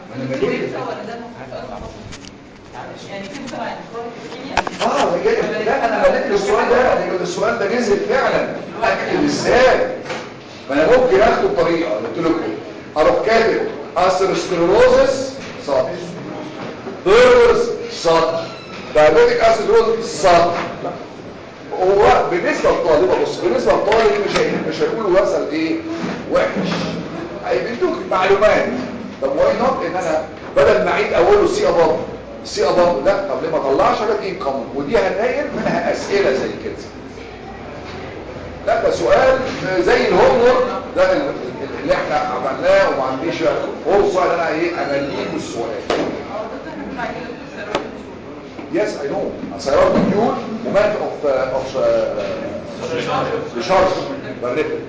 انا مليت يعني في تبع الكرونيك اه ده جاي- لا انا مليت السؤال ده لأن السؤال ده نزل فعلا اكتب ازاي ما انا ممكن اخده بطريقه قلت لكم اروح كاتب اثيروسكليروزس سطر بيرز سطر دايابيتيك اثيروسكليروزس سطر هو بالنسبه للطالبه بص بالنسبه للطالب مش هي- مش هيقولوا مثلا ايه وحش هيدوك معلومات طب واي نوت ان انا بدل ما اعيد اوله سي اباب سي اباب لا طب ليه ما اطلعش حاجات ايه كومن ودي هنلاقي منها اسئله زي كده لا ده سؤال زي الهوم وورك ده ال- ال- اللي احنا عملناه وما عنديش هو السؤال انا ايه امليه السؤال Yes, I know. Thyroid nodule, moment of uh, of uh, discharge, بالريتم.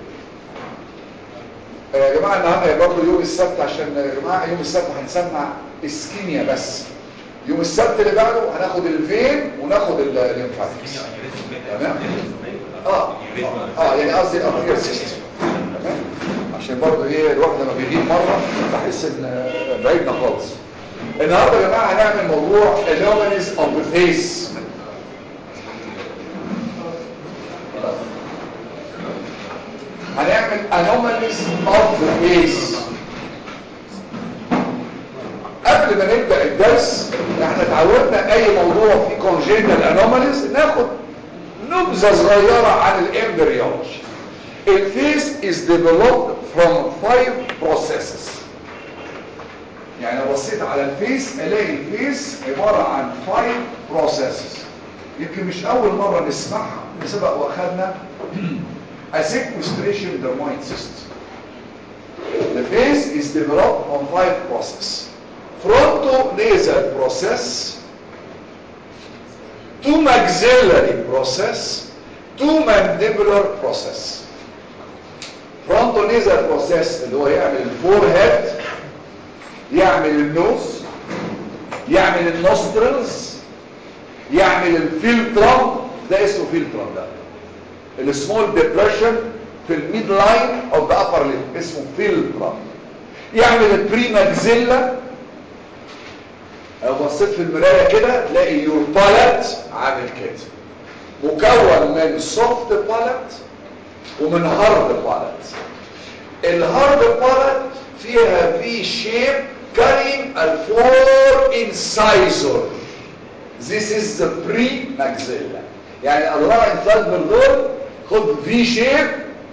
يا جماعه النهارده برضه يوم السبت عشان يا جماعه يوم السبت هنسمع اسكيميا بس. يوم السبت اللي بعده هناخد الفين وناخد ال- الليمفاتكس. تمام؟ اه اه يعني قصدي الارتيريال سيستم. تمام؟ عشان برضه ايه الواحد لما بيغيب مره بحس ان آه، بعيدنا خالص. النهارده يا جماعه هنعمل موضوع anomalies of the face هنعمل anomalies of the face قبل ما نبدا الدرس احنا اتعودنا اي موضوع فيه congenital anomalies ناخد نبذه صغيره عن الامبريولوجي الفيس is developed from five processes يعني لو بصيت على الفيس الاقي الفيس عبارة عن five processes يمكن مش اول مرة نسمعها نسبق واخدنا a sequestration dermoid cyst the face is developed from five processes frontonasal process to maxillary process to mandibular process frontonasal process اللي هو يعمل الفورهيد يعمل النوز يعمل النوسترلز يعمل الفيلترم ده اسمه فيلترم ده السمول ديبريشن في الميد لاين اوف ذا ابر ليب اسمه فيلترم يعمل البريماكزيلا لو بصيت في المرايه كده تلاقي يور بالات عامل كده مكون من سوفت بالات ومن هارد بالات الهارد بالات فيها في شيب carrying a four incisor this is the pre-maxilla يعني الاربع انفاذ من دول خد في شيب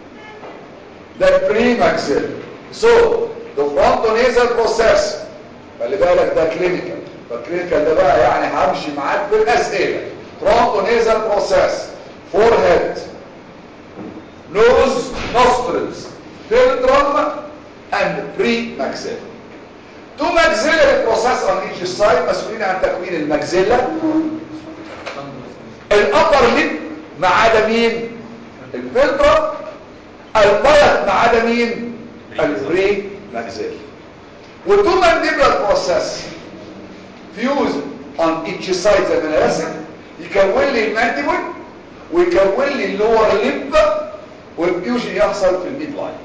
ده pre-maxilla so the frontonasal process خلي بالك ده كلينيكال فالكلينيكال ده بقى يعني همشي معاك في الاسئله frontonasal process forehead nose nostrils filtrum and pre-maxilla two maxillary process on each side مسؤولين عن تكوين الماكسيلا الابر ليب ما عدا مين الفلتر البلد ما عدا مين البري ماكسيلا وتو مانديبلر بروسيس فيوز on each side زي ما انا راسم يكون لي المانديبل ويكون لي اللور ليب والفيوجن يحصل في الميد لاين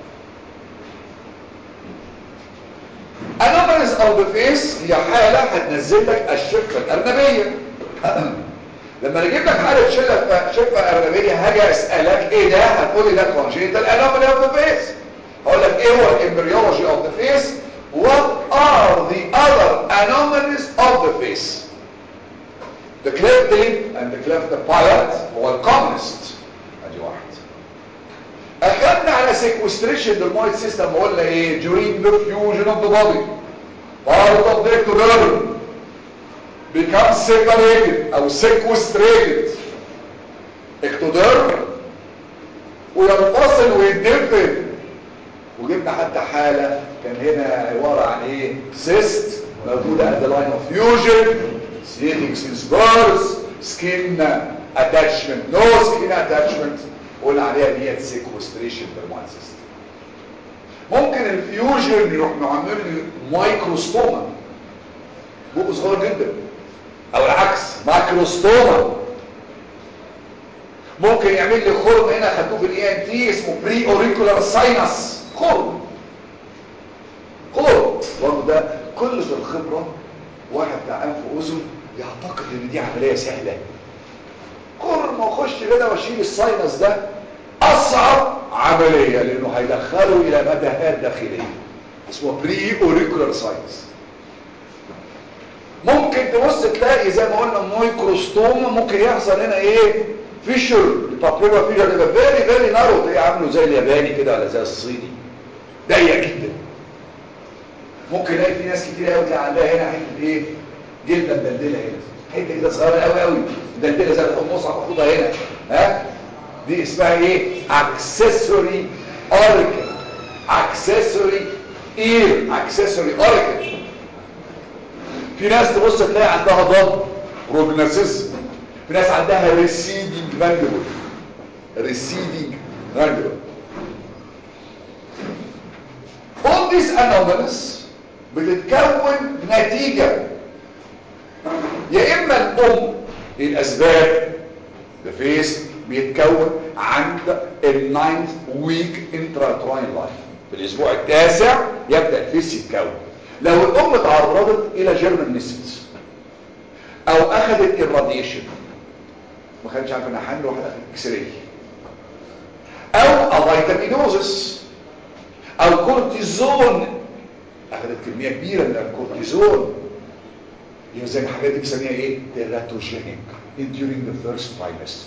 anomalies of the face هي حالة هتنزل لك الشفة الأرنبية لما نجيب لك حالة شفة شفة أرنبية هاجي أسألك إيه ده هتقول لي ده congenital anomaly of the face هقول لك إيه هو الامبريولوجي of the face what are the other anomalies of the face the cleft lip and the cleft palate هو الكومنست ادي واحد اخذنا على sequestration dermoid system وقلنا ايه during the fusion of the body part of the ectoderm becomes separated او sequestrated ectoderm وينفصل ويتدفن وجبنا حتى حالة كان هنا عبارة عن ايه cyst موجودة at the line of fusion seating since birth skin attachment no skin attachment قلنا عليها ديت sequestration dermoid system ممكن الفيوجن يروح معمل لي مايكروستوما بقه صغير جدا او العكس ماكروستوما ممكن يعمل لي خرم هنا خدوه في الاي ان تي اسمه بري اوريكولار ساينس خرم خرم برضه ده كل في الخبره واحد بتاع انف واذن يعتقد ان دي عمليه سهله كل ما اخش كده واشيل الساينس ده اصعب عمليه لانه هيدخله الى متاهات داخليه اسمه بري اوريكولار ساينس ممكن تبص تلاقي زي ما قلنا مايكروستوما ممكن يحصل هنا ايه فيشر البابيلا فيشر يبقى فيري فيري نارو تلاقيه عامله زي الياباني كده ولا زي الصيني ضيق جدا ممكن الاقي في ناس كتير قوي تلاقي عندها هنا حته ايه جلده مدلدله هنا حته كده صغيره قوي قوي مدلدله زي الحمص محطوطه هنا ها دي اسمها ايه اكسسوري اوريكل اكسسوري اير اكسسوري اوريكل في ناس تبص تلاقي عندها ضب روجناسيس في ناس عندها ريسيدنج ماندبل ريسيدنج ماندبل all these anomalies بتتكون نتيجة يا اما الام الاسباب the face بيتكون عند الناينث ويك انتراتراين لايف في الاسبوع التاسع يبدأ الفيس يتكون لو الام تعرضت الى جيرمان نسيت او اخذت الراديشن ما كانش عارف انها حامل واحد اخذ اكس راي او افيتامينوزس او كورتيزون اخذت كميه كبيره من الكورتيزون يبقى زي الحاجات دي بنسميها ايه تيراتوجينيك during the first trimester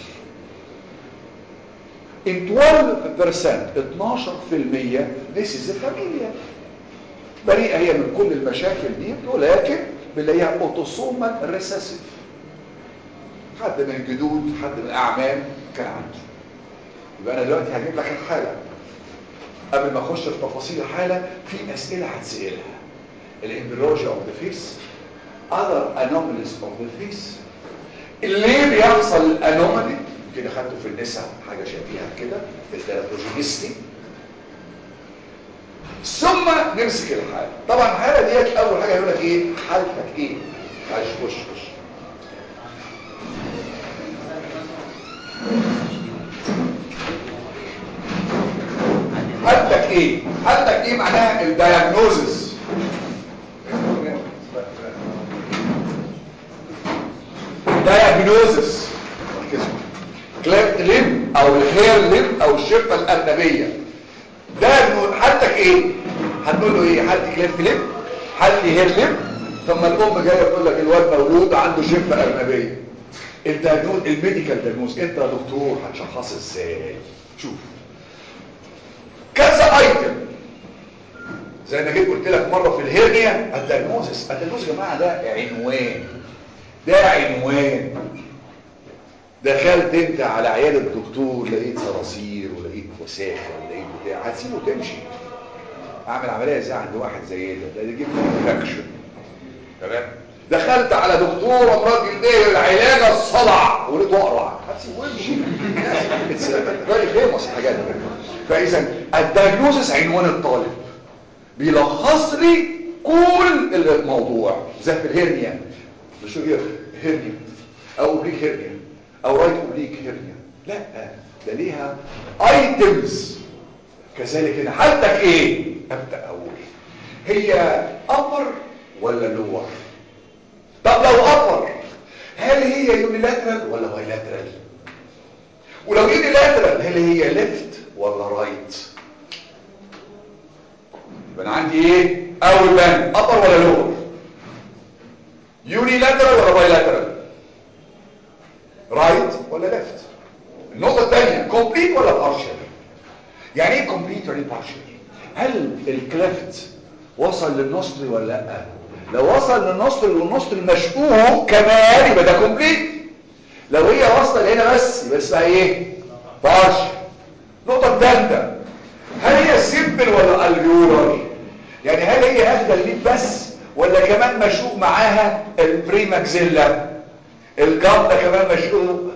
in 12% 12% this is a familia بريئة هي من كل المشاكل دي ولكن بنلاقيها اوتوسومال ريسيسيف حد من الجدود حد من الاعمام كان عنده يبقى انا دلوقتي هجيب لك الحاله قبل ما اخش في تفاصيل الحاله في اسئله هتسالها الامبريولوجي اوف ذا فيس other anomalies of the face ليه بيحصل الانومالي يمكن اخدته في النساء حاجه شبيهه كده في التيراتوجينيستي ثم نمسك الحاله طبعا الحاله ديت اول حاجه يقول لك ايه حالتك ايه معلش خش خش حالتك ايه حالتك ايه معناها الدياجنوزس دياجنوزس كليفت ليم او الهير ليم او الشفه الارنبيه ده حالتك ايه هنقول له ايه حالتي كليفت ليم حالتي هير ليم ثم الام جايه تقول لك الواد مولود عنده شفه ارنبيه الدياجنوز الميديكال دياجنوز انت يا دكتور هتشخص ازاي شوف كذا ايتم زي ما جيت قلت لك مره في الهرنيا الدياجنوزس الدياجنوز يا جماعه ده عنوان ده عنوان دخلت انت على عياده الدكتور لقيت صراصير ولقيت وساخه ولقيت بتاع هتسيبه تمشي اعمل عمليه ازاي عند واحد زي ده ده يجيب انفكشن تمام دخلت على دكتور امراض جلديه العلاج الصلع ولقيته اقرع هتسيبه وامشي اتس فيري فيموس الحاجات دي فاذا الدايجنوزس عنوان الطالب بيلخص لي كل الموضوع زي في الهرنيا شو هي هرنيا او اوبليك هرنيا او رايت اوبليك هرنيا لا ده ليها ايتمز كذلك هنا حالتك ايه ابدا اقول هي ابر ولا لور طب لو ابر هل هي يونيلاترال ولا بايلاترال ولو يونيلاترال هل هي ليفت ولا رايت يبقى انا عندي ايه اول بان ابر ولا لور يونيلاترال ولا بايلاترال رايت ولا ليفت النقطه الثانيه كومبليت ولا بارشل يعني ايه كومبليت ولا بارشل هل الكليفت وصل للنصر ولا لا لو وصل للنصر والنصر مشقوق كمان يبقى ده كومبليت لو هي واصله هنا بس يبقى اسمها ايه بارشل النقطه الثالثه هل هي سيمبل ولا الفيولار يعني هل هي اخده الليد بس ولا كمان مشقوق معاها البريماكسيلا الجام ده كمان مشقوق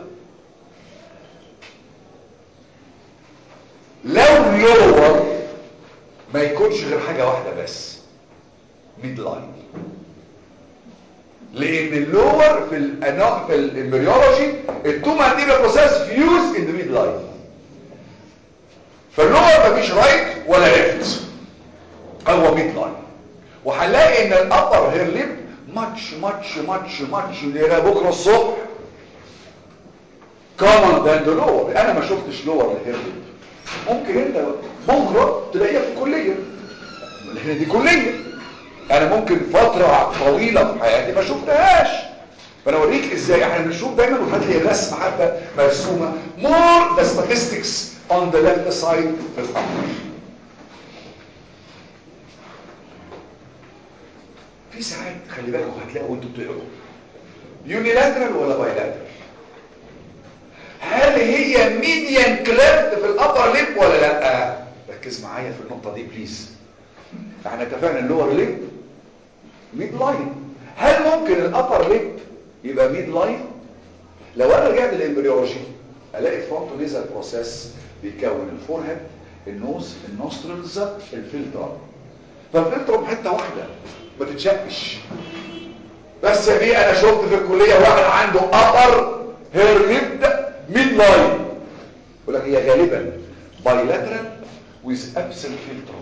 لو لور ما يكونش غير حاجة واحدة بس ميد لاين لان اللور في الانو في الامبريولوجي التو مانديبل بروسيس فيوز ان ذا ميد لاين فاللور مفيش رايت ولا ليفت هو ميد لاين وهنلاقي ان الابر هير ليب ماتش ماتش ماتش ماتش لينا بكره الصبح كومن ذان ذا لور انا ما شفتش لور الهير ليب ممكن انت بكره تلاقيها في الكليه لان دي كليه انا ممكن فتره طويله في حياتي ما شفتهاش فانا اوريك ازاي احنا بنشوف دايما وهتلاقي الرسم حتى مرسومه more the statistics on the left side في الامر في ساعات خلي بالكم هتلاقوا وانتوا بتقروا يونيلاترال ولا بايلاترال هل هي ميديان كليفت في الابر ليب ولا لا ركز معايا في النقطه دي بليز احنا اتفقنا اللور ليب ميد لاين هل ممكن الابر ليب يبقى ميد لاين لو انا رجعت للامبريولوجي الاقي فرونتو نيزل بروسيس بيكون الفورهيد النوز النوسترلز الفلتر فالفلتر حته واحده ما تتشقش بس يا بيه انا شفت في الكليه واحد عنده ابر هير ليب ميد لاين يقول لك هي غالبا بايلاترال with absent filtrum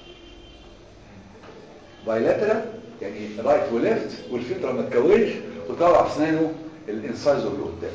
بايلاترال يعني رايت وليفت والفلتر ما تكونش وطلع اسنانه الانسايزر اللي قدام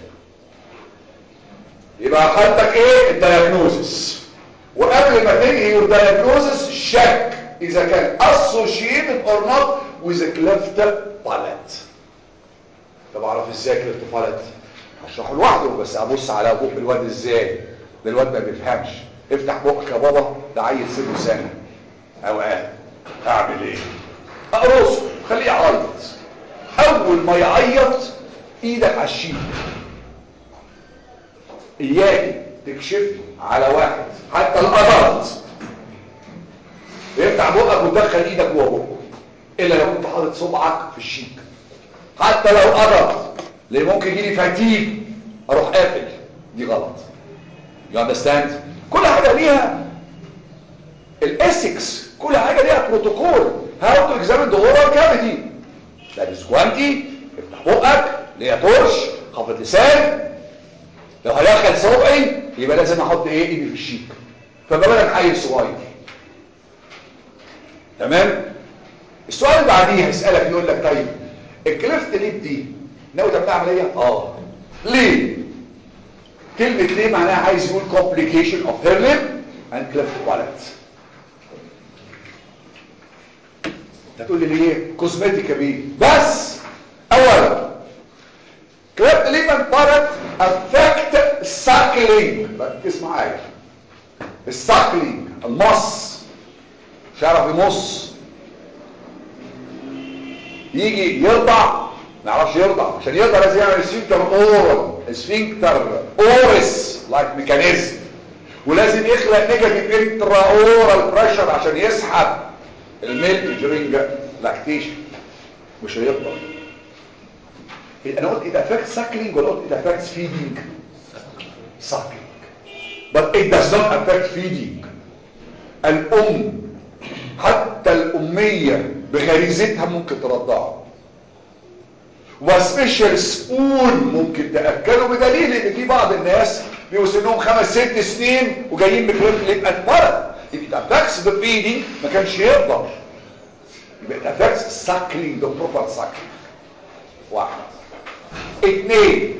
يبقى حالتك ايه الدياجنوزس وقبل ما تنهي الدياجنوزس شك اذا كان associated or not with a cleft palate طب اعرف ازاي كليفت بالات هشرحه لوحده بس ابص على بق الواد ازاي ده الواد ما بيفهمش افتح بقك يا بابا ده عيل سنه سنه او قال اعمل ايه اقرصه خليه يعيط اول ما يعيط ايدك على الشيك اياك تكشف على واحد حتى الادلت يفتح بقك وتدخل ايدك جوه بقه الا لو كنت حاطط صبعك في الشيك حتى لو ادلت ليه ممكن يجيلي فتيج اروح قافل دي غلط يو اندرستاند كل حاجه ليها الاسكس كل حاجه ليها بروتوكول هاو تو اكزامين ذا اورال كافيتي لابس جوانتي افتح بقك ليها ترش خفض لسان لو هدخل صبعي يبقى لازم احط ايه ايدي في الشيك فما بالك عيل صغير تمام السؤال اللي بعديه هيسالك يقول لك طيب الكليفت ليب دي ناوي تعمل عمليه اه ليه كلمه ليه معناها عايز يقول complication of her lip and cleft palate هتقول لي ليه كوزمتيك يا بيه بس اولا كليفت ليب and palate affect suckling ركز معايا الساكلينج المص مش هيعرف يمص يجي يرضع ما يعرفش يرضع عشان يرضع لازم يعمل سفنكتر اورال سفنكتر اورس لايك ميكانيزم ولازم يخلق نيجاتيف انترا اورال بريشر عشان يسحب الميلك during لاكتيشن مش هيقدر انا قلت it affects suckling ولا قلت it affects feeding suckling but it does not affect feeding الام حتى الاميه بغريزتها ممكن ترضعه وسبيشال سبون ممكن تاكله بدليل ان في بعض الناس بيبقوا سنهم خمس ست سنين وجايين بكليب ليب اتمرض يبقى افكس ذا فيدنج ما كانش يقدر يبقى افكس ساكلينج ذا بروبر ساكلينج واحد اثنين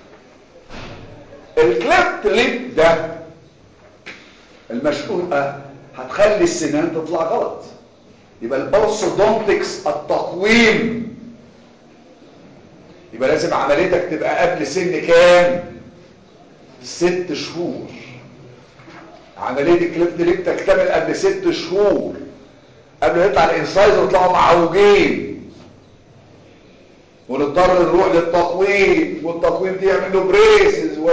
الكليبت ليب ده المشقوقه هتخلي السنان تطلع غلط يبقى الاورثودونتكس التقويم يبقى لازم عمليتك تبقى قبل سن كام ست شهور عمليه الكليفت ليب تكتمل قبل ست شهور قبل ما يطلع الانسايزر ويطلعوا معوجين ونضطر نروح للتقويم والتقويم دي يعمل له بريسز و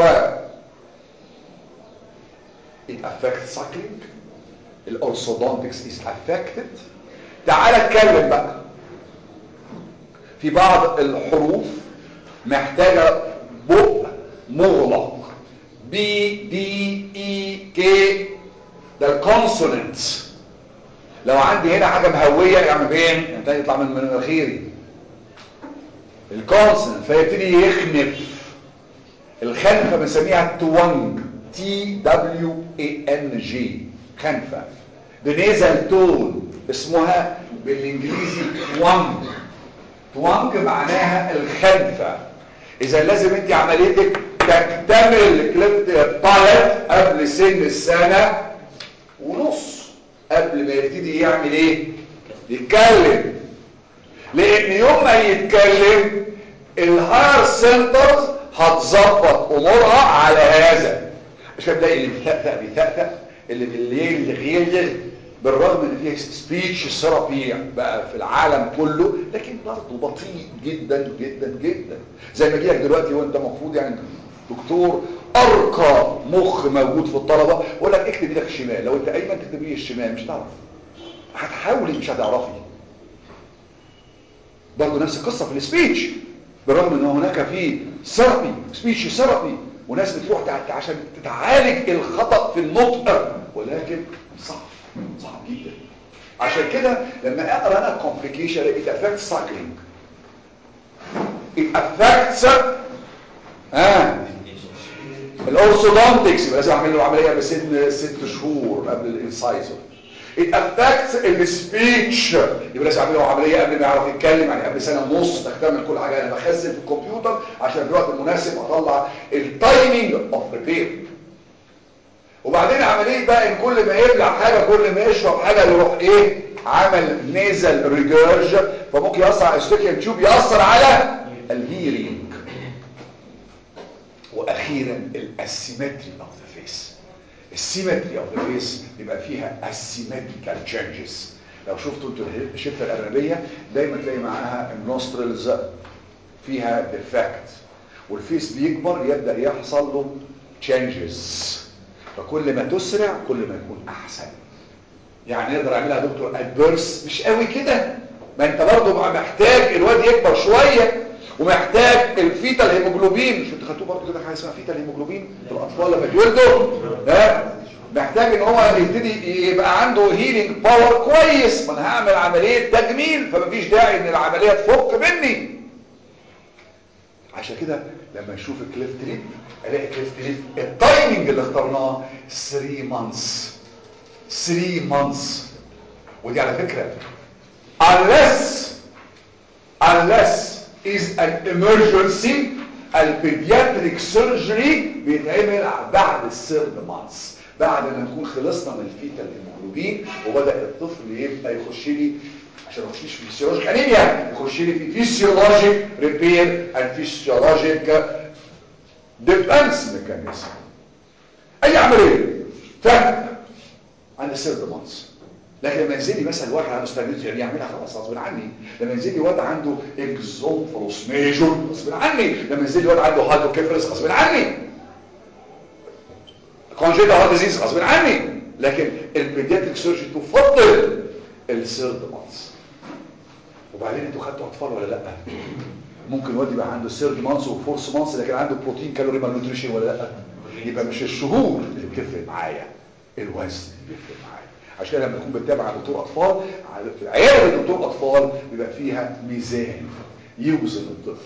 it affects suckling الاورثودونتكس is affected تعال اتكلم بقى في بعض الحروف محتاجة بق مغلق بي دي اي كي ده الكونسوننت لو عندي هنا حاجة مهوية يعني فين يعني يطلع من مناخيري الكونسوننت فيبتدي يخنف الخنفة بنسميها توانج تي دبليو اي ان جي خنفة بنيزل تون اسمها بالانجليزي توانج توانج معناها الخلفة اذا لازم انت عمليتك تكتمل كليفت بالت قبل سن السنة ونص قبل ما يبتدي يعمل ايه يتكلم لان يوم ما يتكلم الهاير سنترز هتظبط امورها على هذا عشان تلاقي اللي بيثقفق بيثقفق اللي بالليل يغير بالرغم ان فيه سبيتش ثيرابي بقى في العالم كله لكن برضه بطيء جدا جدا جدا زي ما جيلك دلوقتي وانت المفروض يعني دكتور ارقى مخ موجود في الطلبه يقول لك اكتب ايدك الشمال لو انت ايمن تكتب ايدك الشمال مش هتعرف هتحاولي مش هتعرفي برضه نفس القصه في السبيتش بالرغم ان هناك في ثيرابي سبيتش ثيرابي وناس بتروح تع- عشان تتعالج الخطأ في النطق ولكن صعب صعب جدا عشان كده لما اقرا انا complication it affects cycling it affects ها الاورثودونتكس يبقى لازم اعمل له عمليه بسن ست شهور قبل الانسايزر it affects السبيتش يبقى لازم اعمل له عمليه قبل ما يعرف يتكلم يعني قبل سنه ونص تكتمل كل حاجه انا بخزن في الكمبيوتر عشان في الوقت المناسب اطلع التايمينج اوف ريبير وبعدين عمليه بقى ان كل ما يبلع حاجه كل ما يشرب حاجه يروح ايه عمل نيزل ريجرج فممكن ياثر على الستيكيان تيوب ياثر على الهيرينج واخيرا الاسيمتري اوف ذا فيس السيمتري اوف ذا فيس بيبقى فيها اسيمتريكال تشينجز لو شفتوا انتوا الشفه الارنبيه دايما تلاقي معاها النوسترلز فيها ديفكت والفيس بيكبر يبدا يحصل له تشينجز فكل ما تسرع كل ما يكون احسن يعني نقدر اعملها يا دكتور ادفيرس مش قوي كده ما انت برضه بقى محتاج الواد يكبر شويه ومحتاج الفيتال هيموجلوبين مش انتوا خدتوه برضه كده حاجه اسمها فيتال هيموجلوبين في الاطفال لما بيولدوا ها محتاج ان هو يبتدي يبقى عنده هيلينج باور كويس ما انا هعمل عمليه تجميل فمفيش داعي ان العمليه تفك مني عشان كده لما نشوف الكليف تريب الاقي كليف تريب التايمنج اللي اخترناه 3 مانثs 3 مانثs ودي على فكره unless unless is an emergency البيدياتريك سيرجري بيتعمل بعد الثيرد مانثs بعد ما نكون خلصنا من الفيتال هيموجلوبين وبدا الطفل يبقى يخش لي عشان ما يخشيش في فيسيولوجيك انيميا يخش لي في فيسيولوجيك ريبير اند فيسيولوجيك ديفنس ميكانيزم اي عمليه فك عند الثيرد مانثs لكن لما ينزل لي مثلا واحد عنده ستاجنيت يعني يعملها خلاص غصب عني لما ينزل لي واد عنده اكزومفلوس ميجور غصب عني لما ينزل لي واد عنده هايدروكيفالس غصب عني كونجيتا هارت ديزيز غصب عني لكن البيدياتريك سيرجري تفضل الثيرد مانثs وبعدين انتوا خدتوا اطفال ولا لا ممكن واد يبقى عنده ثيرد مانثs وفورث مانثs لكن عنده بروتين كالوري مالنيوتريشن ولا لا يبقى مش الشهور اللي بتفرق معايا الوزن اللي بيفرق معايا عشان لما تكون بتتابع دكتور اطفال عياده دكتور اطفال بيبقى فيها ميزان يوزن الطفل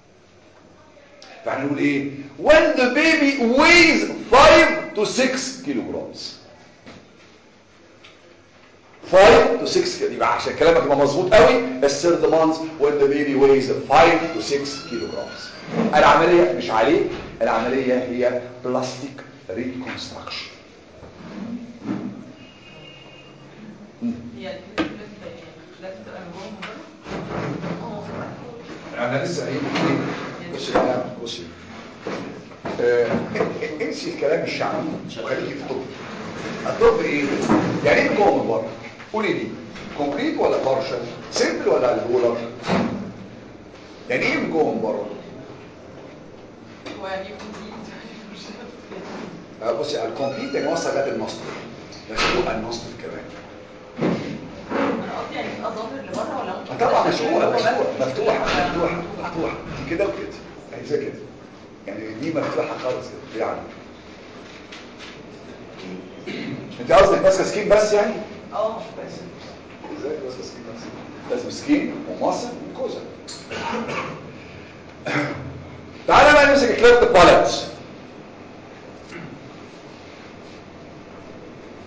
فاحنا نقول ايه when the baby weighs 5 to 6 kilograms 5 to 6 كده يبقى عشان كلامك يبقى مظبوط قوي الثيرد مانث when the baby weighs 5 to 6 kilograms العمليه مش عليه العمليه هي بلاستيك ريكونستراكشن هي الكليب لازم تبقى من جوه من بره انا لسه قايل لك بصي يا جماعه بصي آه، انسي الكلام الشعبي وخليكي في الطب الطب ايه يعني ايه جوه من بره قولي لي كومبليت ولا بارشل سيمبل ولا البولر يعني ايه من جوه من بره هو يعني يكون آه، بصي الكومبليت يعني وصل لغايه النصف بس هو النصف كمان انا قصدي يعني تبقى ظاهر لبره ولا ممكن آه، طبعا تبقى مفتوحه جوه مفتوحه بس؟ مفتوحه مفتوحه مفتوحه دي كده وكده يعني زي كده يعني دي مفتوحه خالص كده يعني انت قصدك ماسكه سكين بس يعني اه بس ازاي ماسكه سكين بس لازم سكين ومصل وكوزه تعالى بقى نمسك الكليفت بالانس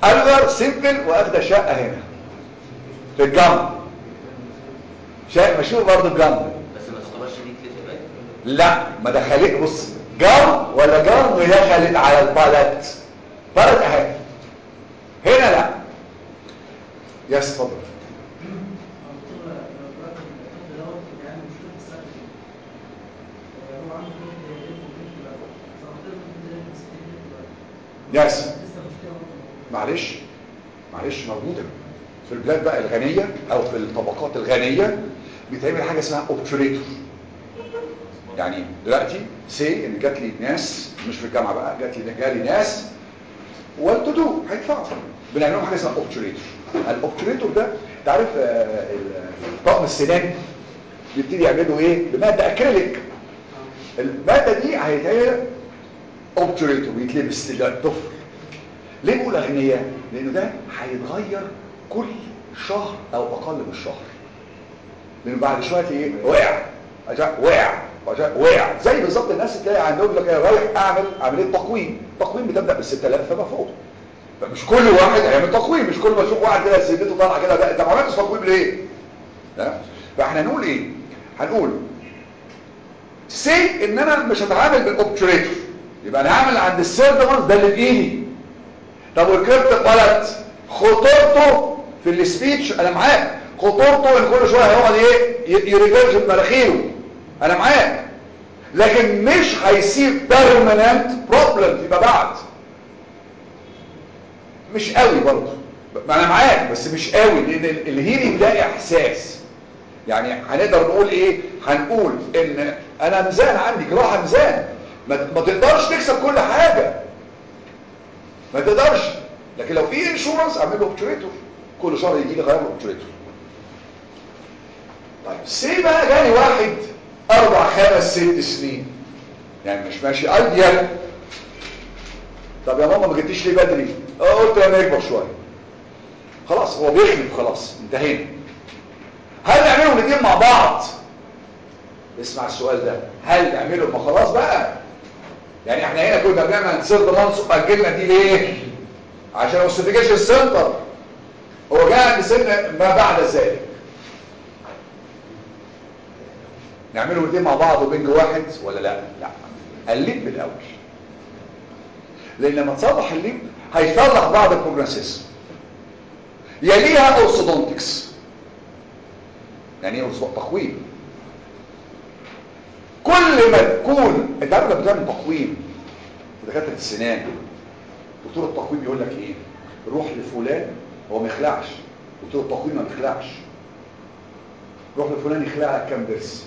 الفر سيمبل واخده شقه هنا في الجنب شقه مشهور برضه الجنب بس ما تعتبرش دي كليف باين لا ما دخلت بص جرم ولا جرم دخلت على البالت بالت اهي هنا لا يس اتفضل يس معلش معلش موجودة في البلاد بقى الغنية او في الطبقات الغنية بيتعمل حاجة اسمها اوبتوريتور يعني دلوقتي سي ان جات لي ناس مش في الجامعة بقى جات لي جالي ناس والتدو هيدفعوا بنعمل لهم حاجة اسمها اوبتوريتور الاوبتوريتور ده انت عارف آه، ال- طقم السنان بيبتدي يعملوا ايه بمادة اكريليك المادة دي هيتعمل اوبتوريتور بيتلبس للطفل ليه بقول اغنياء لانه ده هيتغير كل شهر او اقل من شهر لانه بعد شويه ايه وقع عشان وقع عشان وقع زي بالظبط الناس تلاقي عندهم لك إيه، رايح اعمل عمليه تقويم تقويم بتبدا بال 6000 فما فوق فمش كل واحد هيعمل تقويم مش كل ما اشوف واحد كده سيدته طالعه كده لا انت ما عملتش تقويم ليه ها؟ فاحنا نقول ايه هنقول سي ان انا مش هتعامل بالاوبتوريتور يبقى انا هعمل عند السيرد وانس ده اللي بايدي طب والكريبت غلط خطورته في السبيتش انا معاك خطورته ان كل شويه هيقعد ايه يريجرج بمناخيره انا معاك لكن مش هيسيب بيرمننت بروبلم فيما بعد مش قوي برضه ما انا معاك بس مش قوي لان ال- الهيرنج ده احساس يعني هنقدر نقول ايه هنقول ان انا ميزان عندي جراحه ميزان ما ما تقدرش تكسب كل حاجه ما تقدرش لكن لو في انشورنس اعمل له اوبتوريتور كل شهر يجي لي غير له اوبتوريتور طيب سي بقى جالي واحد اربع خمس ست سنين يعني مش ماشي ايديال طب يا ماما ما جبتيش ليه بدري اه قلت لما يكبر شويه خلاص هو بيخلف خلاص انتهينا هل نعملهم الاثنين مع بعض اسمع السؤال ده هل نعملهم ما خلاص بقى يعني احنا هنا كنا بنعمل سيرد مانس اجلنا دي ليه عشان اوستيفيكيشن سنتر هو جاء عند سن ما بعد ذلك نعمله الاثنين مع بعض وبنج واحد ولا لا لا الليب الاول لان لما تصلح الليب هيصلح بعض البروجنسيس يليها اورثودونتكس يعني ايه أورثو- تقويم كل ما تكون انت عارف لما بتعمل تقويم في دكاتره السنان دكتور التقويم يقول لك ايه روح لفلان هو ما يخلعش دكتور التقويم ما بيخلعش روح لفلان يخلع لك كام ضرس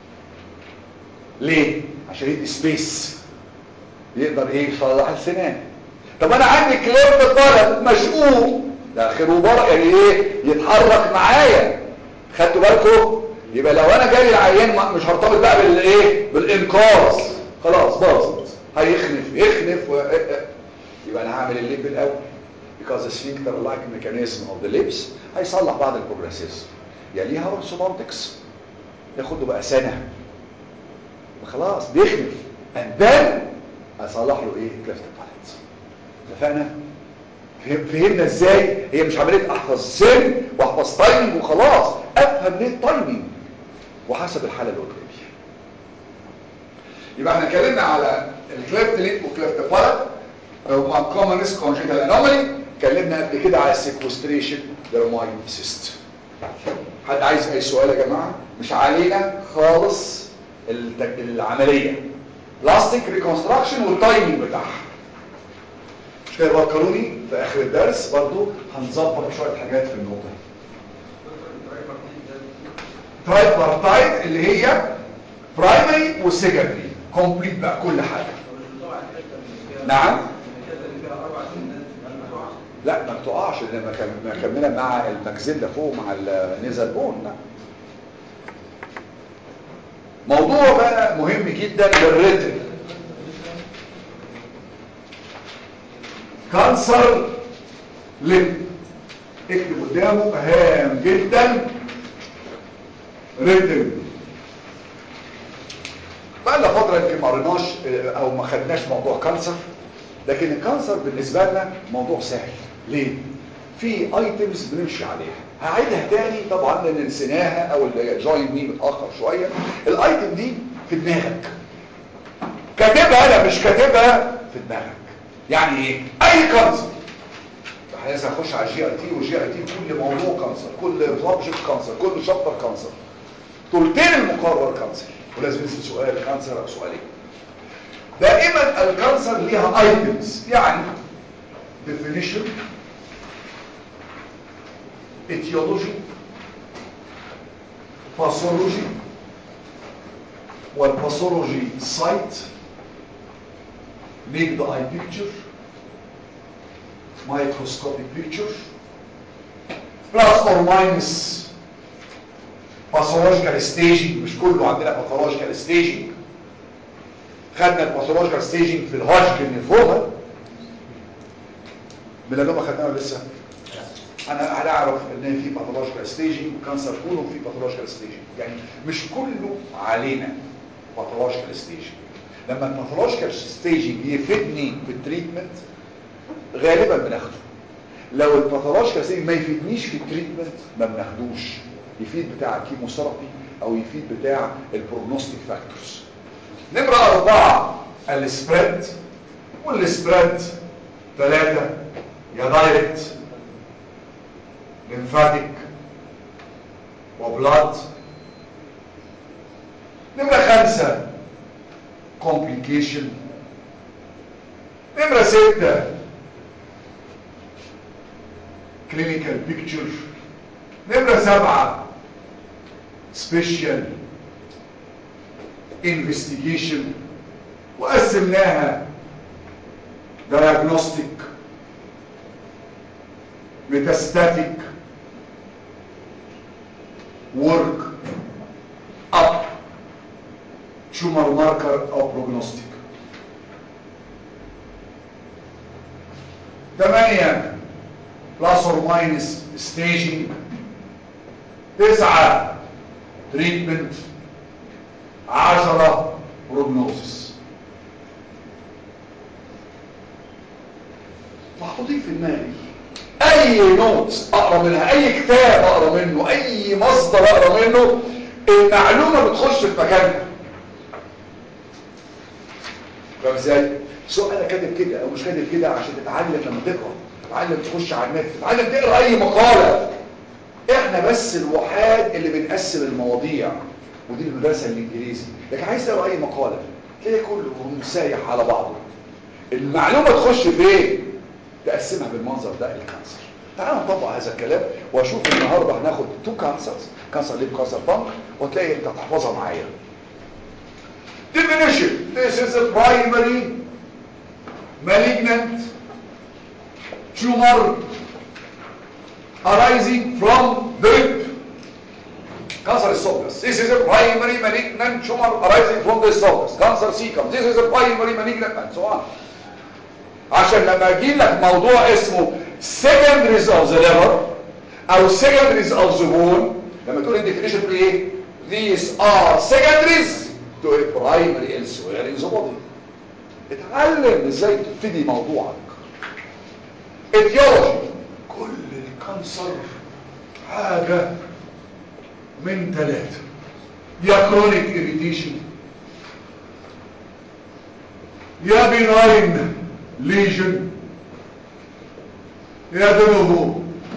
ليه عشان يدي سبيس يقدر ايه يصلح السنان طب انا عندي كليب طالب مشقوق ده خير وبركه يعني ايه يتحرك معايا خدتوا بالكم يبقى لو انا جالي العيان ما- مش هرتبط بقى بالايه بالانقاذ خلاص باظت هيخنف يخنف و... يبقى انا هعمل الليب الاول because the sphincter like mechanism of the lips هيصلح بعض البروجريسيس يليها اورثودونتكس ياخد له بقى سنه خلاص بيخنف and then اصلح له ايه كلافت بالانس اتفقنا فهم- فهمنا ازاي هي مش عمليه احفظ سن واحفظ تايمنج وخلاص افهم ليه التايمنج وحسب الحاله اللي قدامي يبقى احنا اتكلمنا على الكليفت ليب وكليفت بالانس هما كومنس كونجيتال انومالي اتكلمنا قبل كده على السيكوستريشن درمايد سيست حد عايز اي سؤال يا جماعه مش علينا خالص التك... العمليه بلاستيك ريكونستراكشن والتايمنج بتاعها مش كده فكروني في اخر الدرس برضو هنظبط شويه حاجات في النقطه دي ترايبارتايد اللي هي برايمري وسكندري كومبليت بقى كل حاجه نعم لا ما بتقعش لان مكمله مع المجزله فوق مع النزل بون لا موضوع بقى مهم جدا للريتم كانسر لب اكتب قدامه هام جدا ريتم بقى لنا فتره يمكن ما قريناش او ما خدناش موضوع كانسر لكن الكانسر بالنسبه لنا موضوع سهل ليه في ايتمز بنمشي عليها هعيدها تاني طبعا لان نسيناها او اللي جوين مي متاخر شويه الايتم دي في دماغك كاتبها انا مش كاتبها في دماغك يعني ايه اي كانسر احنا لسه هنخش على الجي اي تي والجي اي تي كل موضوع كانسر كل سبجكت كانسر كل شابتر كانسر ثلثين المقرر كانسر ولازم نسال سؤال كانسر او سؤالين دائما الكانسر ليها ايتمز يعني definition etiology pathology والباثولوجي site naked eye picture microscopic picture plus or minus pathological staging مش كله عندنا pathological staging خدنا الباثولوجيكال staging في الهوجكن لينفوما ميلانوما خدناها ولا لسه انا هنعرف ان في باثولوجيكال ستيجنج وكانسر كله في باثولوجيكال ستيجنج يعني مش كله علينا باثولوجيكال ستيجنج لما الباثولوجيكال ستيجنج يفيدني في التريتمنت غالبا بناخده لو الباثولوجيكال ستيجنج ما يفيدنيش في التريتمنت ما بناخدوش يفيد بتاع الكيموثيرابي او يفيد بتاع البروجنوستيك فاكتورز نمرة أربعة السبريد والسبريد ثلاثة يا دايركت ليمفاتيك وبلاد نمرة خمسة complication نمرة ستة clinical picture نمرة سبعة special investigation وقسمناها diagnostic metastatic work up tumor marker او prognostic ثمانية plus or minus staging تسعة treatment عشرة prognosis وهضيف في دماغي اي نوت اقرا منها اي كتاب اقرا منه اي مصدر اقرا منه المعلومة بتخش في مكانها فاهم ازاي سواء انا كاتب كده او مش كاتب كده عشان تتعلم لما تقرا تتعلم تخش على النت تتعلم تقرا اي مقاله احنا بس الوحاد اللي بنقسم المواضيع ودي المدرسه الانجليزي لكن عايز تقرا اي مقاله تلاقي كله مسايح على بعضه المعلومه تخش فين تقسمها بالمنظر ده الكانسر تعال نطبق هذا الكلام واشوف النهارده هناخد تو كانسرز كانسر ليب كانسر بانك وتلاقي انت تحفظها معايا definition this is a primary malignant tumor arising from the rib cancer esophagus this is a primary malignant tumor arising from the esophagus cancer cecum this is a primary malignant and so on عشان لما اجي لك موضوع اسمه secondaries of the liver او secondaries of the bone لما تقول الديفينيشن تقول ايه these are secondaries to a primary elsewhere in the body اتعلم ازاي تبتدي موضوعك etiology كل الكانسر حاجة من ثلاثة يا كرونيك irritation يا benign lesion يا دنوفو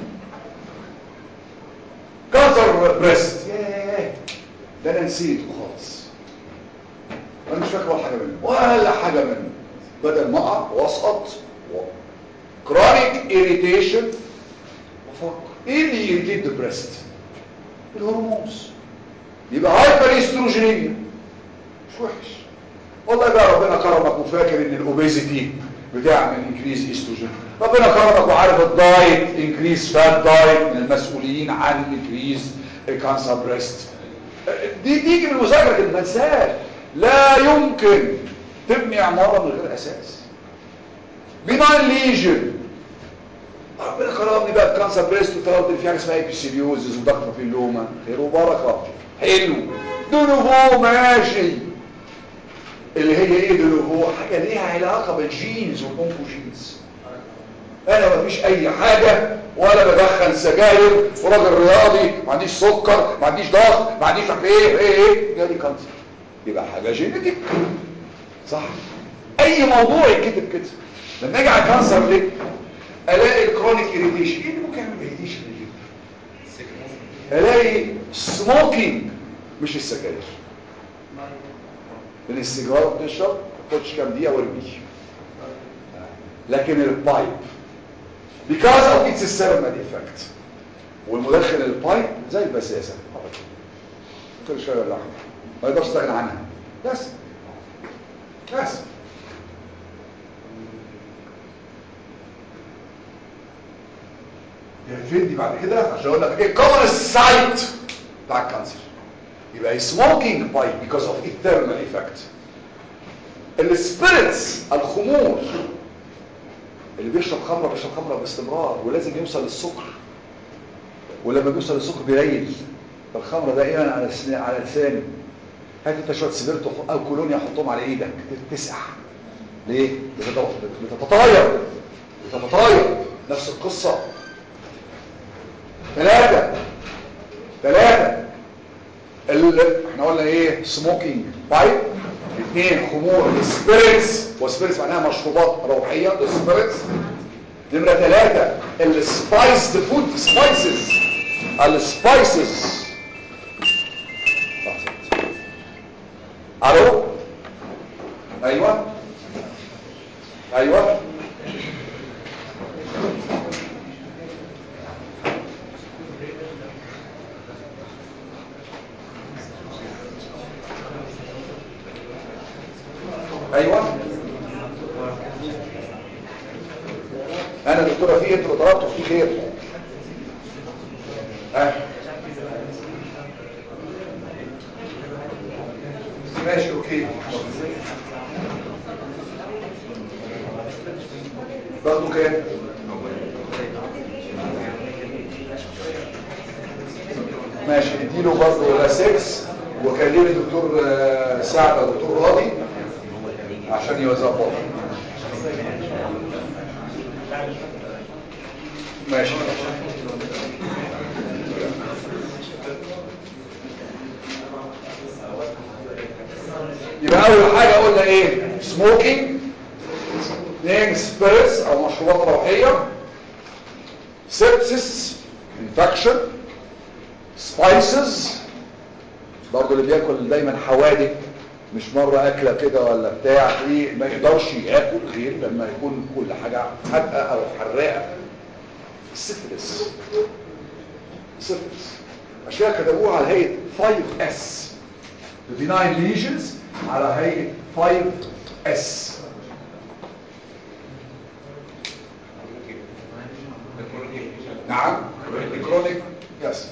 كانسر بريست ياه ده انا نسيته خالص انا مش فاكر ولا حاجه منه ولا حاجه منه بدل ما اقع واسقط كرونيك اريتيشن وفكر ايه اللي يريتيت ذا بريست الهرمونز يبقى هايبر استروجينيميا مش وحش والله بقى ربنا كرمك وفاكر ان الاوبيزيتي بتعمل انكريز استروجين ربنا كرمك وعارف الدايت انكريز فات دايت من المسؤولين عن انكريز كانسر بريست دي تيجي من مذاكره المنساه لا يمكن تبني عماره من غير اساس بناين ليجن ربنا كرمني بقى بكانسر بريست وطلبت ان في حاجه اسمها ايبيسيليوزز وضغط في اللومه خير وبركه حلو دونوفو ماشي اللي هي ايه دول هو حاجه ليها علاقه بالجينز والاونكوجينز انا مفيش اي حاجه ولا بدخن سجاير وراجل رياضي ما عنديش سكر ما عنديش ضغط ما عنديش عارف ايه ايه ايه جالي كانسر يبقى حاجه جينيتك صح اي موضوع يتكتب كده لما اجي على الكانسر ليه الاقي الكرونيك اريتيشن ايه اللي ممكن يعمل اريتيشن ليه الاقي سموكينج مش السجاير لان السيجاره بتشرب ما تاخدش كام دقيقه وارميه لكن البايب because of its thermal effect والمدخن البايب زي البساسه كل شويه اللحم ما يقدرش يستغنى عنها بس بس يفيدني بعد كده عشان اقول لك ايه common سايت بتاع الكانسر يبقى smoking pipe because of its thermal effect السبيريتس الخمور اللي بيشرب خمره بيشرب خمره باستمرار ولازم يوصل للسكر ولما بيوصل للسكر بيريل الخمره دائما على السن... على لسانه هات انت شويه سبيرتو او كولونيا حطهم على ايدك تسقع ليه بتت- بتتطاير بتتطاير نفس القصه ثلاثه ثلاثه ال... احنا قلنا ايه سموكينج بايب اثنين خمور سبيريتس وسبيريتس معناها مشروبات روحيه سبيريتس نمره ثلاثه السبايسد فود سبايسز السبايسز الو ايوه ايوه ايوه انا دكتوره فيه انتوا اللي طلبتوا فيه خير ها ماشي اوكي برضه كام ماشي اديله برضه 6 وكلمي الدكتور آه، سعد او الدكتور راضي عشان يظبط ماشي يبقى اول حاجه قلنا ايه سموكينج اثنين سبيرتس او مشروبات روحيه سيبسس انفكشن سبايسز برضه اللي بياكل دايما حوادق مش مرة أكلة كده ولا بتاع ايه ما يقدرش ياكل غير لما يكون كل حاجة حادقة أو حراقة السفلس السفلس عشان كده كتبوها على هيئة 5S the benign lesions على هيئة 5S نعم الكرونيك يس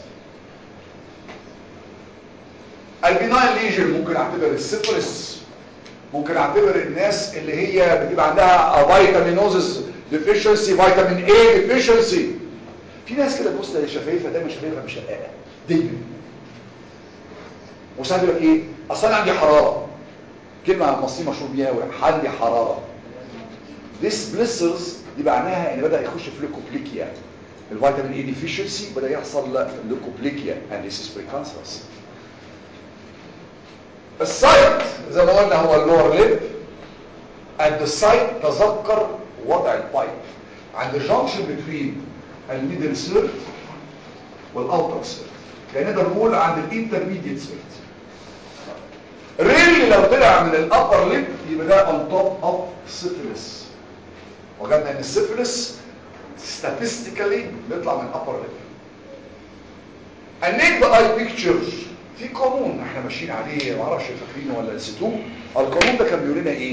البناين ليجن ممكن اعتبر السيفلس ممكن اعتبر الناس اللي هي بتبقى عندها فيتامينوزز ديفيشنسي فيتامين اي ديفيشنسي في ناس كده تبص للشفايفه دايما شفايفها مش شقاقه دايما وساعات يقول لك ايه اصل انا عندي حراره كلمه المصري مشهور بيها قوي عندي حراره this blisters دي معناها ان بدا يخش في ليكوبليكيا الفيتامين اي ديفيشنسي بدا يحصل ليكوبليكيا and this is precancerous السايت زي ما قلنا هو اللور ليب عند السايت تذكر وضع البايب عند الجنكشن بتوين الميدل سيرت والاوتر سيرت يعني نقدر نقول عند الانترميديت سيرت ريلي لو طلع من الابر ليب يبقى ده اون توب اوف سيفلس وجدنا ان السيفلس statistically بيطلع من upper lip النيك اي بيكتشر في قانون احنا ماشيين عليه ما اعرفش فاكرينه ولا نسيتوه القانون ده كان بيقول لنا ايه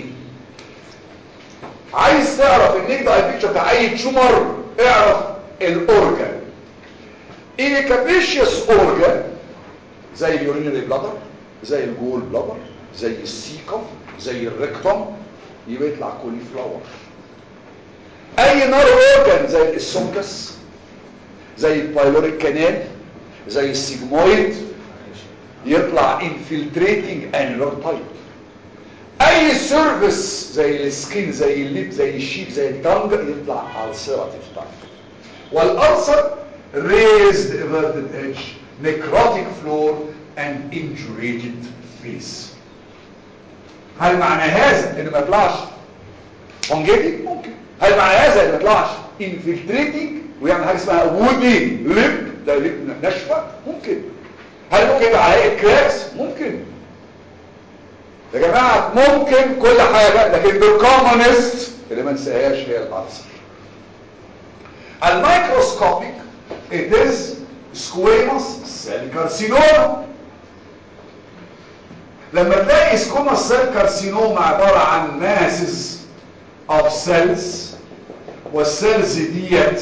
عايز تعرف النيك اي بيكتشر بتاع اي تيومر اعرف الاورجان ايه كابيشيوس اورجان زي اليورينري بلادر زي الجول بلادر زي السيكم زي الريكتوم يبقى يطلع كولي فلاور اي نار اورجان زي السونكس زي البايلوريك كانال زي السيجمويد يطلع infiltrating annular type اي اي سيرفيس زي السكين زي الليب زي الشيك زي التنج يطلع ulcerative type والألسر raised everted edge necrotic floor and indurated face هل معنى هذا انه ما يطلعش فونجيتي ممكن هل معنى هذا انه ما يطلعش infiltrating ويعمل حاجه اسمها وودي ليب ده ليب ناشفه ممكن هل ممكن يبقى عليه كراكس ممكن يا جماعه ممكن كل حاجه لكن بالكومونست اللي ما نساهاش هي الالسر الميكروسكوبيك it is squamous cell carcinoma لما تلاقي squamous cell carcinoma عبارة عن masses of cells والسيلز ديت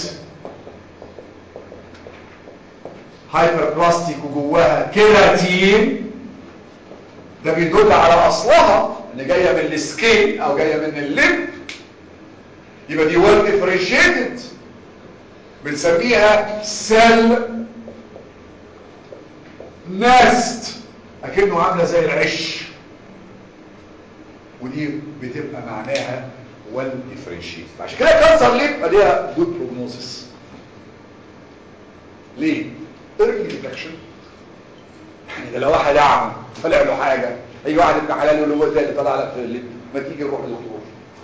هايبربلاستيك وجواها كيراتين ده بيدل على اصلها ان جايه من السكين او جايه من اللب يبقى دي ويل ديفرنشيتد بنسميها سيل نست اكنه عامله زي العش ودي بتبقى معناها ويل ديفرنشيتد عشان كده كانسر ليه ليها جود بروجنوزس ليه ايرلي ديتكشن يعني ده لو واحد اعمى طلع له حاجه اي واحد ابن حلال يقول له ده اللي طلع لك في الليل ما تيجي نروح للدكتور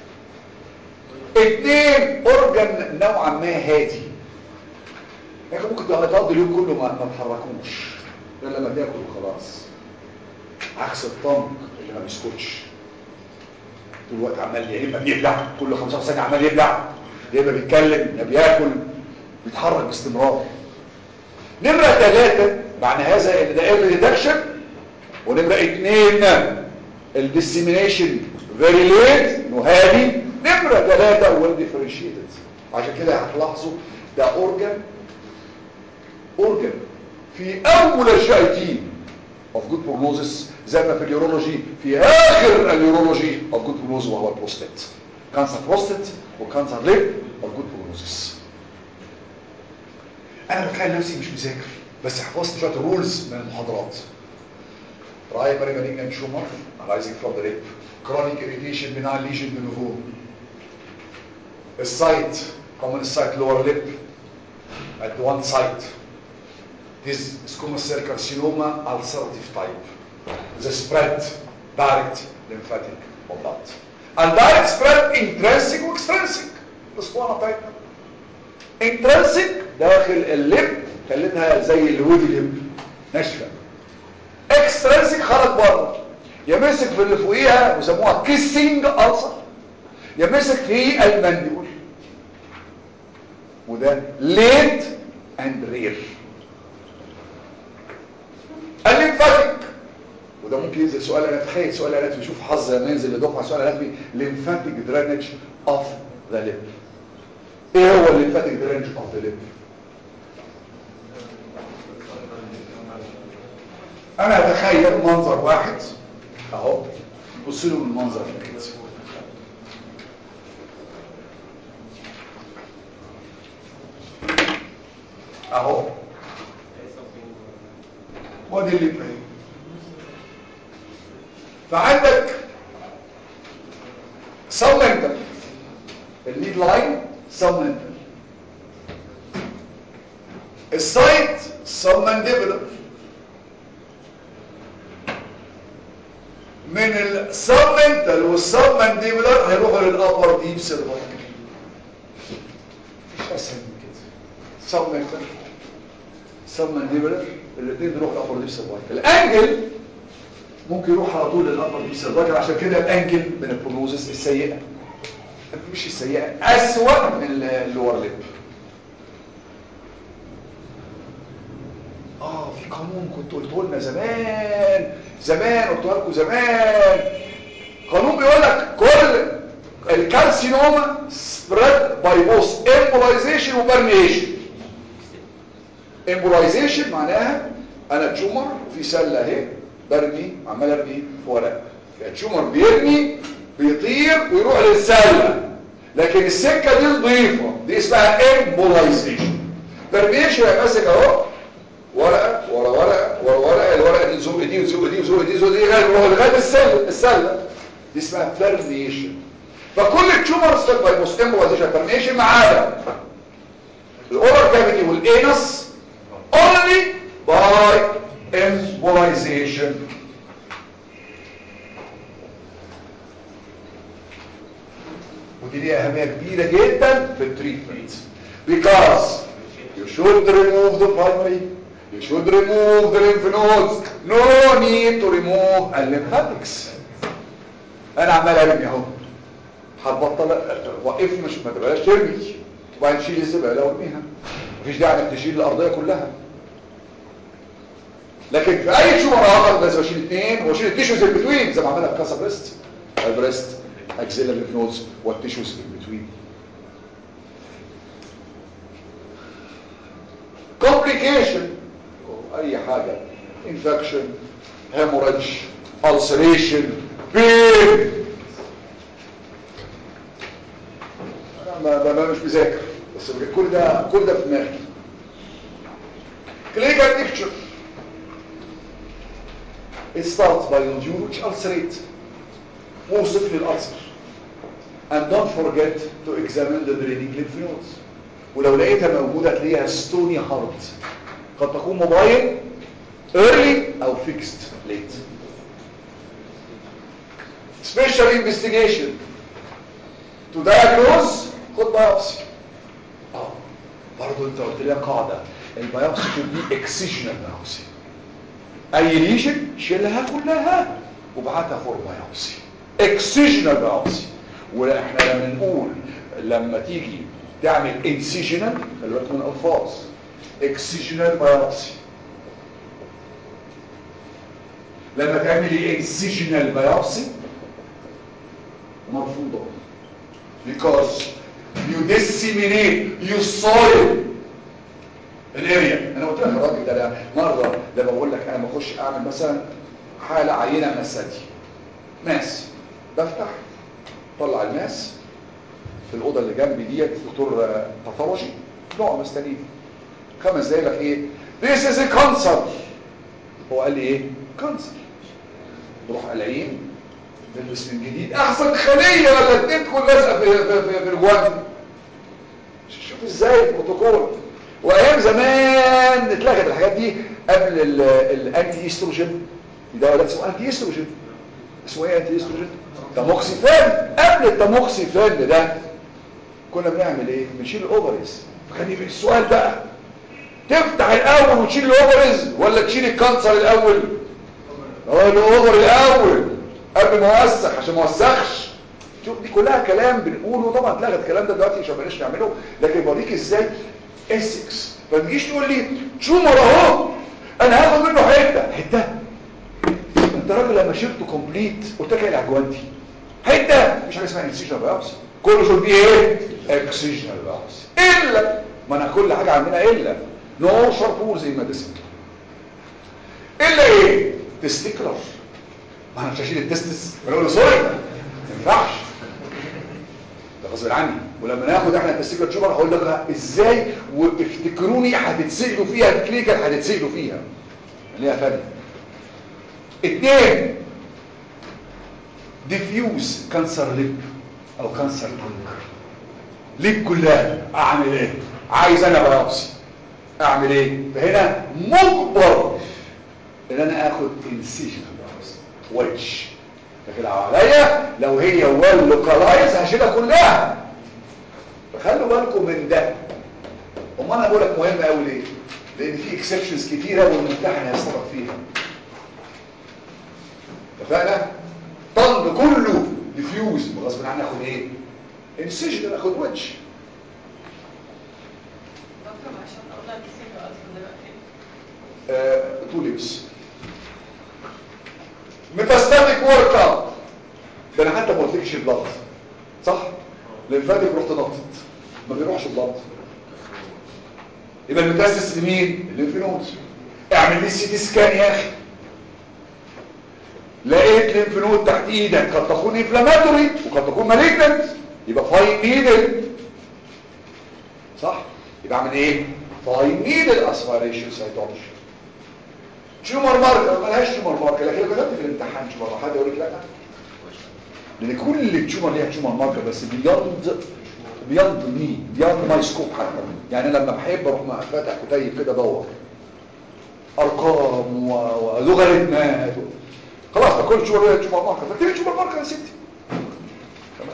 اتنين اورجن نوعا ما هادي لكن ممكن تقضي اليوم كله ما ما تحركوش غير لما تاكل وخلاص عكس الطنق اللي ما بيسكتش طول الوقت عمال يا اما بيبلع كل 15 ثانيه عمال يبلع يا اما بيتكلم يا بياكل بيتحرك باستمرار نمرة ثلاثة معنى هذا ان ده ايرلي ديتكشن ونمرة اثنين الديسيمينيشن فيري ليت انه هادي نمرة ثلاثة ويل ديفرنشيتد عشان كده هتلاحظوا ده اورجن اورجن في اول الشياطين اوف جود بروجنوزس زي ما في اليورولوجي في اخر اليورولوجي اوف جود بروجنوز وهو البروستات كانسر بروستات وكانسر ليب اوف جود بروجنوزس انا بتخيل نفسي مش مذاكر بس حفظت شويه الرولز من المحاضرات primary malignant tumor arising from the lip chronic irritation benign lesion de nouveau السايت common site lower lip at one site this squamous cell carcinoma ulcerative type the spread direct lymphatic or blood and direct spread intrinsic و extrinsic الاسطوانه بتاعتنا intrinsic داخل اللب خليتها زي الودي لب ناشفه extrinsic خرج بره يمسك في اللي فوقيها وسموها كيسنج ألسر يمسك في المنديول وده ليت اند رير الليمفاتيك وده ممكن ينزل سؤال انا تخيل سؤال انا بشوف حظ لما ينزل لدفعه سؤال انا ليمفاتيك درينج اوف ذا ليب ايه هو الليمفاتيك درينج اوف ذا ليب انا اتخيل منظر واحد اهو بص له من المنظر ده كده اهو وادي اللي بقى فعندك سبمنتال الليد لاين سبمنتال السايت سبمنديبلر من السبمنتال والسبمنديبلر هيروحوا للابر ديب سيرفايكل مفيش اسهل من كده سبمنتال سبمنديبلر الاثنين بيروحوا للابر ديب سيرفايكل الانجل ممكن يروح على طول للابر ديب سيرفايكل عشان كده الانجل من البروجنوزس السيئه مش السيئه اسوأ من اللور ليب اه في قانون كنت قلته لنا زمان زمان قلته لكم زمان قانون بيقول لك كل الكالسينوما سبريد باي بوث امبولايزيشن وبرميشن امبولايزيشن معناها انا تيومر وفي سله اهي برمي عمال ارمي في ورق التيومر بيرمي بيطير ويروح للسله لكن السكه دي نظيفه دي اسمها امبولايزيشن برميشن ماسك اهو ورقه ورا ورقه ورا ورقه الورقه دي تزق دي وتزق دي وتزق دي وتزق دي لغايه ما هو لغايه السله السله دي اسمها ترميشن فكل التيومرز كانت باي بوست امبوزيشن ترميشن ما عدا الاورال كافيتي والانس only by embolization ودي ليها اهميه كبيره جدا في التريتمنت because you should remove the primary you should remove the lymph nodes no need to remove the lymphatics انا عمال ارمي اهو هتبطل وقف مش ما تبقاش ترمي وبعدين تشيل الزباله وارميها مفيش داعي انك تشيل الارضيه كلها لكن في اي شو مراحل لازم اشيل اثنين واشيل التيشوز اللي بتوين زي ما عملها في كاسا بريست البريست اكسيلر lymph نودز والتيشوز اللي بتوين complication اي حاجه infection hemorrhage ulceration pain انا ما ما مش مذاكر بس كل ده كل ده في دماغي clinical picture it starts by nodule which ulcerate وصف لي الألسر and don't forget to examine the draining lymph nodes ولو لقيتها موجودة تلاقيها stony hard قد تكون موبايل early أو fixed late special investigation to diagnose خد بايوبسي اه برضه انت قلت لي قاعدة البيوبسي should be excisional biopsy اي ليجن شيلها كلها وابعتها فور بايوبسي اكسجنال بايوبسي واحنا لما نقول لما تيجي تعمل انسيجنال خلي بالك من الفاظ اكسجنال بايوبسي لما تعملي انسيجنال بايوبسي مرفوضه because you disseminate you soil الاريا انا قلت لك الراجل ده لا مره لما بقول لك انا بخش اعمل مثلا حاله عينه من الثدي ماس بفتح طلع الماس في الاوضه اللي جنبي ديت دكتور باثولوجي نوع مستنيف خمس دقايق لك ايه this is a cancer هو قال لي ايه كانسر بروح قلعين بلبس من جديد احسن خليه ولا اتنين تكون لازقه في في في, في الجوان شوف ازاي البروتوكول وايام زمان اتلغت الحاجات دي قبل الانتي استروجين ده ولا اسمه انتي استروجين اسمه ايه انتي استروجين تاموكسيفان قبل التاموكسيفان ده كنا بنعمل ايه بنشيل الاوفريز فكان يبقى السؤال بقى تفتح الاول وتشيل الاوفريز ولا تشيل الكانسر الاول هو الاوفر الاول قبل ما اوسخ عشان ما اوسخش شوف دي كلها كلام بنقوله طبعا اتلغت الكلام ده دلوقتي عشان بلاش نعمله لكن بوريك ازاي اسكس ما تجيش تقول لي تشومر اهو انا هاخد منه حته حته انت راجل لما شلته كومبليت قلت لك ايه العجوانتي حته مش حاجه اسمها انسيشنال بايوبسي كله شو دي ايه اكسيشنال بايوبسي الا ما انا كل حاجه عندنا الا نو شاربور زي ميديسن الا ايه تستيكلر ما انا مش هشيل التستس بقول له سوري ما ينفعش ده غصب عني ولما ناخد احنا التستيكلر تشوبر هقول لك ازاي وافتكروني هتتسالوا فيها الكلينيكال هتتسالوا فيها ليها ثانيه اثنين ديفيوز كانسر ليب او كانسر لونج ليب كلها اعمل ايه عايز انا بايوبسي اعمل ايه فهنا مجبر ان انا اخد انسيجن ويتش لكن عليا لو هي ويل لوكالايز هشيلها كلها فخلوا بالكم من ده امال انا بقول لك مهم قوي ليه لان في اكسبشنز كتيره والممتحن هيستغرق فيها اتفقنا طن كله ديفيوز غصب عني اخد ايه انسيجن اخد ويتش دكتور معلش انا اقول لك السن اصلا دلوقتي آه، تو ليبس ميتاستاتيك ورك اب ده انا حتى ما قلتلكش البلط صح للفاتك رحت نطت ما بيروحش البلط يبقى المتاسس لمين الليمف نود اعمل لي سي تي سكان يا اخي لقيت ليمف نود تحت ايدك قد تكون انفلاماتوري وقد تكون مالجنت يبقى فاين نيدل صح يبقى اعمل ايه فاين نيدل اسبيريشن سايتولوجي تيومر ماركر ملهاش تيومر ماركر لكن لو كتبت في الامتحان تيومر حد يقول لك لا لان كل التيومر ليها تيومر ماركر بس بياند بياند مي بياند ماي سكوب حتى يعني لما بحب اروح مع- فاتح كتيب كده ادور ارقام و- ولوغاريتمات و- خلاص ده كل تيومر ليها تيومر ماركر فاكتبي تيومر ماركر يا ستي تمام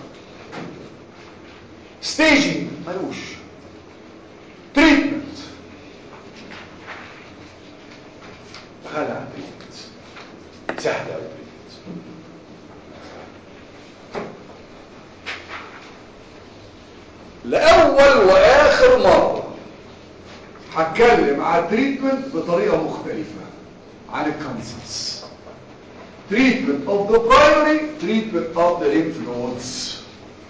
ستيجنج ملوش تريتمنت خلع البيت سهل قوي البيت لأول وآخر مرة هتكلم على التريتمنت بطريقة مختلفة عن الكانسرز treatment of the primary treatment of the lymph nodes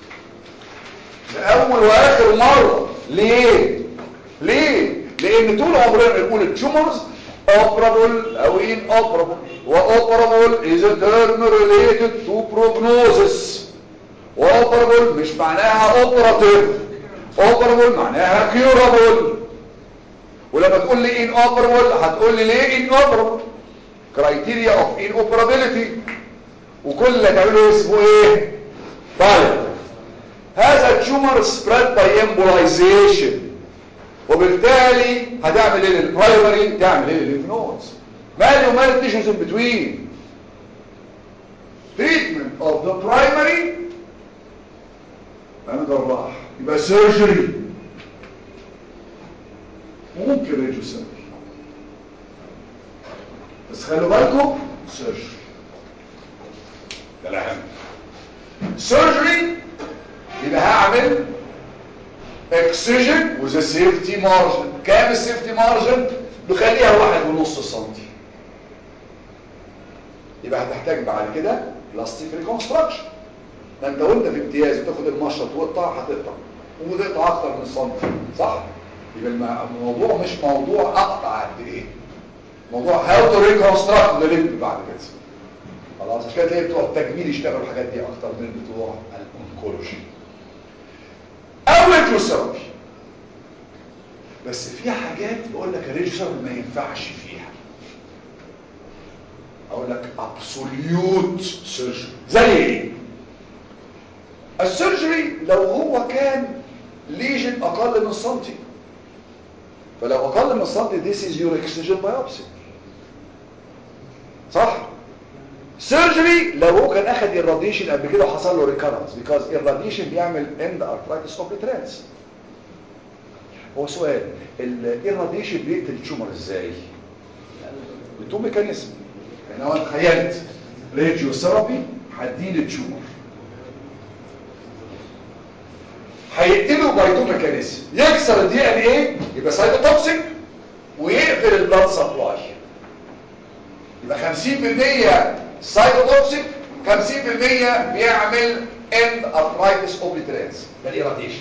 لأول وآخر مرة ليه؟ ليه؟ لأن طول عمرنا بنقول التيومرز operable أو inoperable وoperable is a term related to prognosis operable مش معناها operative operable معناها curable ولما تقول لي inoperable هتقول لي ليه inoperable criteria of inoperability وكل اللي هتعمله اسمه ايه؟ طيب هذا التيومر سبريد باي embolization وبالتالي هتعمل ايه للبرايمري تعمل ايه للليمف نودز مالي ومال التيشوز ان بتوين treatment of the primary انا جراح يبقى سيرجري ممكن ريديو سيرجري بس خلوا بالكم سيرجري ده الاهم سيرجري يبقى هعمل اكسجن وذا سيفتي مارجن كام السيفتي مارجن نخليها واحد ونص سنتي يبقى هتحتاج بعد كده بلاستيك ريكونستراكشن ما انت وانت في امتياز وتاخد المشط وتقطع هتقطع وتقطع اكتر من سنتي صح يبقى الم- الموضوع مش موضوع اقطع قد ايه موضوع هاو تو ريكونستراكت ذا ليمب بعد كده خلاص عشان كده تلاقي بتوع التجميل يشتغلوا الحاجات دي اكتر من بتوع الانكولوجي او ريديوثيرابي بس في حاجات بقول لك الريديوثيرابي ما ينفعش فيها اقول لك ابسوليوت سيرجري زي ايه السيرجري لو هو كان ليجن اقل من سنتي فلو اقل من سنتي this is your excision biopsy صح سيرجري لو هو كان اخد الراديشن قبل كده وحصل له ريكارنس بيكوز الراديشن بيعمل اند ارثرايتس اوبليترانس هو سؤال الراديشن بيقتل التيومر ازاي بتو ميكانيزم يعني انا تخيلت راديو ثيرابي هدين التيومر هيقتله باي تو ميكانيزم يكسر الدي ان ايه يبقى سايتوتوكسيك ويقفل البلاد سبلاي يبقى 50% سايتوتوكسيك 50% بيعمل اند ارثرايتس اوبليترانس ده الاراديشن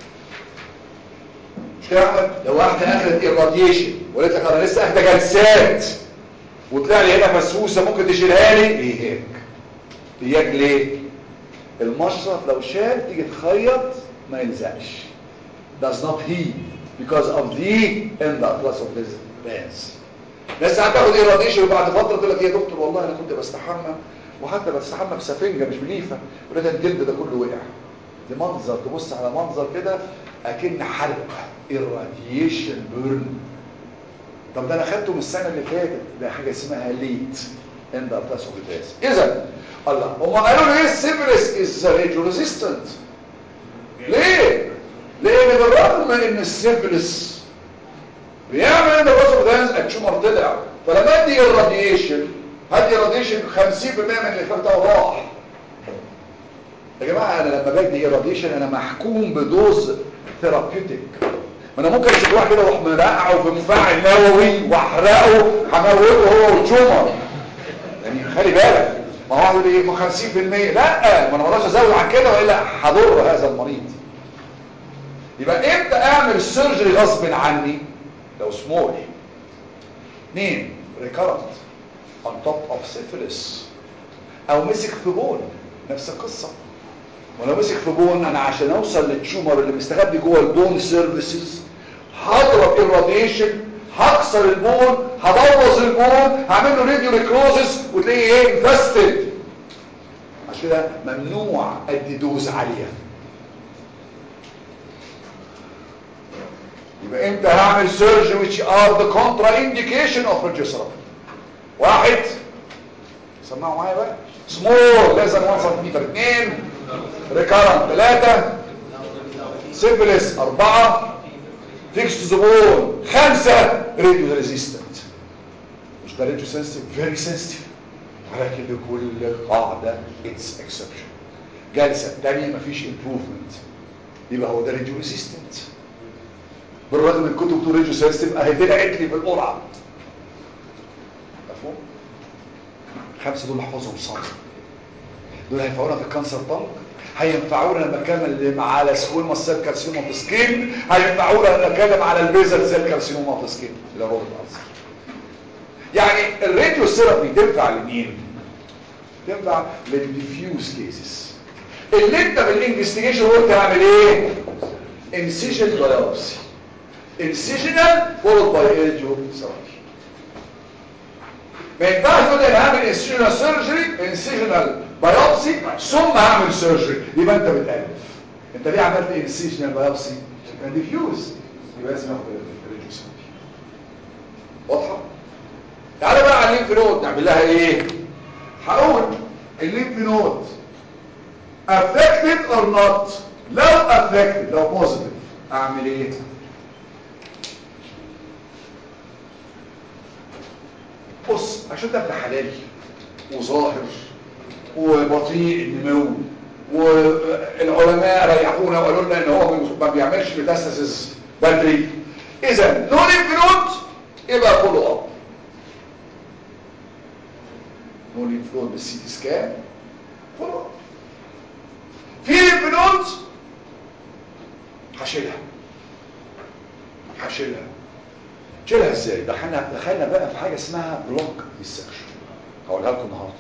مش كده يا احمد لو واحده اخذت الراديشن وقالت لك انا لسه اخده جلسات وطلع لي هنا فسوسه ممكن تشيلها لي ايه هيك اياك ليه المشرط لو شال تيجي تخيط ما يلزقش does not heal because of the end atlas of this bands ناس هتاخد ايراديشن وبعد فتره تقول لك يا دكتور والله انا كنت بستحمى وحتى بستحمى بسفنجه مش بليفه ولقيت الجلد ده كله وقع دي منظر تبص على منظر كده اكن حرق irradiation بيرن طب ده انا خدته من السنه اللي فاتت ده حاجه اسمها ليت اند ارتاس اوف اذا الله هم قالوا لي ايه السيفلس از راديو ريزيستنت ليه لان بالرغم من ان السيفلس بيعمل ان الراسل دانس التيومر طلع فلما ادي الراديشن هدي الراديشن 50% من اللي فات راح يا جماعه انا لما بدي الراديشن انا محكوم بدوز ثيرابيوتيك ما انا ممكن امسك واحد كده واروح مرقعه في مفاعل نووي واحرقه هموته هو والتيومر يعني خلي بالك ما هو يقول ايه ما 50% لا ما انا ما اقدرش ازود عن كده والا هضر هذا المريض يبقى امتى اعمل السيرجري غصب عني لو سمول اثنين ريكارنت on top of syphilis او مسك في بون نفس القصة ولو مسك في بون انا عشان اوصل للتيومر اللي مستخبي جوه البون سيرفيسز هضرب الراديشن هكسر البون هبوظ البون هعمل له راديو نيكروزس وتلاقيه ايه انفستد عشان كده ممنوع ادي دوز عاليه يبقى امتى هعمل سيرجري which are the contraindication of progesterone واحد سمعوا معايا بقى سمول less than 1 سنتيمتر اثنين ريكارنت ثلاثة سيفلس أربعة فيكس زبون خمسة راديو ريزيستنت مش ده راديو سنسيتيف فيري سنسيتيف ولكن لكل قاعدة اتس اكسبشن جلسة الثانية مفيش امبروفمنت يبقى هو ده راديو ريزيستنت بالرغم من كتب بتقول راديو سنسيتيف اهي طلعت لي بالقرعة مفهوم؟ خمسة دول احفظهم صم دول هينفعونا في الكانسر طنك هينفعونا لما نتكلم على سكول سيل كارسينوما في سكين هينفعونا لما نتكلم على البيزل سيل كارسينوما في سكين اللي هو الالسر يعني الراديو ثيرابي تنفع لمين تنفع للديفيوز كيسز اللي انت بالانفستيجيشن قلت هعمل ايه انسيجن بايوبسي انسيجنال فولود باي راديو ثيرابي ما ينفعش تقول انا هعمل انسيجنال سيرجري انسيجنال بايوبسي ثم هعمل سيرجري يبقى انت بتالف انت ليه عملت انسيجنال بايوبسي كان ديفيوز يبقى لازم اخد الراديو ثيرابي واضحه تعالى بقى على الليمف نود نعمل لها ايه هقول الليمف نود affected or not لو affected لو positive اعمل ايه بص عشان ده ابن حلال وظاهر وبطيء النمو والعلماء ريحونا وقالوا لنا ان هو ما بيعملش ميتاستاسيس بدري اذا نو ليمف نود يبقى فولو اب نو ليمف نود بالسي تي سكان فولو اب في ليمف نود هشيلها هشيلها شيلها ازاي دخلنا دخلنا بقى في حاجه اسمها بلوك ديسكشن هقولها لكم النهارده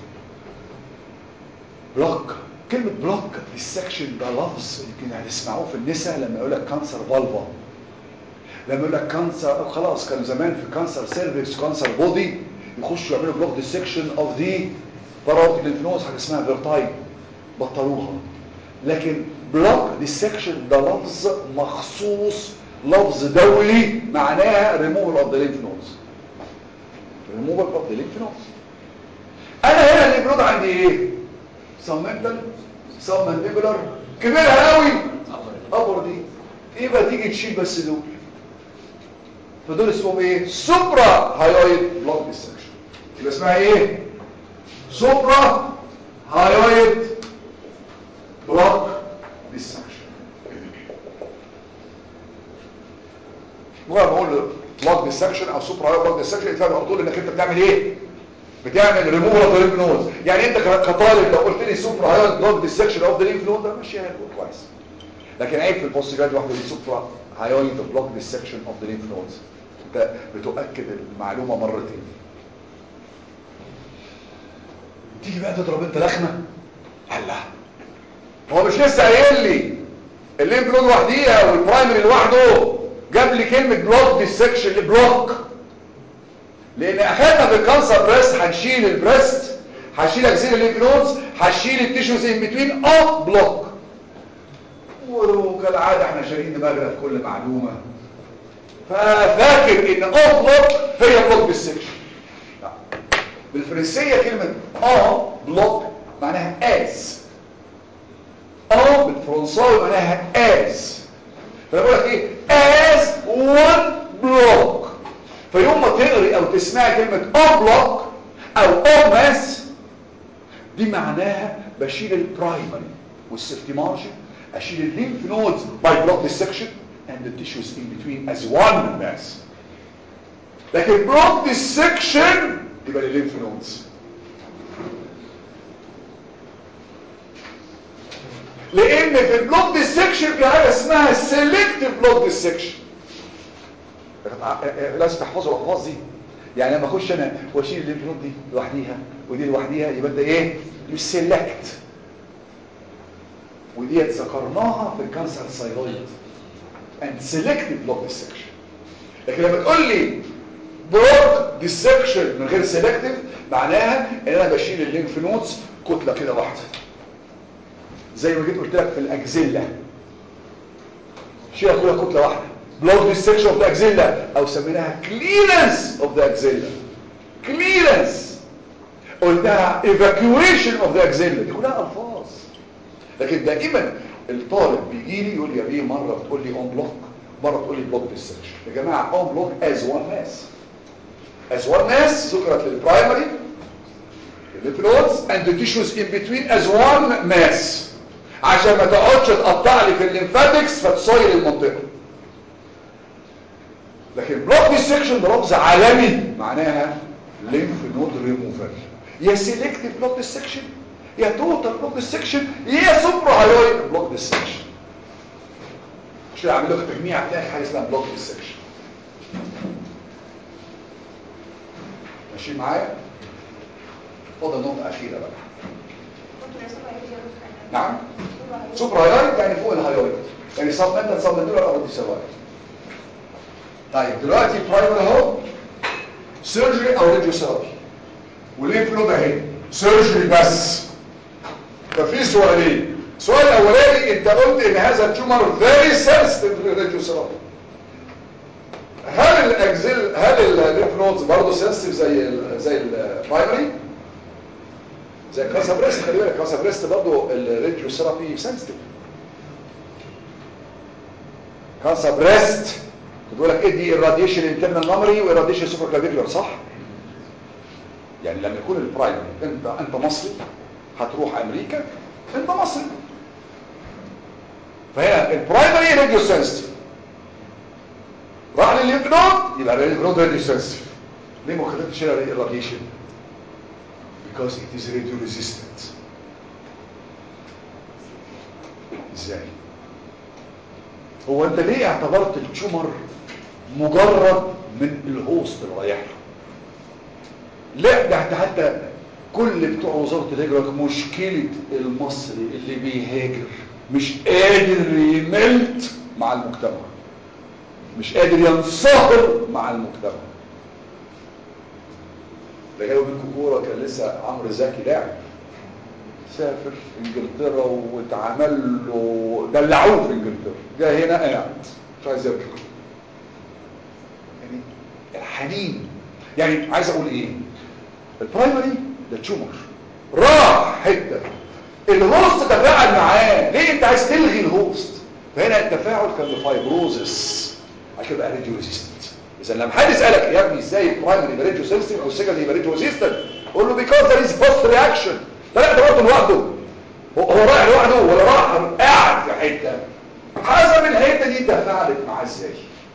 بلوك كلمه بلوك ديسكشن ده لفظ يمكن هتسمعوه في النساء لما يقول لك كانسر فالفا لما يقول لك كانسر خلاص كانوا زمان في كانسر سيرفكس كانسر بودي يخشوا يعملوا بلوك ديسكشن اوف ذا باراوتيد لينفنوز حاجه اسمها فيرتايم بطلوها لكن بلوك ديسكشن ده لفظ مخصوص لفظ دولي معناها ريموفال اوف ذا ليمف نودز ريموفال اوف ذا ليمف نودز انا هنا الليمف نود عندي ايه سامنتال سامنتيبولار كبيرها قوي ابر دي يبقى تيجي تشيل بس دول فدول اسمهم ايه سوبرا هايويد بلوك ديسكشن يبقى اسمها ايه سوبرا هايويد بلوك ديسكشن مجرد ما اقول بلوك ديسكشن او سوبر هايويد بلوك ديسكشن يتفهم على طول انك انت بتعمل ايه بتعمل ريموفال اوف ذا ليمف نود يعني انت كطالب لو قلت لي سوبر هايويد بلوك ديسكشن اوف ذا ليمف نود ده ماشي كويس لكن عيب في البوست جراد واحده دي سوبر هايويد بلوك ديسكشن اوف ذا ليمف نودز انت بتؤكد المعلومه مرتين تيجي بقى تضرب انت لخمه الله هو مش لسه قايل لي الليمف نود لوحديها والبرايمري لوحده جاب لي كلمه بلوك ديسكشن بلوك لان اخدنا في الكانسر بريست هنشيل البريست هشيل اجزاء الليمف نودز هشيل التيشوز ان بتوين اوف بلوك وكالعاده احنا شايلين دماغنا في كل معلومه ففاكر ان اوف بلوك هي بلوك ديسكشن بالفرنسيه كلمه اه بلوك معناها از اه بالفرنساوي معناها از فانا بقول لك ايه از one بلوك فيوم ما تقري او تسمعي كلمه اه بلوك او اه ماس دي معناها بشيل البرايمري والسيفتي مارجن اشيل الليمف نودز باي بلوك ديسكشن and the tissues in between as one mass لكن بلوك ديسكشن يبقى للليمف نودز لان في البلوك ديسكشن في حاجه اسمها سيلكتيف بلوك ديسكشن لازم تحفظوا الالفاظ دي يعني لما اخش انا واشيل الليمف نود دي لوحديها ودي لوحديها يبقى ده ايه مش سيلكت ودي ذكرناها في الكانسر الثايرويد and selective block dissection لكن لما تقول لي بلوك ديسكشن من غير سيلكتيف معناها ان انا بشيل الليمف نودز كتله كده واحده زي ما جيت قلت لك في الاكزيلا شيء كلها كتله واحده بلوك ديسكشن اوف ذا اكزيلا او سميناها كليرنس اوف ذا اكزيلا كليرنس قلناها evacuation اوف ذا اكزيلا دي كلها الفاظ لكن دائما الطالب بيجي لي يقول لي يا بيه مره بتقول لي اون بلوك مره تقول لي بلوك ديسكشن يا جماعه اون بلوك از وان ماس as one mass ذكرت للبرايمري lymph nodes and the tissues in between as one mass عشان ما تقعدش تقطع لي في الليمفاتكس فتصير المنطقه لكن بلوك ديسكشن ده لفظ عالمي معناها lymph node removal يا سيلكتيف بلوك ديسكشن يا توتال بلوك ديسكشن يا سوبر هايويد بلوك ديسكشن عشان اعمل لك تجميع هتلاقي حاجه اسمها بلوك ديسكشن ماشي معايا فاضل نقطه اخيره بقى نعم سوبر هايويد يعني فوق الهايويد يعني سب انت سب دول او دي سواء طيب دلوقتي برايمر اهو سيرجري او راديو ثيرابي وليه نود اهي سيرجري بس ففي سؤالين السؤال الاولاني انت قلت ان هذا التيومر فيري سنسيتيف للراديو ثيرابي هل الاكزيل هل الليمف نودز برضه سنسيتيف زي ال زي البرايمري زي الكاسا بريست خلي بالك الكاسا بريست برضه الراديو ثيرابي سنسيتيف كاسا بريست بيقول لك ادي الراديشن انترنال ميموري والراديشن سوبر كلافيكولار صح يعني لما يكون البرايمري انت انت مصري هتروح امريكا انت مصري فهنا البرايمري راديو سنسيتيف راح للليمف نود يبقى الليمف نود راديو سنسيتيف ليه ما خدتش الراديشن because it is radio resistant ازاي هو انت ليه اعتبرت التيومر مجرد من الهوست اللي رايح له لا ده حتى حتى كل بتوع وزارة الهجرة مشكلة المصري اللي بيهاجر مش قادر يملت مع المجتمع مش قادر ينصهر مع المجتمع ده جايب منكم كوره كان لسه عمرو زكي لاعب سافر انجلترا واتعمل له دلعوه في انجلترا جه هنا قاعد مش عايز يرجع يعني الحنين يعني عايز اقول ايه البرايمري ده تيومر راح حته الهوست تفاعل معاه ليه انت عايز تلغي الهوست فهنا التفاعل كان بفايبروزس عشان يبقى راديو ريزيستنت اذا لما حد يسالك يا ابني ازاي البرايمري يبقى راديو سنسيتيف والسكندري يبقى راديو ريزيستنت قول له بيكوز ذير از بوست رياكشن ده لا ده برضه لوحده هو هو رايح لوحده ولا راح قاعد في حته حسب الحته دي تفاعلت معاه ازاي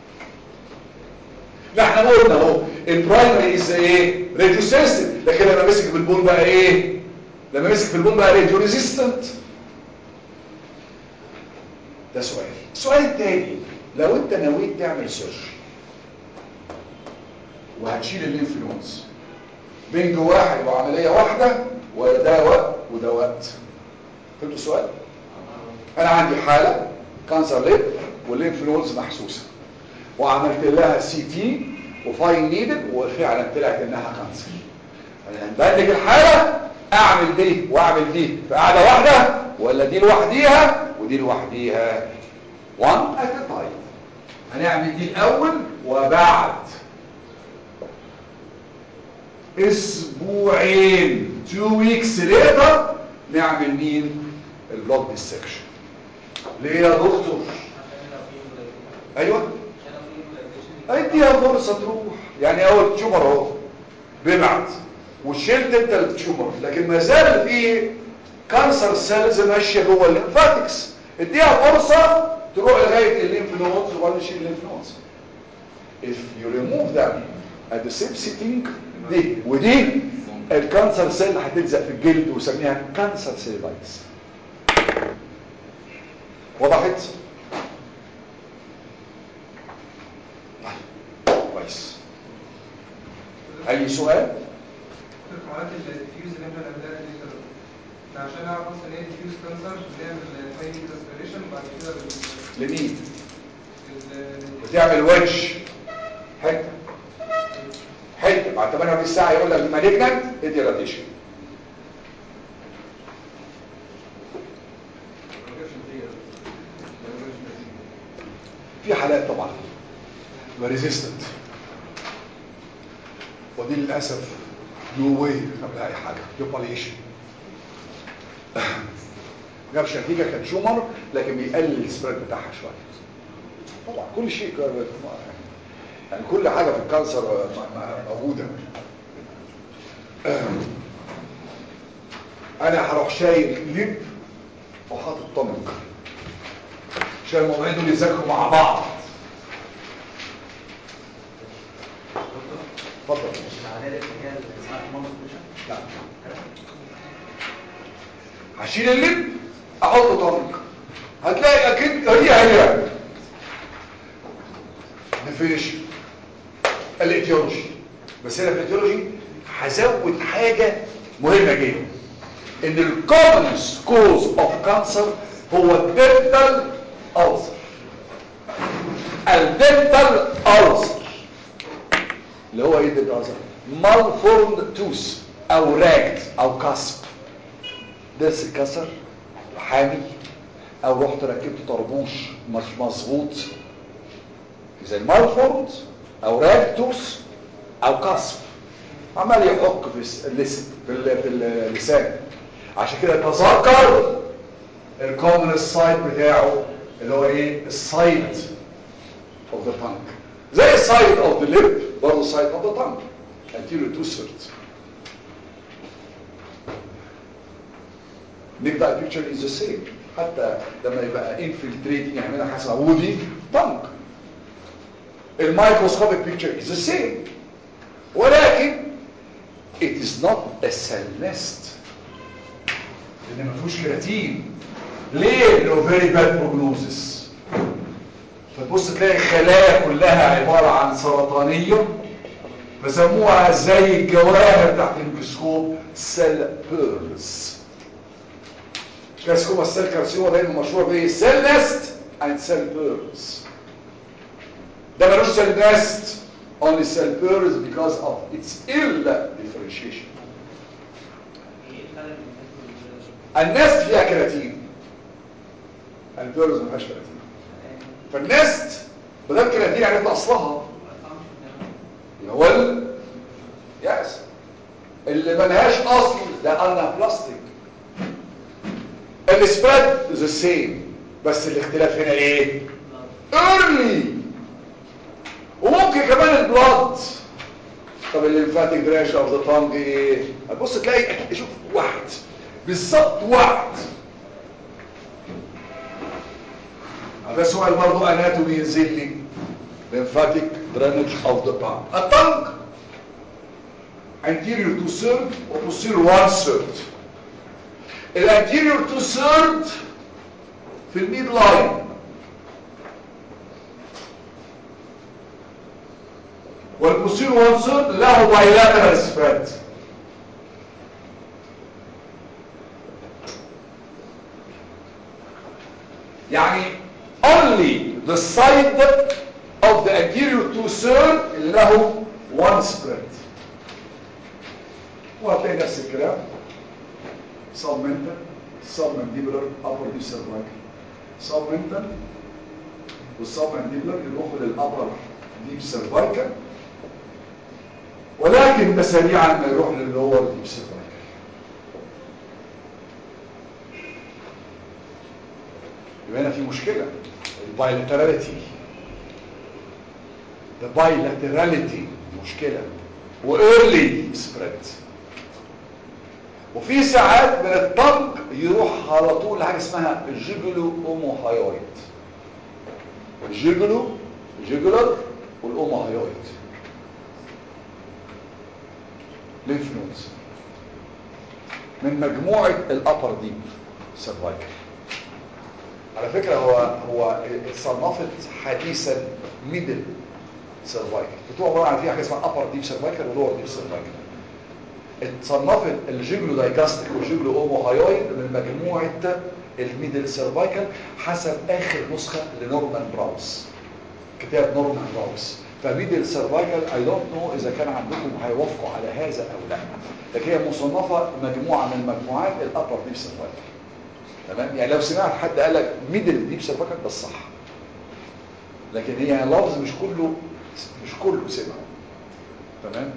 لا احنا قلنا اهو البرايمري از ايه راديو سنسيتيف لكن لما مسك في البون بقى ايه لما مسك في البون بقى راديو ريزيستنت ده سؤال السؤال الثاني لو انت نويت تعمل سيرجري وهتشيل الليمف نودز بين واحد وعمليه واحده ولا ده وقت وده وقت فهمتوا السؤال انا عندي حاله كانسر ليب والليمف نودز محسوسه وعملت لها سي تي وفاين نيدل وفعلا طلعت انها كانسر بلج الحاله اعمل دي واعمل دي في قاعده واحده ولا دي لوحديها ودي لوحديها one at a time هنعمل دي الاول وبعد اسبوعين two weeks later نعمل مين البلوك ديسكشن ليه يا دكتور ايوه اديها فرصه تروح يعني اول تيومر اهو بيبعت وشلت انت التيومر لكن ما زال في كانسر سيلز ماشيه جوه الليمفاتكس اديها فرصه تروح لغايه الليمف نودز وبعدين تشيل الليمف نودز if you remove them at the same sitting دي ودي الكانسر سيل هتلزق في الجلد وسميها كانسر سيلايتس وضحت طيب كويس اي سؤال في حالات الديفيوز اللي احنا بنعملها دي كده احنا عشان نعرف اصلا ايه ديفيوز كانسر بنعمل هاي اسبريشن وبعد كده بن- لمين ال- بتعمل وش حته حته بعد 48 ساعه يقول لك مالجنت ادي راديشن في حالات طبعا ريزيستنت ودي للاسف نو واي نعمل اي حاجه ديباليشن جابش نتيجه كان شومر لكن بيقلل السبريد بتاعها شويه طبعا كل شيء كان- يعني كل حاجه في الكانسر م- م- موجوده انا هروح شايل لب وحاطط طنق عشان الموضوعين دول يذاكروا مع بعض اتفضل العمليه اللي هي اسمها كوماند لا هشيل اللب احطه طنق هتلاقي اكيد هي هي ديفينيشن الايتيولوجي بس هنا في الايتيولوجي هزود حاجه مهمه جدا ان الكومنس كوز اوف كانسر هو الدنتال ألسر الدنتال ألسر اللي هو ايه الدنتال ألسر malformed توث او راكت او كسب ضرس اتكسر حامي او رحت ركبت طربوش مش مظبوط زي المالفورد او راكتوس او كسب عمال يحك في الس- اللسن في, ال- في اللسان عشان كده تذكر الكومن السايد بتاعه اللي هو ايه السايد اوف ذا تانك زي السايد اوف ذا ليب برضه السايد اوف ذا تانك anterior to third نبدا البيكتشر از ذا سيم حتى لما يبقى انفلتريتنج يعملها حاجه اسمها وودي تانك الميكروسكوبيك بيكتشر از ذا سيم ولكن it is not a cell nest لان ما فيهوش كراتين ليه لانه very bad prognosis فتبص تلاقي الخلايا كلها عباره عن سرطانيه فسموها زي الجواهر تحت الميكروسكوب سيل بيرلز كاسكوما السيل كارسيوما دايما مشهور بايه سيل نست اند سيل بيرلز ده ملوش سيل نست only cell pearls because of its ill differentiation النست فيها كراتين البيرلز ما فيهاش كراتين فالنست بدل كراتين عرفت اصلها اللي هو ال يس اللي ملهاش اصل ده انا بلاستيك السبريد ذا سيم بس الاختلاف هنا ايه early وممكن كمان البلاد طب الليمفاتيك درينج اوف ذا تانج ايه هتبص تلاقي شوف واحد بالظبط واحد ده سؤال برضه اناتومي ينزل لي lymphatic drainage of the tongue التانج anterior to third و posterior one third الانتيريور تو third في الميد لاين والبوستيريور one third له bilateral spread يعني only the side of the anterior two third اللي له one spread وهتلاقي نفس الكلام submental submandibular upper deep cervical submental والsubmandibular يروحوا للupper deep cervical ولكن ده سريعا ما يروح للlower deep cervical يبقى هنا في مشكلة البايلاتراليتي the bilaterality مشكلة وايرلي spread وفي ساعات من الطنج يروح على طول لحاجه اسمها الجيجولو اوموهايويد الجيجولو الجيجولر والاوموهايويد لينف نودز من مجموعه الابر ديب سيرفايكل على فكره هو هو اتصنفت حديثا ميدل سيرفايكل بتوع عباره عن في حاجه اسمها ابر ديب سيرفايكل ولور ديب سيرفايكل اتصنفت الجيجلو دايجاستيك والجيجلو اوموهايويد من مجموعة الميدل سيرفايكل حسب اخر نسخة لنورمان براوس كتاب نورمان براوس فميدل سيرفايكل اي دونت نو اذا كان عندكم هيوافقوا على هذا او لا لكن هي مصنفة مجموعة من مجموعات الابر ديب سيرفايكل تمام يعني لو سمعت حد قال لك ميدل ديب سيرفايكل ده الصح لكن هي لفظ مش كله مش كله سمع تمام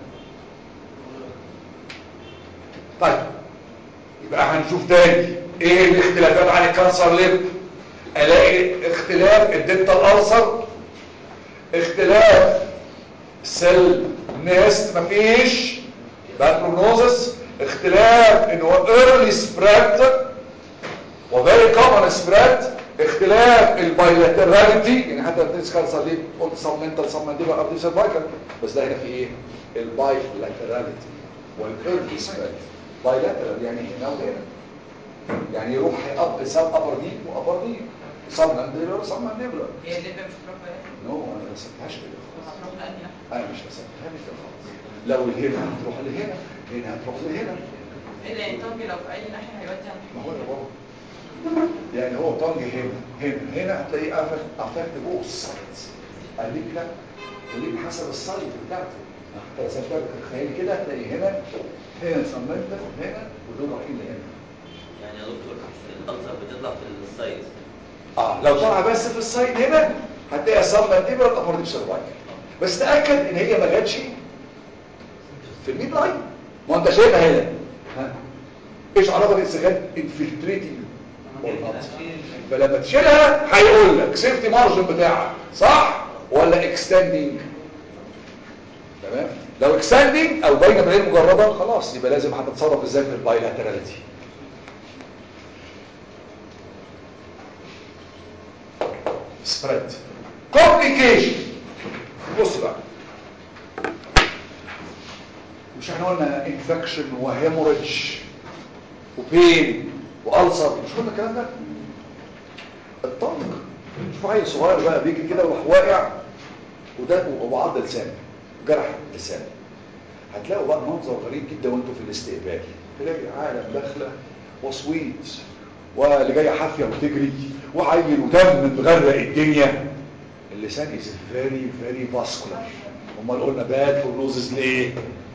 طيب يبقى هنشوف تاني ايه الاختلافات عن الكانسر ليب الاقي اختلاف الدنتال ألسر اختلاف سيل نيست مفيش باد بروجنوزس اختلاف ان هو early spread وفيري كومن سبريد اختلاف البايلاتراليتي يعني حتى الدنس كانسر ليه قلت سبمنتال سبمنتيبل ارتي سيرفايكال بس ده هنا في ايه البايلاتراليتي والايرلي سبريد بايلاترال يعني هنا وهنا يعني يروح اب سب ابر ديب وابر ديب سب مانديبلر سب مانديبلر هي اللي مش هتروح بقى نو انا ما رسمتهاش كده هتروح لأني انا مش رسمتها كده خالص لو الهنا هتروح لهنا هنا هتروح لهنا ايه ده يعني طنج لو في اي ناحية هيودي عند ما هو يا بابا يعني هو طنج هنا هنا هنا هتلاقيه افكت بوث سايدز قال لا وليك حسب السايد بتاعته انت رسمتها تخيل كده هتلاقي هنا هنا صممت هنا ودول رايحين لهنا يعني يا دكتور الألسر بتطلع في السايز اه لو طلع بس في السايد هنا هتلاقي السبمنتيبل الابرديب سيرفايكل بس تاكد ان هي ما جاتش في الميد لاين ما انت شايفها هنا ها ايش علاقه الاستخدام انفلتريتنج فلما تشيلها هيقول لك سيفتي مارجن بتاعك صح ولا اكستندنج تمام لو اكستندنج او باينه غير مجرده خلاص يبقى لازم هتتصرف ازاي في البايلاتراليتي سبريد كومبليكيشن بص بقى مش احنا قلنا انفكشن وهيموريدج وبين والسر مش قلنا الكلام ده الطنج شوف عيل صغير بقى بيجي كده ويروح واقع وده وعض لسانه جرح لسانه هتلاقوا بقى منظر غريب جدا وانتوا في الاستقبال تلاقي عالم داخله وصويت واللي جايه حافيه وتجري وعيل ودم مغرق الدنيا اللسان از فيري فيري فاسكولار امال قلنا باد بروجنوزز ليه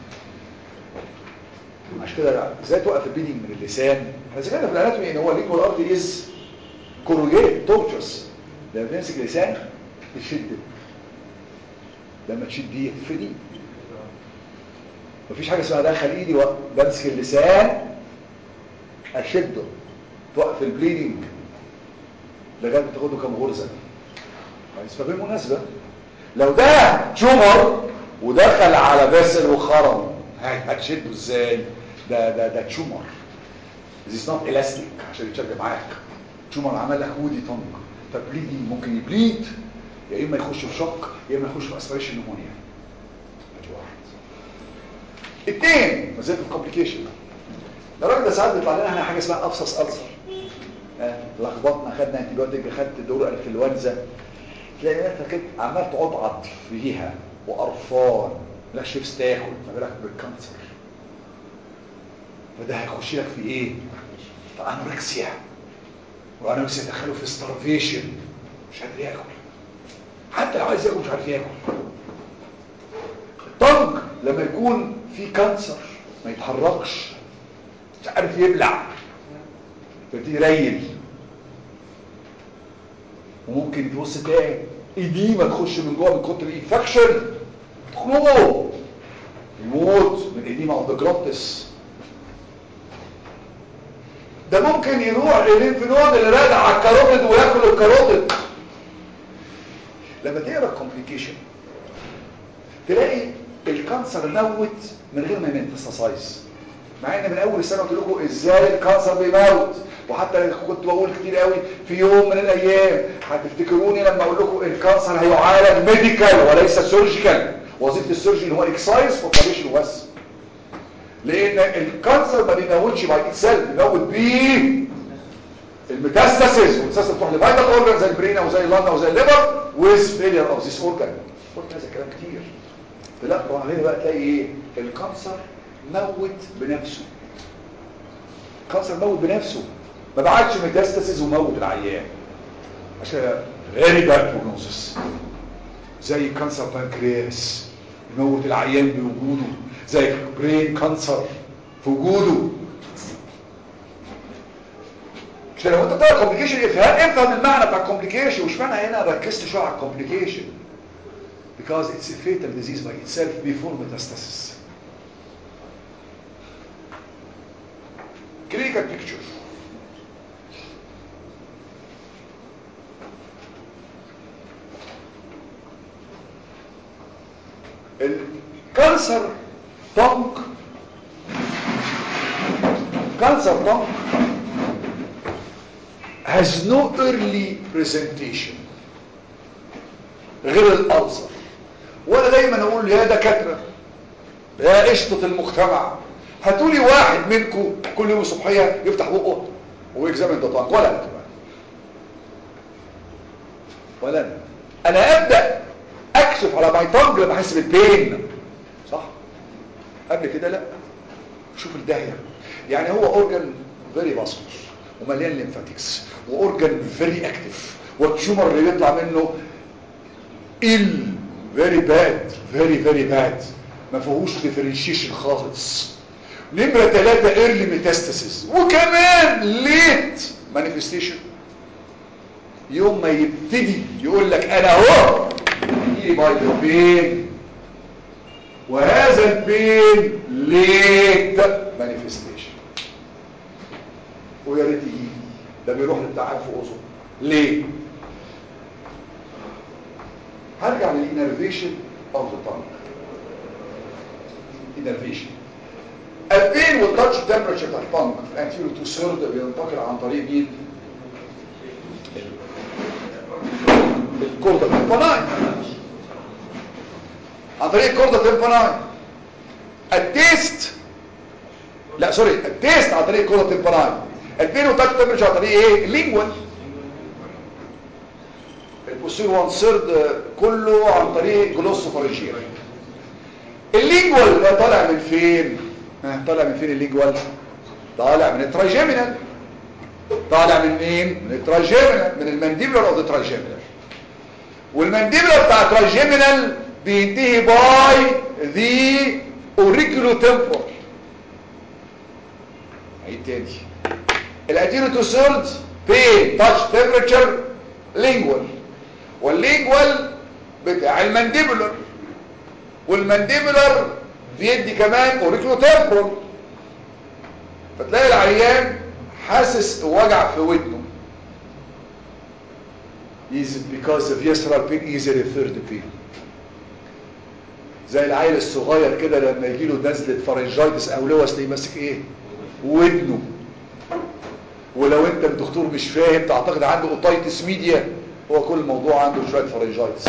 عشان كده ازاي توقف البيدنج من اللسان احنا ذكرنا في الاناتومي ان هو اللينجوال ارتي از كوروجيت توبشس لما تمسك لسان تشد لما تشد دي في دي مفيش حاجه اسمها ادخل ايدي وبمسك اللسان اشده توقف البليدنج لغايه ما تاخده كام غرزه بس فبالمناسبه لو ده تيومر ودخل على باسل وخرم هتشده ازاي ده ده ده تيومر This is not elastic عشان يتشد معاك تيومر عمل لك ودي تنج فبليدنج ممكن يبليد يا اما يخش في شوك يا اما يخش في اسبريشن نمونيا ادي واحد اثنين مازال في الكومبليكيشن الراجل ده ساعات بيطلع لنا هنا حاجه اسمها ابسس السر لخبطنا خدنا انتيبيوتيك خدت دور انفلونزا تلاقي نفسك كده عمال تعضعض فيها وقرفان مالكش نفس تاكل ما بالك بالكانسر فده هيخش لك في ايه في انوركسيا وانوركسيا تدخله في ستارفيشن مش قادر ياكل حتى لو عايز ياكل مش عارف ياكل الطنج لما يكون في كانسر ما يتحركش مش عارف يبلع فبتيجي يريل وممكن تبص تلاقي ايديما تخش من جوه من كتر الانفكشن تخنقه يموت من ايديما اوف ذا جلوتس ده ممكن يروح للليمف نود اللي راجع على الكاروتيد وياكل الكاروتيد لما تقرا الكومبليكيشن تلاقي الكانسر موت من غير ما يمنتسايز مع ان من اول السنه قلت لكم ازاي الكانسر بيموت وحتى كنت بقول كتير قوي في يوم من الايام هتفتكروني لما اقول لكم الكانسر هيعالج ميديكال وليس سيرجيكال وظيفه السيرجن هو اكسايز فوكاليشن بس لان الكانسر ما بيموتش باي اتسيلف بيموت بيه الميتاستاسيس والميتاستاسيس بتروح لفيتال اورجان زي البرين او زي اللنج او زي الليفر ويز فيلير اوف ذيس اورجان قلت هذا كلام كتير لا طبعا هنا بقى تلاقي ايه الكانسر موت بنفسه الكانسر موت بنفسه ما بعدش ميتاستاسيس وموت العيان عشان فيري باد بروجنوسيس زي كانسر بانكرياس يموت العيان بوجوده زي برين كانسر في وجوده عشان لو انت بتقرا كومبليكيشن افهم افهم المعنى بتاع الكومبليكيشن وش معنى هنا ركزت شويه على الكومبليكيشن because it's a fatal disease by itself before metastasis clinical picture الكانسر طنق كانسر طنق has no early presentation غير الألسر وانا دايما اقول يا دكاترة يا قشطة المجتمع هاتولي واحد منكم كل يوم الصبحية يفتح بقه ويكزامن ده طنق ولا انا كمان ولا انا انا ابدأ اكشف على ماي تانج لما احس بالبين صح قبل كده لا شوف الداهية يعني هو اورجن فيري فاسكولار ومليان ليمفاتكس واورجن فيري اكتف والتيومر اللي بيطلع منه ال فيري باد فيري فيري باد ما فيهوش ديفرنشيشن خالص نمرة ثلاثة ايرلي ميتاستاسيس وكمان ليت مانيفستيشن يوم ما يبتدي يقول لك انا اهو يجي باي بين وهذا البين ليت مانيفستيشن ويا ريت يجي ده بيروح لبتاع في اذن ليه هرجع للانرفيشن اوف ذا تانك انرفيشن البين والتاتش تمبرتشر بتاع التانك في الانتيرو تو سيرد بينتقل عن طريق مين الكوردا تمباناي عن طريق الكوردا تمباناي التيست لا سوري التيست عن طريق الكوردا تمباناي البين والتاتش تمبرتشر عن طريق ايه اللينجوال البوستير وان سيرد كله عن طريق جلوسوفارينجيال اللينجوال طالع من فين ها طالع من فين اللينجوال طالع من الترايجيمينال طالع من مين من الترايجيمينال من المانديبلر او الترايجيمينال والمانديبلر بتاع الترايجيمينال بينتهي باي ذي اوريكولو تمبور عيد تاني الاتيروتوسيرد بين تاتش تمبرتشر لينجوال واللينجوال بتاع المانديبولر والمانديبولر بيدي كمان اوريكلو تمبرال فتلاقي العيان حاسس وجع في ودنه is because of visceral pain is a referred pain زي العيل الصغير كده لما يجي له نزله فرنجايتس او لوس تلاقيه ماسك ايه ودنه ولو انت الدكتور مش فاهم تعتقد عنده اوتايتس ميديا هو كل الموضوع عنده شويه فرنجايتس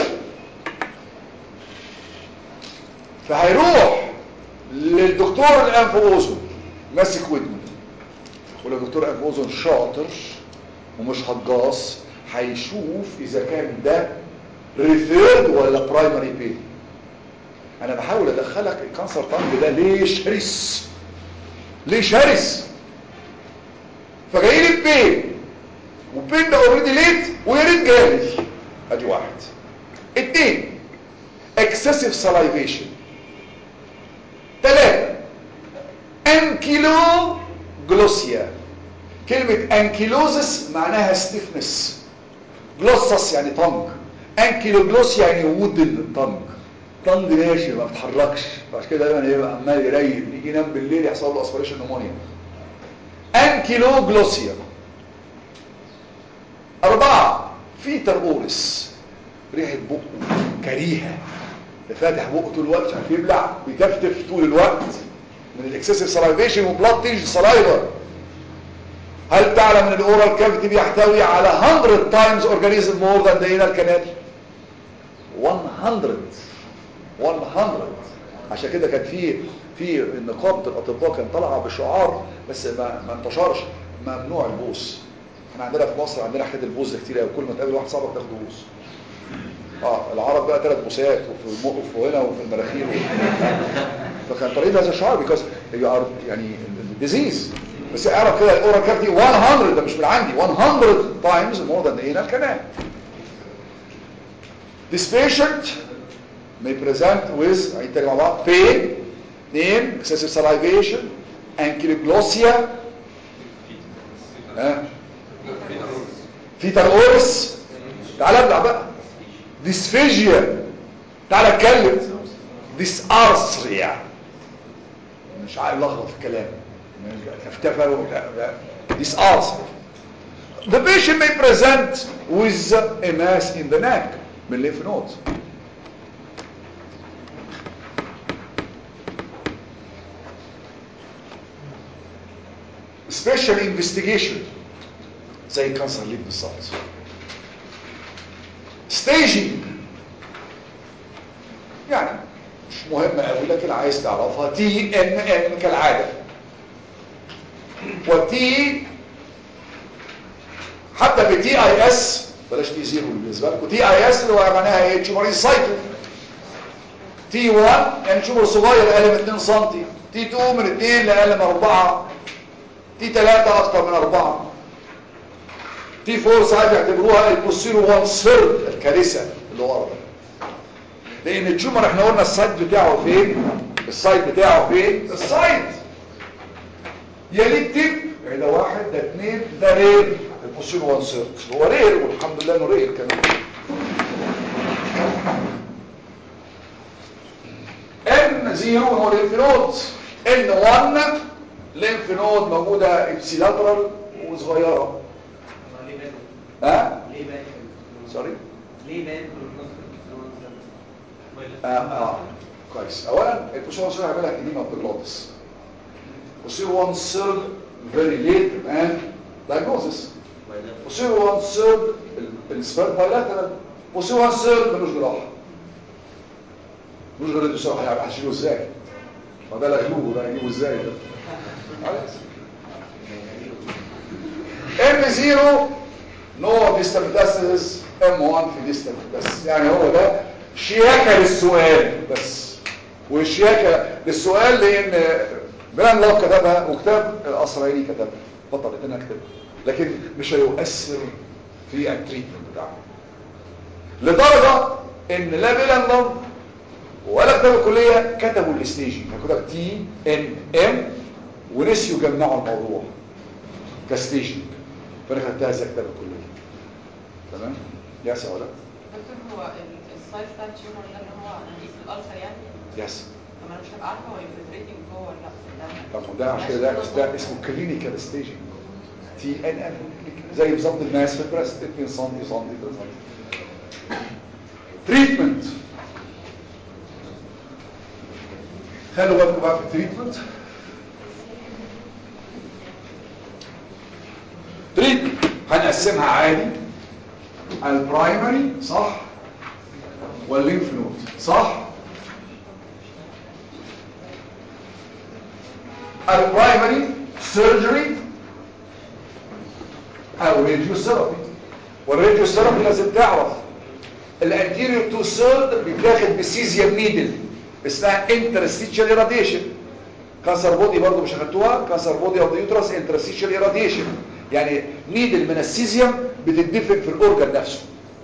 فهيروح للدكتور الانف واذن ماسك ودنه ولو دكتور انف واذن شاطر ومش هجاص هيشوف اذا كان ده ريفيرد ولا برايمري بين انا بحاول ادخلك الكانسر طنج ده ليه شرس ليه شرس فجاي لي بين وبين ده اوريدي ليت ويا ريت جالي ادي واحد اتنين اكسسيف سلايفيشن ثلاثة انكيلو جلوسيا كلمة انكيلوزس معناها ستيفنس جلوسس يعني طنج انكيلو جلوسيا يعني وودن طنج طنج ماشي ما بتحركش عشان كده دايما يبقى عمال يريب يجي ينام بالليل يحصل له اسبريشن نمونيا انكيلو جلوسيا أربعة فيتر أورس ريحة بقه كريهة فاتح بقه طول الوقت مش عارف يبلع بيتفتف طول الوقت من الاكسسيف سلايفيشن وبلاد تيجي سلايفر هل تعلم ان الاورال كافيتي بيحتوي على 100 تايمز اورجانيزم مور ذان ذا انال كانال 100 100 عشان كده كان في في نقابه الاطباء كان طالعه بشعار بس ما ما انتشرش ممنوع البوس احنا عندنا في مصر عندنا حكايه البوز ده كتير قوي كل ما تقابل واحد صاحبك تاخد بوز اه العرب بقى ثلاث بوسات وفي المخ وفي هنا وفي المراخير فكان طريق هذا الشعار بيكوز يعني الديزيز بس اعرف كده الاورال كافيتي 100 ده مش من عندي 100 times more than the anal canal This patient may present with عيد تاني مع بعض pain اثنين excessive salivation ankyloglosia ها فيتال اورس تعال ابلع بقى ديسفيجيا تعال اتكلم ديس ارثريا مش عارف لخبط في الكلام كفتفه ولا لا ديس ارثريا The patient may present with a mass in the neck من lymph nodes special investigation زي كانسر ليك بالظبط staging يعني مش مهمة قوي لكن عايز تعرفها تي ان ان كالعادة والتي حتى في تي اي اس بلاش تي زيرو بالنسبة لكم تي اي اس اللي هو معناها ايه تيومريز سايتو تي 1 يعني تيومر صغير اقل من 2 سم تي 2 من 2 لاقل من 4 تي 3 اكتر من 4 تي 4 ساعات يعتبروها البوستيرو 1 ثيرد الكارثه اللي ورا ده لان التيومر احنا قلنا السايت بتاعه فين السايت بتاعه فين السايت يلي التيب يعني ده واحد ده اثنين ده رير البوستيرو 1 ثيرد هو رير والحمد لله انه رير كمان ان 0 هو الليمف نود ان 1 ليمف نود موجوده ابسيلاترال وصغيره ليه بان ها ليه بان سوري ليه بان اه اه كويس اولا البوستيرو 1 هيعمل لك اديمه بجلوتس posterior one third very late and diagnosis posterior one third السبرد bilateral posterior one third ملوش جراحه ملوش غير الدكتور هيعمل هشيله ازاي ما ده لغلوبه ده هيجيبه ازاي ده خلاص ام 0 نو ديستال ميتاستاسيس ام 1 في ديستال ميتاستاسيس يعني هو ده شياكه للسؤال بس وشياكه للسؤال لان بلان لو كتبها وكتاب الاسرائيلي كتبها بطلت انا اكتبها لكن مش هيؤثر في التريتمنت بتاعه لدرجه ان لا بلان لو ولا كتاب الكليه كتبوا الستيجنج كتب تي ان ام ونسيوا جمعوا الموضوع كستيجنج فانا خدتها زي كتاب الكليه تمام يا سؤال دكتور هو ال- السايز بتاع التيومر ده اللي هو نقيس الالسر يعني يس طب انا مش هبقى عارفه هو انفلتريتنج جوه ولا لا طب ده عشان كده ده, ده اسمه كلينيكال ستيجنج تي ان ام زي بالظبط الماس في البريست 2 سم سم 3 سم تريتمنت خلوا بالكم بقى في التريتمنت تريتمنت هنقسمها عادي البرايمري صح والليمف نود صح البرايمري سيرجري او راديو ثيرابي والراديو ثيرابي لازم تعرف الانتيريور تو سيرد بيتاخد بسيزيوم نيدل اسمها انترستيشال راديشن كانسر بودي برضو مش اخدتوها كانسر بودي اوف ذا يوترس انترستيشال راديشن يعني نيدل من السيزيوم بتدفن في الاورجن نفسه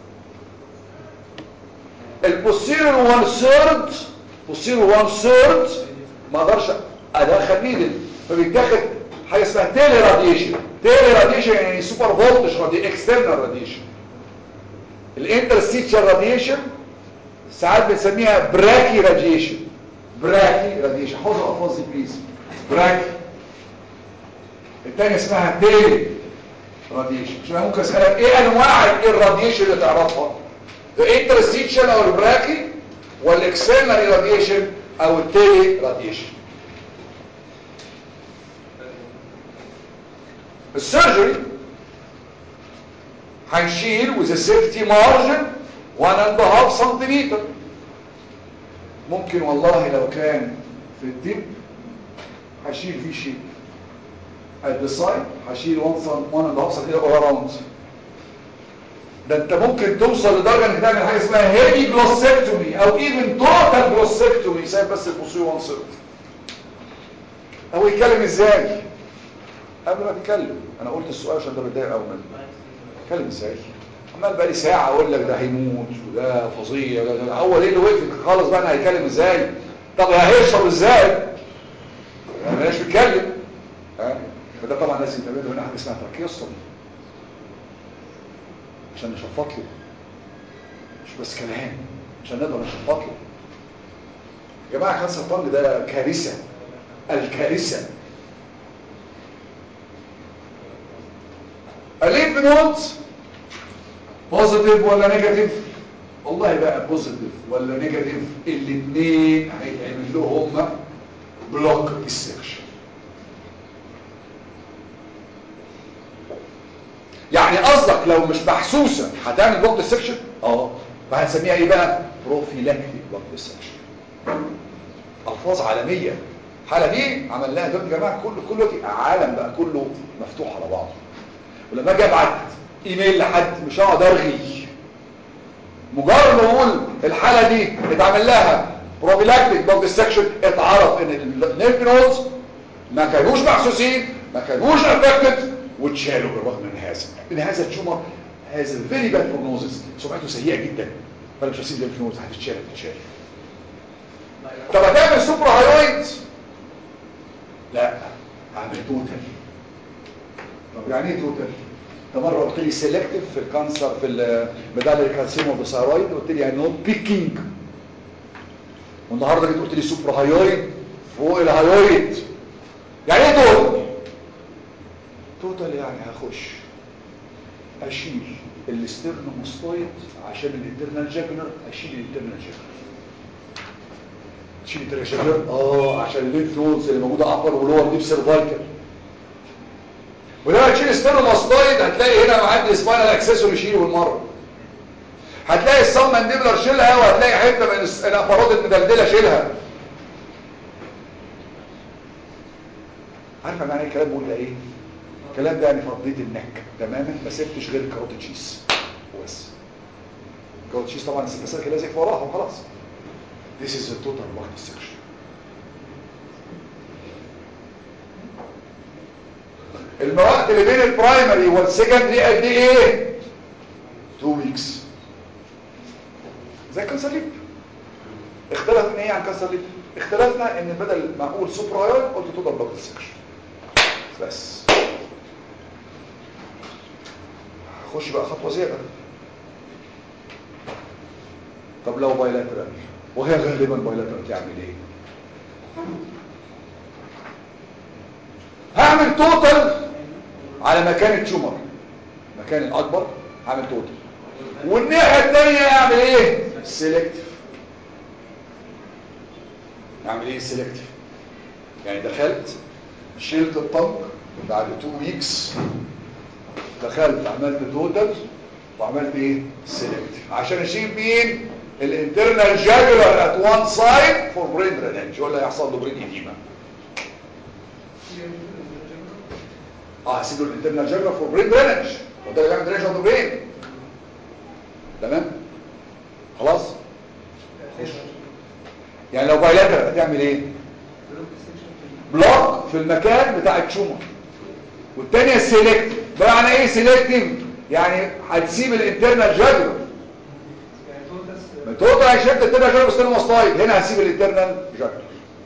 البوستيريور 1 ثيرد بوستيريور 1 ثيرد ما اقدرش ادخل نيدل فبيتاخد حاجه اسمها تيلي راديشن تيلي راديشن يعني سوبر فولتج راديشن اكسترنال راديشن الانترستيشال راديشن ساعات بنسميها براكي راديشن براكي راديشن حفظوا الفاظ بليز براكي الثانيه اسمها تيلي راديشن عشان أنا ممكن اسالك ايه انواع الراديشن اللي تعرفها الانترستيشال او البراكي والاكسترنال راديشن او التيلي راديشن السيرجري هنشيل with a safety margin 1 and a half سنتيمتر ممكن والله لو كان في الدب هشيل فيه شيء at the side هشيل 1 and a half سنتيمتر all around ده انت ممكن توصل لدرجه انك تعمل حاجه اسمها هيفي جلوسكتومي او ايفن توتال جلوسكتومي سايب بس البوسيو 1 سيرت هو يتكلم ازاي قبل ما تتكلم انا قلت السؤال عشان ده بتضايق قوي منه اتكلم ازاي عمال بقالي ساعه اقول لك ده هيموت وده فظيع ده- ده- اول ايه اللي وقف خالص بقى انا هيتكلم ازاي طب هيشرب ازاي يعني مش بيتكلم ها فده طبعا لازم تعمل له هنا حاجه اسمها تراكيوستومي عشان نشفط له مش بس كلام عشان نقدر نشفط له يا جماعه كانسر فانج ده كارثه الكارثه الليمف نودز بوزيتيف ولا نيجاتيف والله بقى بوزيتيف ولا نيجاتيف الاثنين هيتعمل لهم بلوك السكشن يعني قصدك لو مش محسوسه هتعمل بلوك السكشن اه فهنسميها ايه بقى بروفيلاكتيك بلوك السكشن الفاظ عالميه الحاله دي عملناها دلوقتي يا جماعه كله كله عالم بقى كله مفتوح على بعضه ولما اجي ابعت ايميل لحد مش هقعد ارغي مجرد ما اقول الحاله دي اتعمل لها بروفيلاكتيك بلوك سكشن اتعرف ان النيرف نودز ما كانوش محسوسين ما كانوش افكتد واتشالوا بالرغم من هذا ان هذا التيومر هذا فيري باد بروجنوزس سمعته سيئه جدا فانا مش هسيب الليمف نودز هتتشال هتتشال طب هتعمل سوبر هايويد لا هعمل توتال طب يعني ايه توتال ده مره قلت لي سيلكتيف في الكانسر في الميدالي الكالسيوم والثايرويد قلت لي يعني نوت بيكينج والنهارده جيت قلت لي سوبر هايويد فوق الهايويد يعني ايه توتال توتال يعني هخش اشيل الاسترنوموستويد عشان الانترنال جاكولر اشيل الانترنال جاكولر اشيل الانترنال جاكولر اه عشان الليمف نودز اللي موجوده ابر ولور ديب سيرفايكال ولما تشيل ستيرنوماستويد هتلاقي هنا معدي سباينال اكسسوري يشيله بالمره هتلاقي الصم مانديبلر شيلها وهتلاقي حته من الابارات المدلدله شيلها عارفه معنى الكلام بقول ده ايه الكلام ده يعني فضيت النك تماما ما سبتش غير الكاروتيد تشيز وبس الكاروتيد تشيز طبعا السلسله لازق وراها وخلاص This is the total body section الوقت اللي بين البرايمري والسكندري قد ايه 2 ويكس زي كانسر ليب اختلفنا ايه عن كانسر ليب اختلفنا ان بدل ما اقول سوبرايون قلت توتال بلوك سكشن بس خش بقى خطوه زياده طب لو بايلاترال وهي غالبا بايلاترال تعمل ايه هعمل توتال على مكان التيومر مكان الاكبر هعمل توتال والناحيه الثانيه اعمل ايه سيلكتيف اعمل ايه سيلكتيف يعني دخلت شلت الطنق بعد 2 ويكس دخلت عملت توتال وعملت ايه سيلكتيف عشان اشيل مين الانترنال جاجولار ات وان سايد فور برين درينج ولا يحصل له برين ايديما اه هسيب له الانترنال جاجولار فور برين درينج وده اللي بيعمل درينج اوف برين تمام خلاص خش يعني لو بايلاترال هتعمل ايه بلوك في المكان بتاع التيومر والتانية سيلكتيف معنى ايه سيلكتيف يعني هتسيب الانترنال جاجولار يعني توتس ما توقع هيشد الانترنال جاجولار بستنى مصطايد هنا هسيب الانترنال جاجولار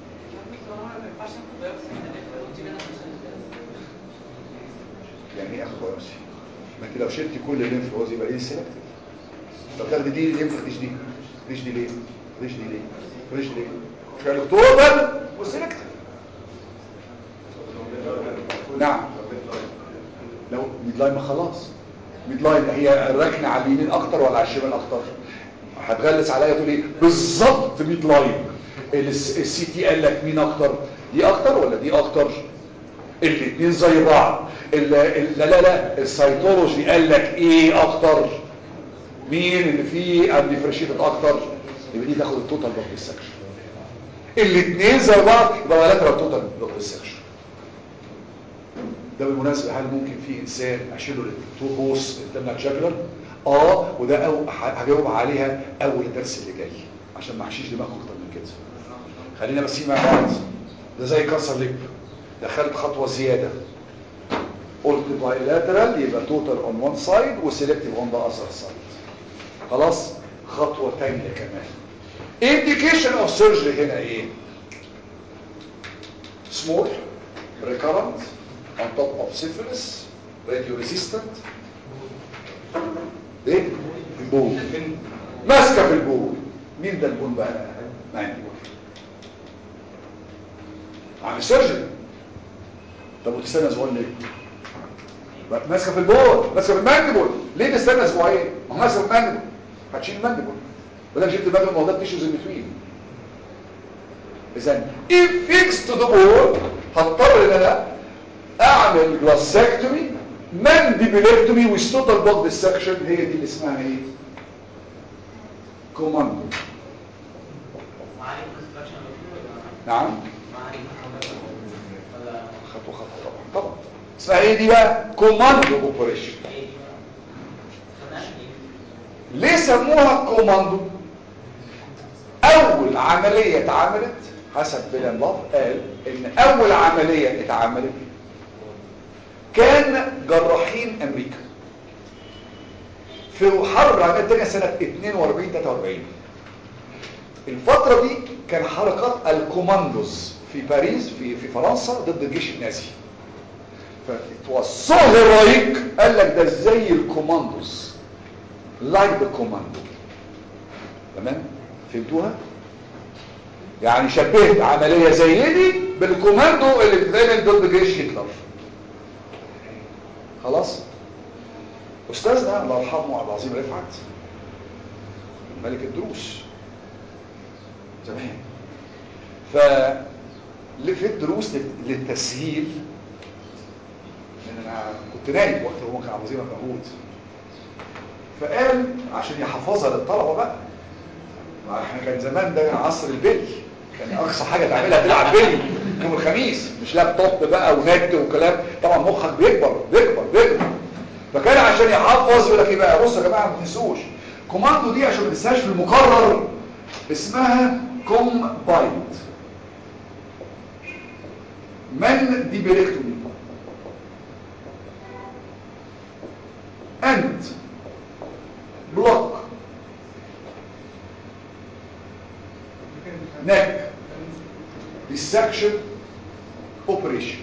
يعني ايه اخد بايوبسي ما انت لو شلت كل الليمف نودز يبقى ايه سيلكتيف طب تاخدي دي ليه ما تاخديش دي تاخديش دي ليه تاخديش دي ليه تاخديش دي ليه شال توتال وسيلكتيف نعم لو ميد لاين ما خلاص ميد لاين هي الركنه على اليمين اكتر ولا على الشمال اكتر هتغلس عليا تقول ايه بالظبط ميد لاين السي تي قال لك مين اكتر دي اكتر ولا دي اكتر الاثنين زي بعض ال- ال- لا لا لا السيتولوجي قال لك ايه اكتر مين اللي فيه انديفرشيتد اكتر يبقى دي تاخد التوتال بلوك سكشن الاثنين زي بعض يبقى لاترال توتال بلوك سكشن ده بالمناسبة هل ممكن في انسان اشيله التو بوس التمنع جاجلر اه وده أو هجاوب عليها اول الدرس اللي جاي عشان ما احشيش دماغ اكتر من كده خلينا بس مع بعض ده زي كسر ليب دخلت خطوة زيادة قلت بايلاترال يبقى توتال اون وان سايد وسيلكتيف اون ذا اذر سايد خلاص خطوة تانية كمان indication of surgery هنا ايه small recurrent on top of syphilis radio resistant ايه البول ماسكه في البول مين ده البول بقى مانديبول عن السيرجن طب وتستنى اسبوع ليه بقى ماسكه في البول ماسكه في المانديبول ليه تستنى اسبوعين ما هو ماسكه في المانديبول هتشيل المانديبول ولا شلت المانديبول ما هو ده تيشوز ان بتوين اذا if fixed to the ball هضطر ان انا اعمل جلاسكتومي مانديبولكتومي والتوتال بوك ديسكشن هي دي اللي اسمها ايه كوماندو معالي كونستراكشن نعم معالي ولا خطوه خطوه طبعا طبعا اسمها ايه دي بقى كوماندو اوبريشن ايه دي بقى؟ خدناش ايه؟ ليه سموها كوماندو اول عملية اتعملت حسب بيلان لاف قال ان اول عملية اتعملت كان جراحين امريكا في حرب العالمية الثانية سنة 42 43 الفترة دي كان حركات الكوماندوز في باريس في في فرنسا ضد الجيش النازي فاتوصوا هيرويك قال لك ده زي الكوماندوز لايك ذا كوماندو تمام فهمتوها يعني شبهت عملية زي دي بالكوماندو اللي بتتعمل ضد جيش هتلر خلاص استاذنا الله يرحمه عبد العظيم رفعت ملك الدروس زمان ف في الدروس للتسهيل لان انا كنت نايم وقت هو كان عبد العظيم موجود فقال عشان يحفظها للطلبه بقى ما احنا كان زمان ده عصر البلي كان اقصى حاجه تعملها تلعب بلي يوم الخميس مش لابتوب بقى ونت وكلام طبعا مخك بيكبر بيكبر بيكبر فكان عشان يحفظ يقول لك ايه بقى بصوا يا جماعه ما تنسوش كوماندو دي عشان ما تنساش في المقرر اسمها كومبايند من دي بيريكتومي انت بلوك neck dissection operation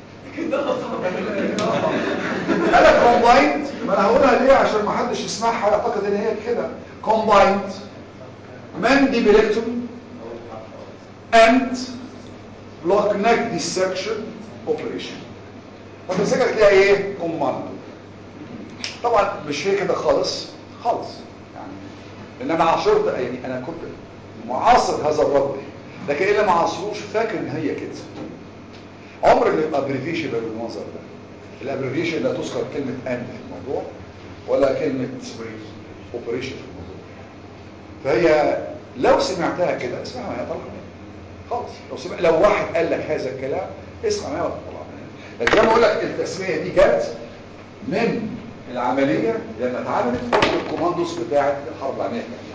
انا combined ما انا هقولها ليه عشان ما حدش يسمعها يعتقد ان هي كده combined mandibulectomy and block neck dissection operation فتمسكها تلاقي ايه commando طبعا مش هي كده خالص خالص يعني ان انا عاشرت يعني انا كنت معاصر هذا الرجل لكن اللي ما عاصروش فاكر ان هي كده عمر الابريفيشن بالمنظر ده الابريفيشن لا تذكر كلمه ان في الموضوع ولا كلمه اوبريشن في الموضوع فهي لو سمعتها كده اسمعها ما طلع خالص لو سمع لو واحد قال لك هذا الكلام اسمع ما طلع لكن لما اقول لك التسميه دي جت من العمليه لما اتعملت وقت الكوماندوس بتاعه الحرب العالميه الثانيه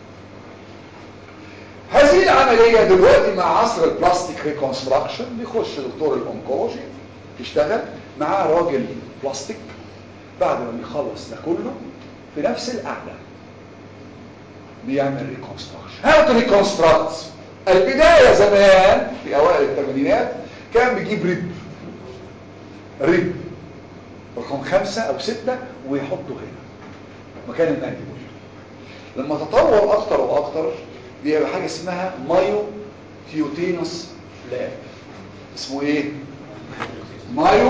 هذه العملية دلوقتي مع عصر البلاستيك ريكونستراكشن بيخش دكتور الأونكولوجي يشتغل معاه راجل بلاستيك بعد ما بيخلص ده كله في نفس القعدة بيعمل ريكونستراكشن هاو تو ريكونستراكت البداية زمان في أوائل الثمانينات كان بيجيب ريب ريب رقم خمسة أو ستة ويحطه هنا مكان المانديبول لما تطور أكتر وأكتر بيبقى حاجة اسمها مايو كيوتينوس فلاب اسمه ايه مايو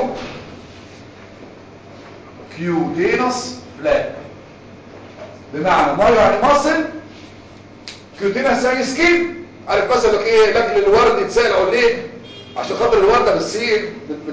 كيوتينوس فلاب بمعنى مايو يعني مصل كيوتينوس يعني سكين عارف مثلا لك ايه لاجل الورد يتسال عليه عشان خاطر الورده بالسين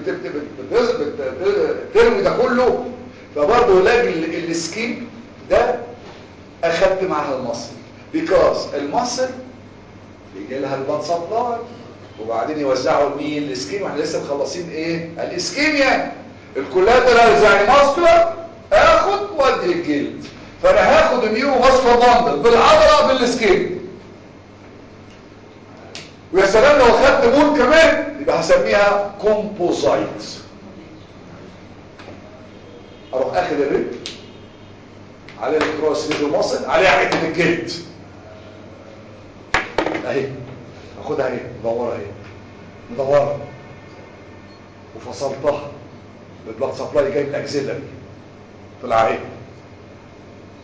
بترمي ده كله فبرضه لاجل السكين ده اخدت معاها المصل because المصل بيجي لها البلاد سبلاي وبعدين يوزعوا لمين الاسكيم واحنا لسه مخلصين ايه الاسكيميا الكولاترالز يعني ماسكولار اخد وادي الجلد فانا هاخد النيو ماسكولار باندل بالعضله بالاسكيم ويا سلام لو خدت بول كمان يبقى هسميها كومبوزايت اروح اخد الريب على الكروس ريجو ماسل عليها حته الجلد اهي اخدها اهي مدوره اهي مدوره وفصلتها بالبلاد سبلاي جاي من اكسيلري طلع اهي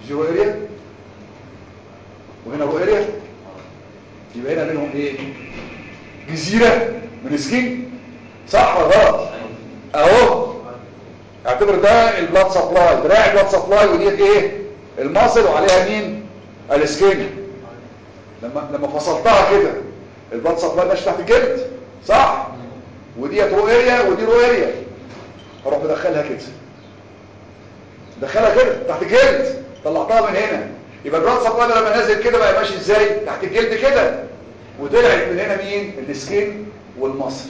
مش رو اريا وهنا رو اريا يبقى هنا بينهم ايه جزيرة من سكين صح ولا غلط اهو اعتبر ده البلاد سبلاي دراع البلاد سبلاي وديت ايه المصل وعليها مين السكين لما لما فصلتها كده البلاد سبلاي ماشي تحت الجلد صح وديت رو اريا ودي رو اريا اروح مدخلها كده دخلها كده تحت الجلد طلعتها من هنا يبقى البلاد سبلاي ده لما نازل كده بقى ماشي ازاي تحت الجلد كده وطلعت من هنا مين السكين والمصل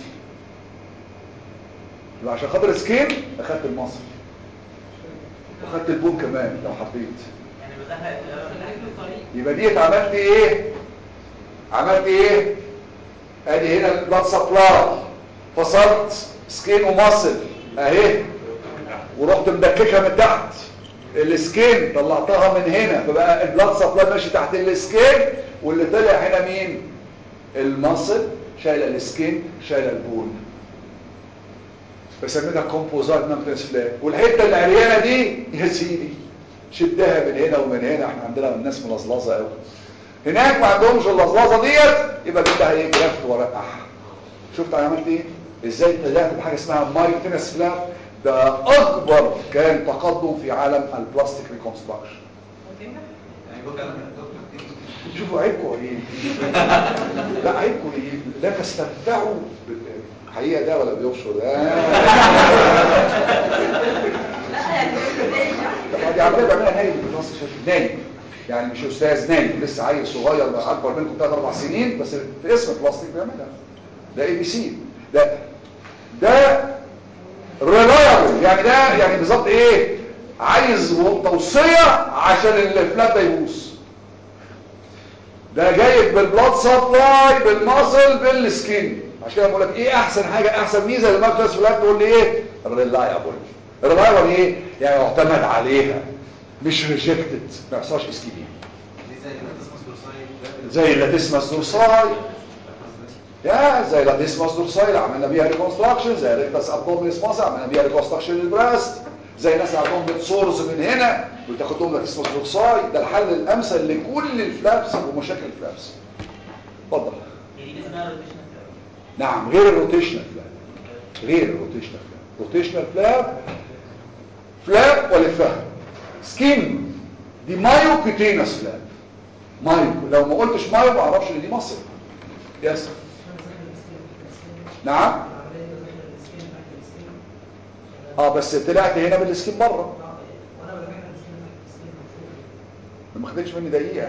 يبقى عشان خاطر سكين اخدت المصل واخدت البون كمان لو حبيت يعني بزهق يبقى ديت عملت ايه عملت ايه ادي هنا البلاد سبلاي فصلت سكين ومصل اهي ورحت مدككها من تحت السكين طلعتها من هنا فبقى البلاد سبلاي ماشي تحت السكين واللي طلع هنا مين المصل شايله السكين شايله البون بسمينها كومبوزايت نمتنس فلاب والحته العريانه دي يا سيدي شدها من هنا ومن هنا احنا عندنا الناس ملظلظه قوي هناك ما عندهمش اللظلظه ديت يبقى جبتها ايه جرافت ورقع شفت انا عملت ايه ازاي طلعت بحاجه اسمها مايتنس فلاب ده اكبر كان تقدم في عالم البلاستيك ريكونستراكشن وتنجح يعني بكره لما الدكتور تيجي شوفوا عيبكم ايه لا عيبكم ايه لا تستمتعوا بال- حقيقه ده ولا بيبشر ده لا يعني ازاي دي عمليه بعملها نايم في النص شايف نايم يعني مش استاذ نايم لسه عيل صغير بقى اكبر منكم 3 4 سنين بس في اسم البلاستيك بيعملها ده اي بي سي ده ده ريلايبل يعني ده يعني بالظبط ايه عايز توصيه عشان الفلات ده يبوظ ده جايب بالبلاد سبلاي بالماسل بالسكين عشان كده بقول لك ايه احسن حاجه احسن ميزه للماكس فلات تقول لي ايه ريلايبل ريلايبل ايه يعني يعتمد عليها مش ريجكتد ما يحصلش اسكيميا دي زي ما تسمى سورسايد زي اللاتيسماس دورساي يا زي اللاتيسماس دورساي عملنا بيها ريكونستراكشن زي ريكتاس ابدومينس ماسا عملنا بيها ريكونستراكشن للبراست زي ناس عندهم بتسورز من هنا وتاخد لهم لاتيسماس دورساي ده الحل الامثل لكل الفلابس ومشاكل الفلابس اتفضل هي دي اسمها روتيشنال نعم غير الروتيشنال فلاب غير الروتيشنال فلاب روتيشنال فلاب فلاب ولفها سكين دي مايو كوتينس فلاب مايو لو ما قلتش مايو ما اعرفش ان دي مصر يس نعم اه بس طلعت هنا بالسكين بره ما خدتش مني دقيقه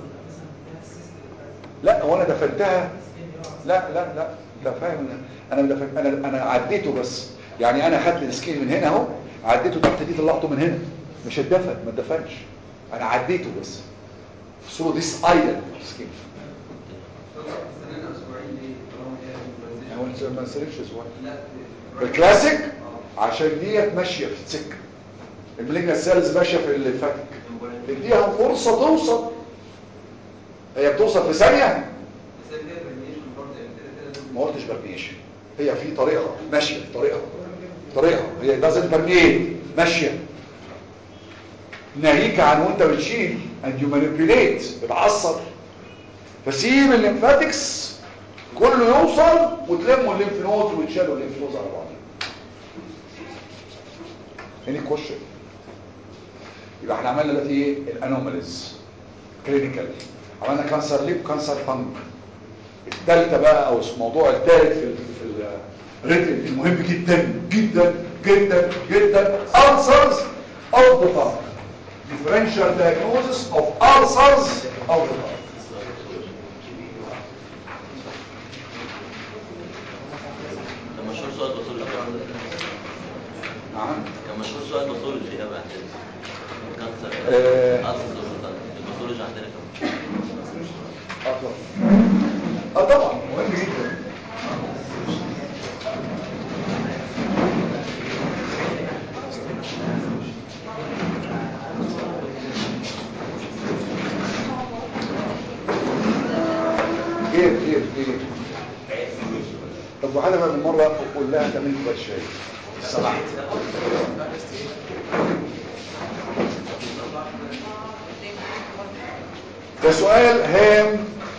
لا هو انا دفنتها لا لا لا انت فاهم انا انا دفن انا انا عديته بس يعني انا خدت السكين من هنا اهو عديته تحت دي طلعته من هنا مش اتدفن ما اتدفنش انا عديته بس في صوره ديس ايلاند سكين استنينا اسبوعين ليه طالما هي هو انت ما صرفش اسبوع لا الكلاسيك عشان ديت ماشيه في السكه المليجنا سيلز ماشيه في اللي فاتك اديها فرصه توصل هي بتوصل في ثانيه بس هي كده برميشن برضه يعني كده كده ما قلتش برميشن هي في طريقه ماشيه في طريقه طريقه هي لازم برميل ماشيه ناهيك عن وانت بتشيل and you manipulate بتعصر فسيب الليمفاتكس كله يوصل وتلموا الليمف نود وتشالوا الليمف نود على بعض هني كوشن يبقى احنا عملنا دلوقتي ايه الانوماليز كلينيكال عملنا كانسر ليب كانسر تانك الثالثه بقى او الموضوع الثالث في ال في الريتم المهم جدا جدا جدا جدا ulcers of the tongue differential diagnosis of ulcers of the tongue كان مشهور سؤال باثولوجي نعم كان مشهور سؤال باثولوجي ده بقى كانسر آه. ألسر الباثولوجي عندنا كان اه طبعا اه طبعا مهم جدا غير غير غير طب وحاجه بقى من مره اقول لها تعمل كوبايه شاي سمحت ده سؤال هام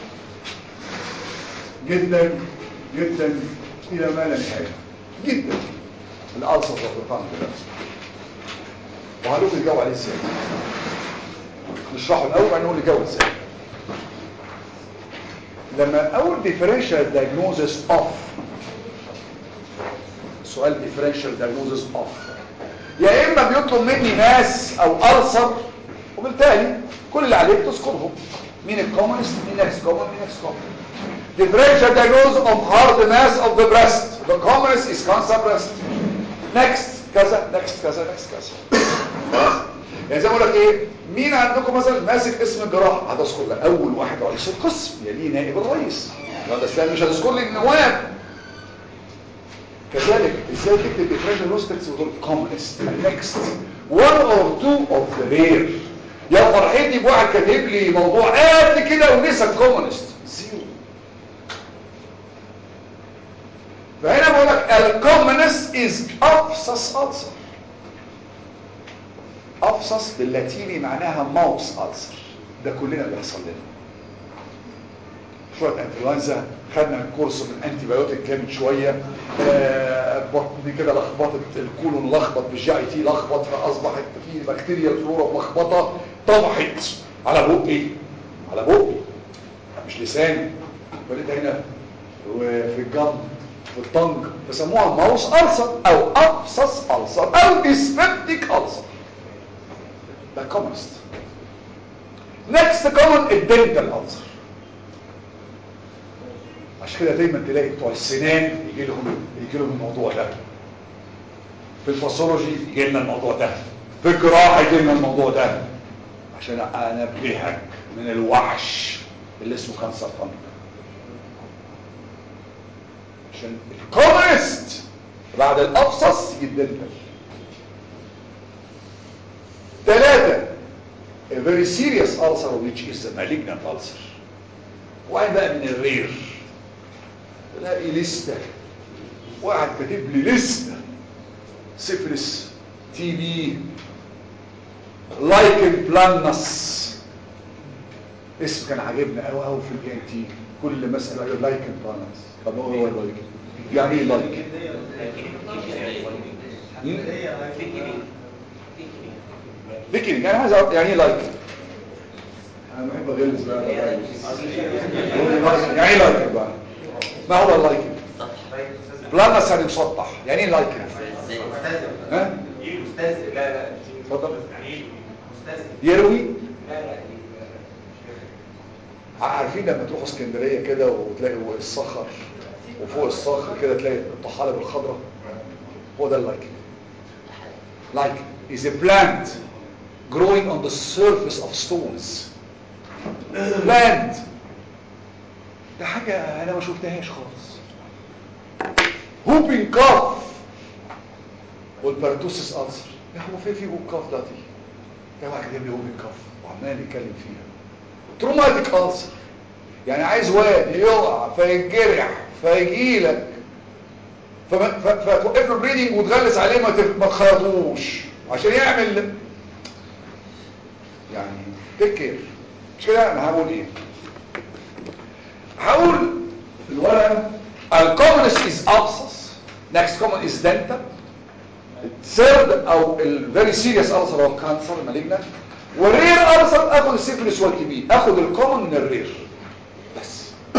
جدا جدا الى ما لا نهايه جدا الالسر والرقم ده وهنقول الجو عليه ازاي نشرحه الاول بعدين نقول الجو ازاي لما اقول differential diagnosis of سؤال differential diagnosis of يا اما بيطلب مني ناس او ألسر وبالتالي كل اللي عليك تذكرهم مين الكومنست مين next common مين next common differential diagnosis of hardness of the breast the commonest is cancer breast next كذا next كذا next كذا خلاص يعني زي ما اقول لك ايه مين عندكم مثلا ماسك اسم الجراحه هتذكر لك اول واحد رئيس القسم يليه نائب الرئيس لا ده اسلام مش هتذكر لي النواب كذلك ازاي تكتب differential نوستكس وتقول commonest next one or two of the rare يا فرحتي بواحد كاتب لي موضوع قد كده ونسى الكومونست زيرو فهنا بقول لك الكومونست از افصص ألسر افصص باللاتيني معناها ماوس ألسر ده كلنا بيحصل لنا شويه انفلونزا خدنا الكورس من انتي بايوتيك كامل شويه آه بطني كده لخبطت الكولون لخبط بالجي اي تي لخبط فاصبحت في بكتيريا الفلورا ملخبطه طبحت على بقي على بقي مش لساني فلقيت هنا وفي الجنب في الطنج بيسموها ماوس ألسر او ابسس ألسر او ديسبيبتيك ألسر ده كومنست نكست كومن الدنتال ألسر عشان كده دايما تلاقي بتوع السنان يجي لهم يجي لهم الموضوع ده في الفسيولوجي يجي لنا الموضوع ده في الجراحه يجي لنا الموضوع ده عشان انبهك من الوحش اللي اسمه كانسر طنج عشان الكومنست بعد الافصص يجي الدنتال ثلاثة a very serious ulcer which is a malignant ulcer واحد بقى من الرير تلاقي لستة واحد كاتب لي لستة سفلس تي بي لايكن بلانس اسم كان عاجبنا قوي قوي في البي ان تي كل مسألة يقول لايكن بلانس طب هو هو لايكن يعني ايه لايكن ذكري يعني عايز أعرف يعني ايه لايكن انا بحب اغلس بقى يعني ايه لايكن بقى ما هو اللايكن بلانس يعني مسطح يعني ايه لايكن ها مستهزئ لا لا اتفضل يعني ايه مستهزئ يروي لا لا عارفين لما تروحوا اسكندريه كده وتلاقوا الصخر وفوق الصخر كده تلاقي الطحالب الخضراء هو ده اللايكن لايكن is a plant growing on the surface of stones plant ده حاجة انا ما شفتهاش خالص هوبين كاف والبارتوسيس ألسر يا هو في في هوب كاف ده دي ده واحد جايب لي هوبين كاف وعمال يتكلم فيها تروماتيك ألسر يعني عايز واد يقع فيتجرح فيجي لك فتوقف له بريدنج وتغلس عليه ما تف- ما تخيطوش عشان يعمل يعني تكر مش كده انا هقول ايه هقول في الورقه الكومنس از ابسس next common is dental الثيرد او الفيري سيريس ألسر هو الكانسر المالجنت والرير ألسر اخد السيفلس والتي بي اخد الكومن من الرير بس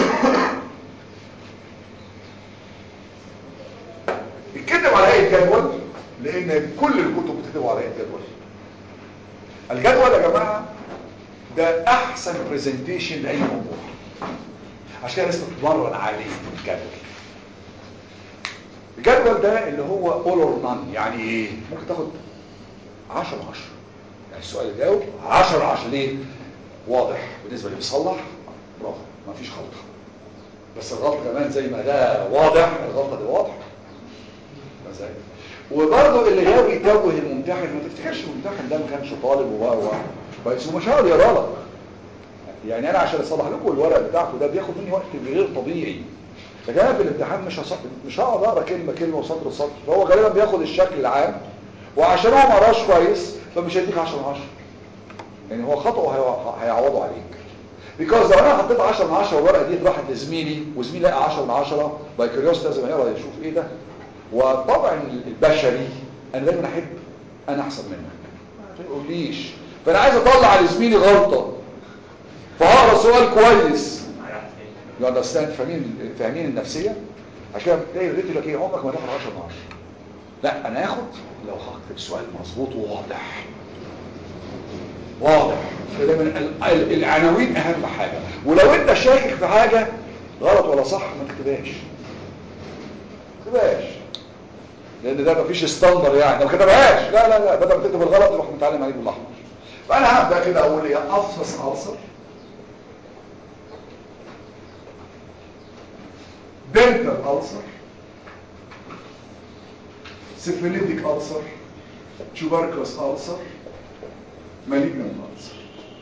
اتكتب على هيئه جدول لان كل الكتب بتكتب على هيئه جدول الجدول يا جماعه ده احسن برزنتيشن لاي موضوع عشان كده لازم تتمرن عليه الجدول الجدول ده اللي هو all or none يعني ايه ممكن تاخد 10 10 يعني السؤال اللي جاوب 10 10 ليه واضح بالنسبه اللي بيصلح برافو ما فيش غلطه بس الغلطه كمان زي ما ده واضح الغلطه دي واضحه ازاي وبرضه اللي غاوي يتوه الممتحن ما تفتكرش الممتحن ده ما كانش طالب و و بس هو مش هقعد يقرا لك يعني انا عشان اصلح لكم الورق بتاعكم ده بياخد مني وقت غير طبيعي لكن انا في الامتحان مش هص... مش هقعد اقرا كلمه كلمه وسطر سطر فهو غالبا بياخد الشكل العام وعشان هو ما قراش كويس فمش هيديك 10 10 يعني هو خطأه هي- هيعوضه عليك بيكوز لو انا حطيت 10 من 10 والورقه دي راحت لزميلي وزميلي لقى 10 من 10 باي كيوريوس لازم يقرا يشوف ايه ده وطبعا البشري انا دايما احب انا احسن منك ما تقوليش فانا عايز اطلع لزميلي غلطه فهقرا سؤال كويس يو اندرستاند فاهمين فاهمين النفسيه عشان كده تلاقي الريت يقول لك ايه عمرك ما تاخد 10 من 10 لا انا اخد لو هكتب سؤال مظبوط وواضح واضح فدايما ال- ال- العناوين اهم حاجه ولو انت شاكك في حاجه غلط ولا صح ما تكتبهاش ما تكتبهاش لان ده مفيش ستاندر يعني ما كتبهاش لا لا لا بدل ما تكتب الغلط تروح متعلم عليه بالاحمر فانا هبدا كده اقول ايه افصص السر دنتال ألسر سيفيليتيك ألسر tuberculous ألسر malignant ألسر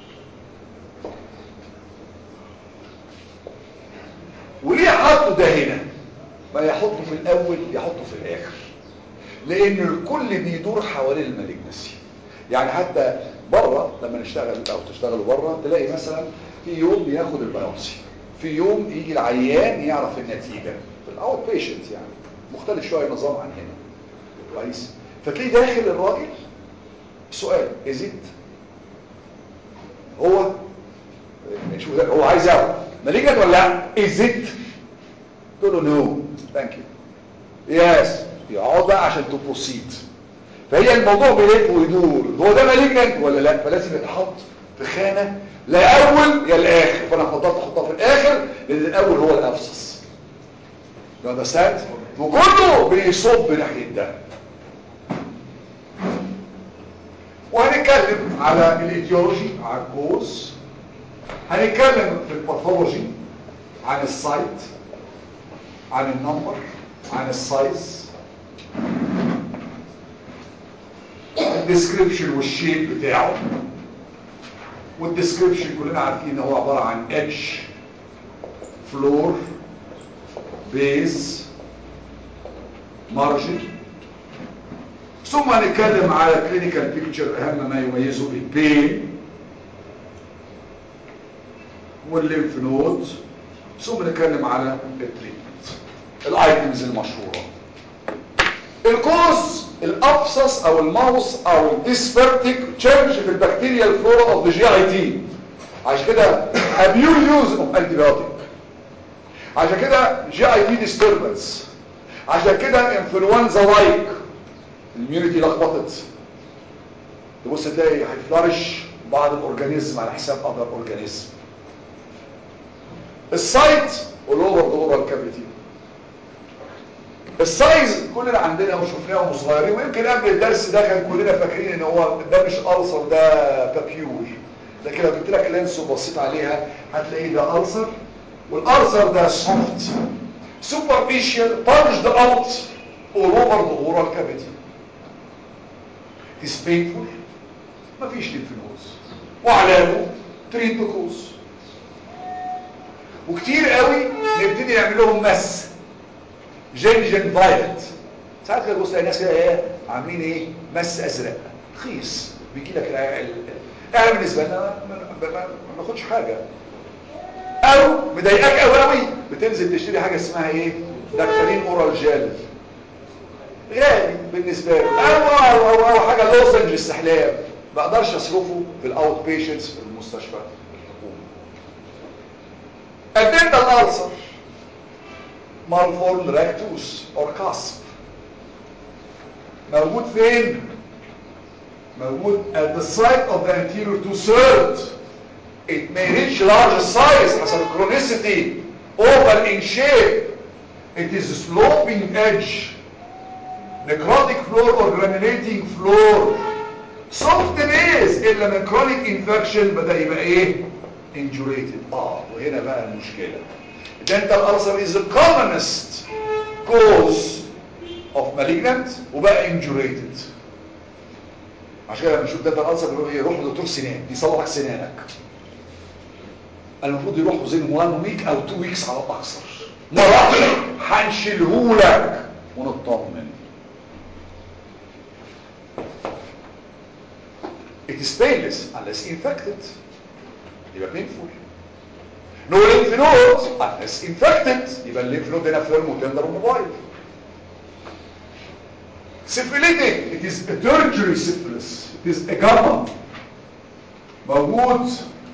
وليه حطوا ده هنا ما يحطه في الأول يحطه في الآخر لأن الكل بيدور حوالين المالجنسي يعني حتى بره لما نشتغل أو تشتغلوا بره تلاقي مثلا في يوم بياخد البيوبسي في يوم يجي العيان يعرف النتيجة في الاوت بيشنت يعني مختلف شوية نظام عن هنا كويس فتلاقي داخل الراجل سؤال ازيد هو شو ده هو عايز يعرف مالجنت ولا لا ازيد تقول له نو ثانك يو يس يقعد بقى عشان تبروسيد فهي الموضوع بيلف ويدور هو ده مالجنت ولا لا فلازم يتحط في خانه لا اول يا الاخر فانا فضلت احطها في الاخر لان الاول هو الافصص يو اندرستاند وكله بيصب ناحيه ده وهنتكلم على الايديولوجي على الكوز هنتكلم في الباثولوجي عن السايت عن النمبر عن السايز الديسكريبشن والشيب بتاعه والديسكريبشن كلنا عارفين ان هو عباره عن ايدج فلور بيز مارجن ثم نتكلم على كلينيكال بيكتشر اهم ما يميزه البين والليمف نود ثم نتكلم على التريتمنت الايتمز المشهوره الكوز الابسس او الماوس او الديسبرتيك تشينج في البكتيريال فلورا اوف ذا جي اي تي عشان كده ابيول يوز اوف انتيبيوتيك عشان كده جي اي تي ديستربنس عشان كده انفلونزا لايك الاميونيتي لخبطت تبص تلاقي هيفلرش بعض الاورجانيزم على حساب اذر اورجانيزم السايت الاوفر ذا اورال كافيتي السايز كلنا عندنا وشفناه وهم صغيرين ويمكن قبل الدرس ده كان كلنا فاكرين ان هو ده مش ألسر ده بابيول لكن لو جبت لك لينس وبصيت عليها هتلاقيه ده ألسر والألسر ده سوفت superficial punched out all over the oral cavity it is painful مفيش لينفنوز وعلاجه ترينتوكوز وكتير قوي نبتدي نعمل لهم مس جنجن فايلت ساعات كده تبص تلاقي ناس كده ايه عاملين ايه مس ازرق رخيص بيجي لك احنا بالنسبه لنا ما ما- ما بناخدش حاجه او مضايقاك قوي قوي بتنزل تشتري حاجه اسمها ايه دكتورين اورال جيل غالي بالنسبه له او او او, أو حاجه لوزنج استحلام ما اقدرش اصرفه في الاوت بيشنتس في المستشفى الحكومي الدنتال ألسر malformed rectus or cusp موجود فين موجود at the site of the anterior two third it may reach large size حسب chronicity oval in shape it is sloping edge necrotic floor or granulating floor soft base الا من chronic infection بدأ يبقى ايه injurated اه وهنا بقى المشكلة dental ulcer is the commonest cause of malignant وبقى injurated عشان كده لما نشوف dental ulcer بيقولوا ايه روح لدكتور سنان يصلح لك سنانك المفروض يروح within one week او two weeks على الاكثر ما راحش هنشيلهولك ونطمن it is painless unless infected يبقى painful no lymph node unless infected يبقى الليمف نود هنا فيرم وتندر وموبايل syphilitic it is a tertiary syphilis it is a gamma موجود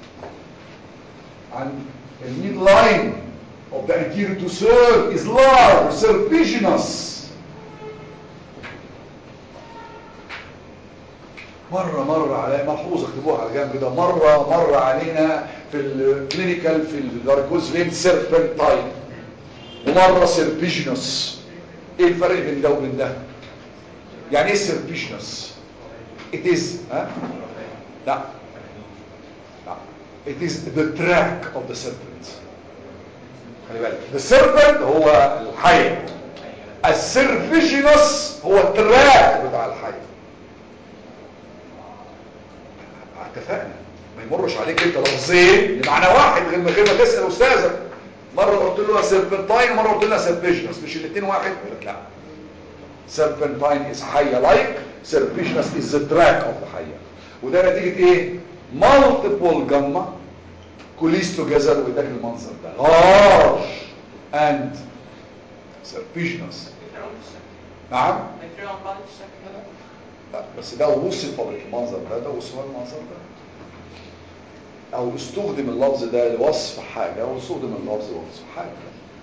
عن الميد لاين of the anterior to serve is large serpiginous مرة مرة على ملحوظة اكتبوها على جنب ده مرة مرة علينا في الكلينيكال في الفاركوز فين سيربنتاين ومرة سيربيجنوس ايه الفرق بين ده وبين ده يعني ايه سيربيجنوس it is ها لا لا it is the track of the serpent خلي بالك the serpent هو الحية السيرفيجينوس هو التراك بتاع الحية اتفقنا ما يمرش عليك انت لفظين لمعنى واحد غير ما غير ما تسال استاذك مره قلت له سيربنتاين ومره قلت لها سيربيجنس مش الاثنين واحد يقول لك لا سيربنتاين از حيه لايك سيربيجنس از ذا تراك اوف ذا حيه وده نتيجه ايه مالتيبل جاما كوليس توجذر واداك المنظر ده لارج اند سيربيجنس نعم هيفرقوا عن بعض في الشكل ده لا بس ده وصف بالمنظر ده ده وصف المنظر ده او استخدم اللفظ ده لوصف حاجة او استخدم اللفظ لوصف حاجة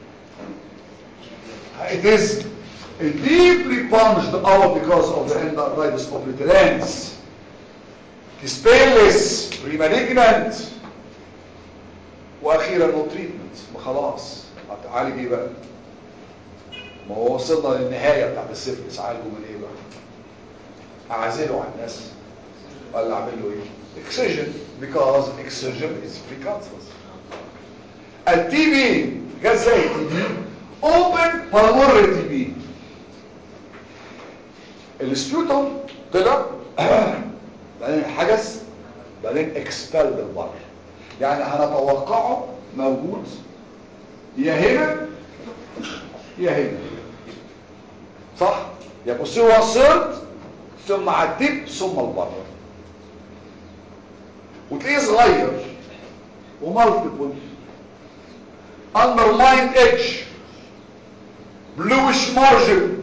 it is deeply punched out because of the endarditis obliterans it is painless pre-malignant واخيرا no treatment ما خلاص هتعالج ايه بقى ما هو وصلنا للنهاية بتاعت السيفلس عالجه من ايه بقى اعزله عن الناس ولا اعمل له ايه excision because excision is precancerous التي بي جت زي التي بي open pulmonary تي بي السبيوتوم طلع بعدين حجز بعدين اكسبلد البر يعني هنتوقعه موجود يا هنا يا هنا صح يا بصوا الصرت ثم عديت ثم البر وتلاقيه صغير ومالتيبل undermined edge bluish margin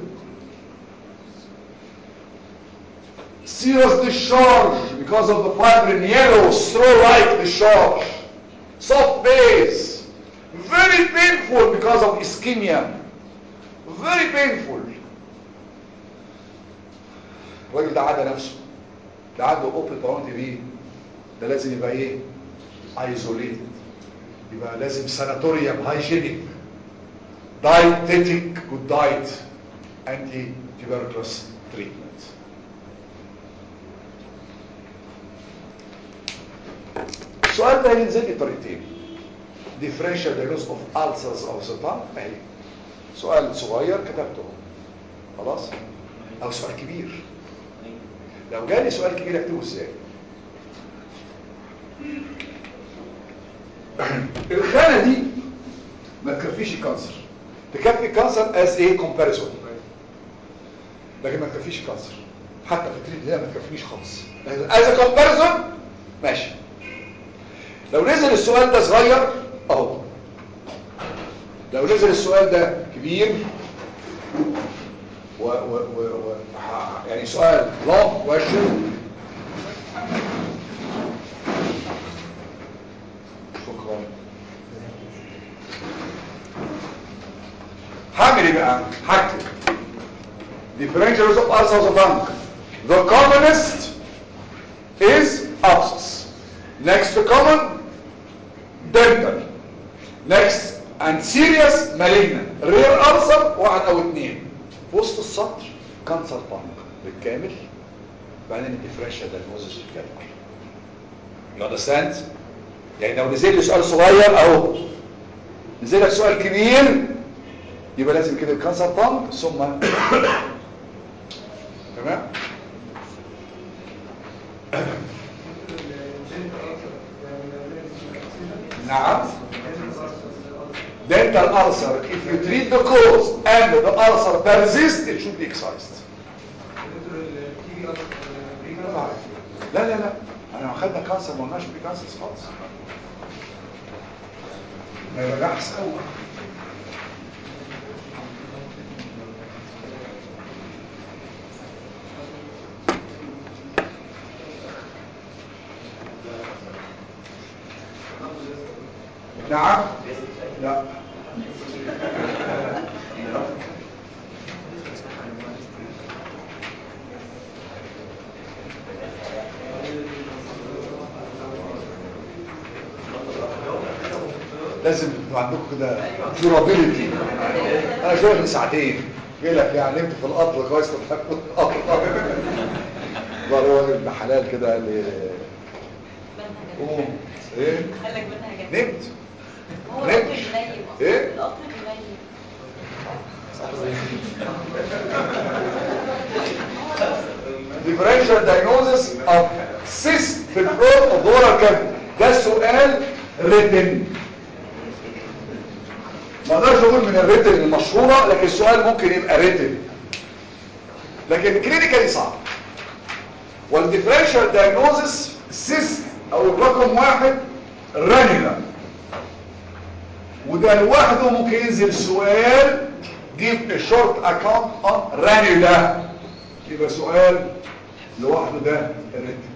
serious discharge because of the fibrin yellow straw-like discharge soft base very painful because of ischemia very painful الراجل ده عدى نفسه ده عنده اوبن باونتي بي ده لازم يبقى ايه ايزوليتد يبقى لازم ساناتوريوم هايجينيك دايتيتيك جود دايت انتي تيبركلوس تريتمنت السؤال ده ينزل لي طريقتين differential diagnosis of ulcers of the tongue اهي سؤال صغير كتبته خلاص او سؤال كبير لو جالي سؤال كبير اكتبه ازاي الخانه دي ما تكفيش الكانسر تكفي الكانسر از ايه كومباريزون لكن ما تكفيش الكانسر حتى في التريد هنا ما تكفيش خالص از كومباريزون ماشي لو نزل السؤال ده صغير اهو لو نزل السؤال ده كبير و و و و يعني سؤال long question شكرا هعمل ايه بقى هكتب differentials of ulcers of lung the commonest is abscess next to common dental next and serious malignant rare ulcer واحد او اتنين في وسط السطر كانسر طنق بالكامل بعدين الديفرنشال دايجنوزس بالكامل يو اندرستاند يعني لو نزل لي سؤال صغير اهو نزل لك سؤال كبير يبقى لازم كده الكانسر طنق ثم تمام نعم dental ulcer if you treat the cause and the ulcer persists it should be excised دكتور التي بي في أصلا بري لا لا لا انا خدنا كانسر ما قلناش بري كانسر خالص ما يبقى احسن نعم لا لازم يبقى عندكم كده durability انا شايف من ساعتين جاي لك يعني نمت في القطر كويس تضحكوا القطر بقى ابن حلال كده قال لي قوم ايه قال لك منها جت نمت هو نمت. القطر بينيم أصلاً. إيه؟ القطر بينيم differential diagnosis of cyst في الفلور of the oral cavity ده سؤال written ما اقدرش اقول من الريتن المشهورة لكن السؤال ممكن يبقى ريتن لكن كلينيكالي صعب والديفرنشال دايجنوزس سيست او الرقم واحد رانيلا وده لوحده ممكن ينزل سؤال give a short account on ranula يبقى سؤال لوحده ده الريتن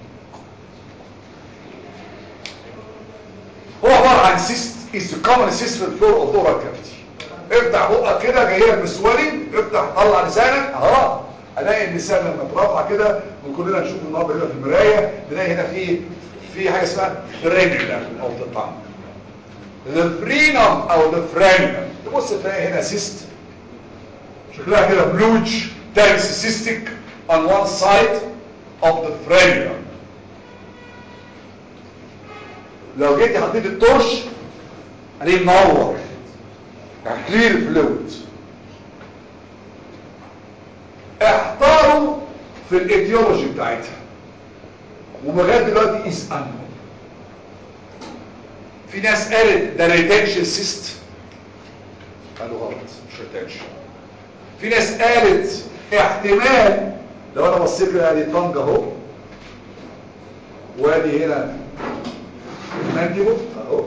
هو عبارة عن سيست is the common cyst في الفلور of the oral cavity افتح بقك كده جاي لك بسوالين افتح طلع لسانك اهو الاقي اللسان لما اترفع كده وكلنا نشوف النهارده كده في المرايه نلاقي هنا في في حاجه اسمها فرينولا او تطعم الفرينوم او الفرينوم تبص تلاقي هنا سيست شكلها كده بلوج تايمز سيستيك on one side of the frenulum لو جيت حطيت التورش عليه منور يعني كلير فلويد احتاروا في الايديولوجي بتاعتها ولغايه دلوقتي از unknown في ناس قالت ده ريتنشن سيست قالوا غلط مش ريتنشن في ناس قالت احتمال لو انا بصيت كده ادي طنج اهو وادي هنا المانجيبو اهو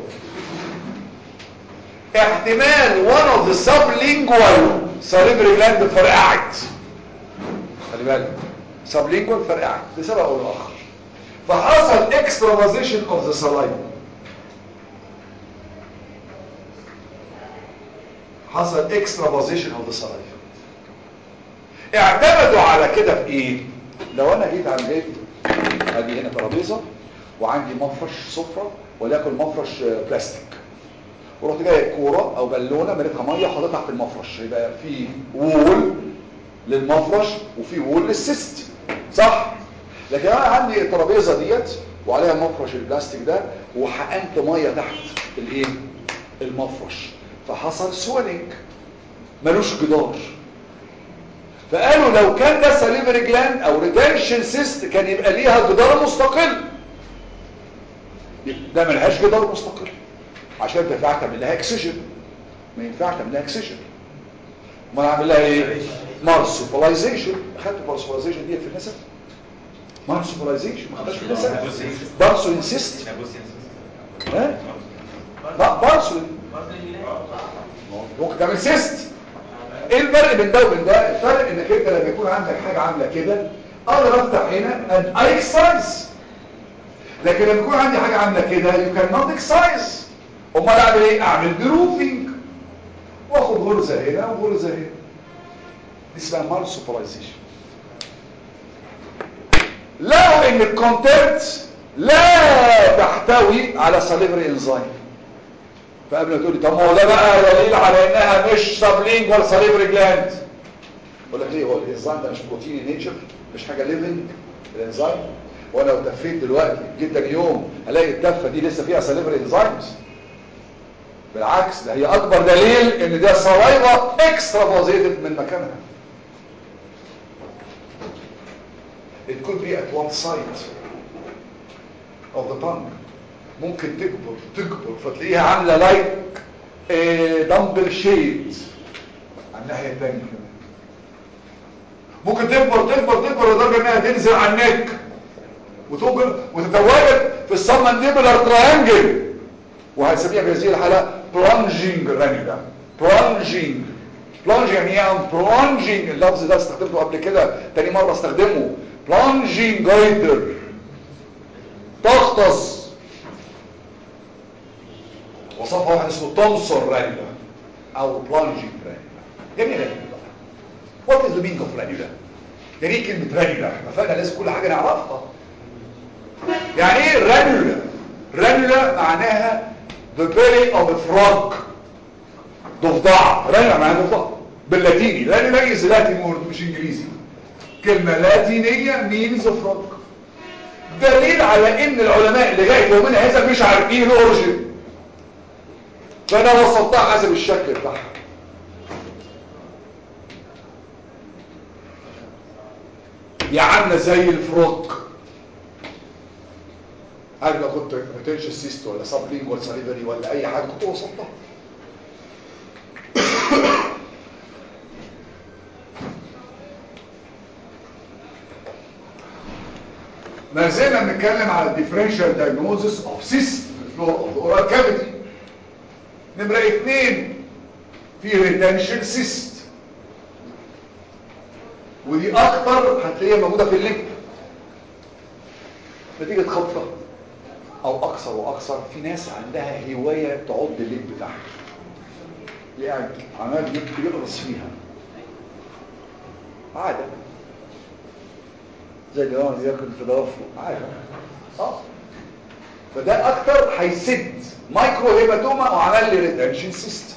احتمال one of the sublingual cerebral gland فرقعت خلي بالك sublingual فرقعت لسبب او لاخر فحصل extravasation of the saliva حصل extravasation of the saliva اعتمدوا على كده في ايه لو انا جيت عند جيت ادي هنا ترابيزه وعندي مفرش سفره وليكن مفرش آه، بلاستيك ورحت جايب كوره او بالونه مليتها ميه وحاططها في المفرش يبقى في وول للمفرش وفي وول للسيست صح لكن انا عندي الترابيزه ديت وعليها المفرش البلاستيك ده وحقنت ميه تحت الايه المفرش فحصل سويلنج ملوش جدار فقالوا لو كان ده سليفري جلاند او ريتنشن سيست كان يبقى ليها جدار مستقل ده ملهاش جدار مستقل عشان تنفع تعمل لها اكسجين ما ينفعش تعمل لها اكسجين ما اعمل لها ايه مارسوبلايزيشن اخدت مارسوبلايزيشن دي في النسب مارسوبلايزيشن ما خدتش في النسب بارسو انسيست ها لا بارسو ممكن تعمل سيست ايه الفرق بين ده وبين ده الفرق انك انت لما يكون عندك حاجه عامله كده اقدر افتح هنا and I exercise لكن لما يكون عندي حاجه عامله كده you cannot exercise امال اعمل ايه اعمل دروفينج واخد غرزه هنا وغرزه هنا دي اسمها مارسوبلايزيشن لو ان الكونتنت لا تحتوي على سليفري انزيم فقبل ما تقول لي طب ما هو ده بقى دليل على انها مش سبلينج ولا سليفري جلاند اقول لك ليه هو الانزيم ده مش بروتين نيتشر مش حاجه ليفنج الانزيم وانا لو تفيت دلوقتي جيت تاني يوم الاقي التفه دي لسه فيها سليفري انزيمز بالعكس ده هي اكبر دليل ان ده صلايبه اكسترا فازيتد من مكانها it could be at one side of the tongue ممكن تكبر تكبر فتلاقيها عامله لايك دمبل شيد على الناحيه الثانيه كمان ممكن تكبر تكبر تكبر لدرجه انها تنزل على النك وتوجد وتتواجد في السبمنديبولار تراينجل وهنسميها في هذه الحاله plunging رانيولا plunging plunging يعني ايه plunging اللفظ ده استخدمته قبل كده تاني مره استخدمه plunging جايدر تغطس وصفها واحد اسمه تونسور رانيولا او plunging رانيولا يعني ايه رانيولا What is the meaning of رانيولا يعني ايه كلمه رانيولا احنا فاهمين لازم كل حاجه نعرفها يعني ايه رانيولا رانيولا معناها the belly of a frog ضفدع رانيولا معناها ضفدع باللاتيني رانيولا is Latin word مش انجليزي كلمة لاتينية means frog دليل على ان العلماء اللي جاي يومنا هذا مش عارفين الاوريجين فانا وصلتها حسب الشكل بتاعها يا عامله زي الفروج عارف لو كنت ريتنشن سيست ولا سبلينجوال ساليفري ولا اي حاجه كنت وصلتها ما زلنا بنتكلم على الديفرنشال دايجنوزس اوف سيست في الفلور اوف اورال كافيتي نمره اثنين في ريتنشن سيست ودي اكتر هتلاقيها موجوده في الليمب نتيجه خبطه او اكثر واكثر في ناس عندها هوايه تعض الليمب بتاعها يعني عمال يقرص فيها عاده زي اللي هو بياكل في ضوافره عاده اه فده اكتر هيسد مايكرو هيماتوما وعمل لي ريتنشن سيست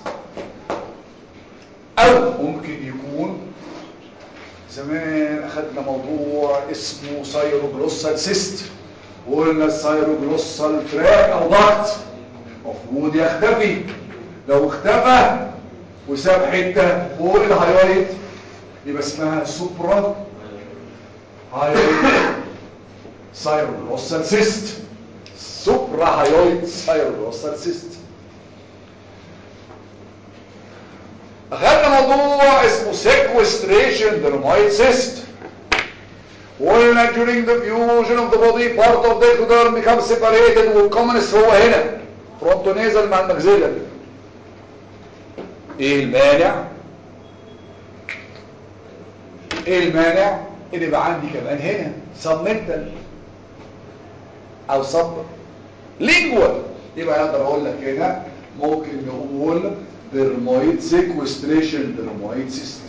او ممكن يكون زمان اخدنا موضوع اسمه سايروجلوسال سيست وقلنا السايروجلوسال تراك او ضغط المفروض يختفي لو اختفى وساب حته فوق الهايلايت يبقى اسمها سوبرا هايلايت سايروجلوسال سيست سوبرا هايلايت سايروجلوسال سيست اخذنا موضوع اسمه sequestration dermoid cyst قلنا during the fusion of the body part of the ectoderm becomes separated والcommonest هو هنا frontonasal مع الماكسيلاري ايه المانع ايه المانع ان يبقى عندي كمان هنا submental او sub lingual يبقى اقدر اقول لك هنا ممكن نقول dermoid sequestration dermoid cyst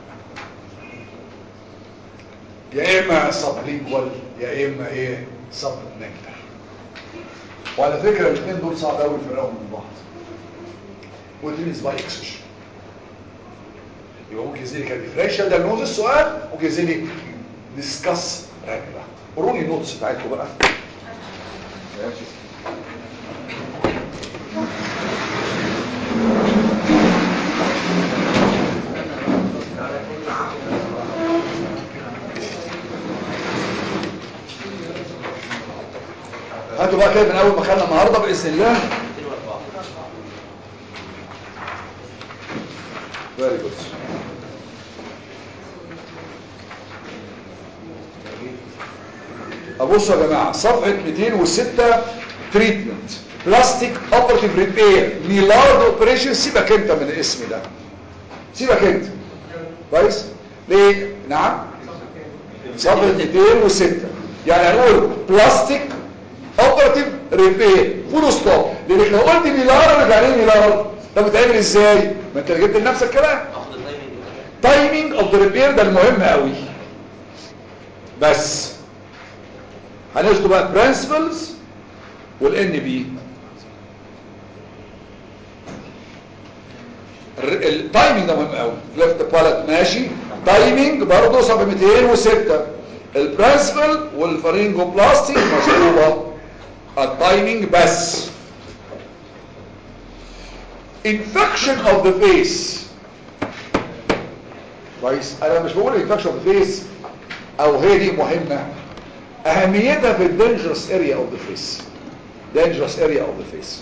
يا اما sublingual يا اما ايه submental وعلى فكره الاثنين دول صعب قوي الفرقهم من بعض والتنس باي اكسجن يبقى ممكن يزيد لي كديفرنشال دايجنوز السؤال ممكن يزيد لي ديسكاس راجع قروني النوتس بتاعتكم بقى ماشي هاتوا بقى كده من اول ما خدنا النهارده باذن الله 204 فيري جود ابصوا يا جماعه صفحه 206 تريتمنت بلاستيك اوبرتيف ريبير ميلارد اوبريشن سيبك انت من الاسم ده سيبك انت كويس ليه نعم صفحه 206 يعني هنقول بلاستيك اوبرتيف ريبير فول ستوب لانك لو قلت ميلارد يعني ايه ميلارد ده بتعمل ازاي ما انت جبت لنفسك كلام اخد التايمنج تايمينج اوف ذا ريبير ده المهم قوي بس هناخده بقى برنسبلز والان بي التايمينج ده مهم قوي ليفت بالات ماشي تايمينج برضه صفحه 206 البرنسبل والفارينجوبلاستيك مشروبه التايمينج بس infection of the face كويس انا مش بقول انفكشن اوف فيس او هي دي مهمه اهميتها في الدينجرس اريا اوف ذا فيس dangerous area of the face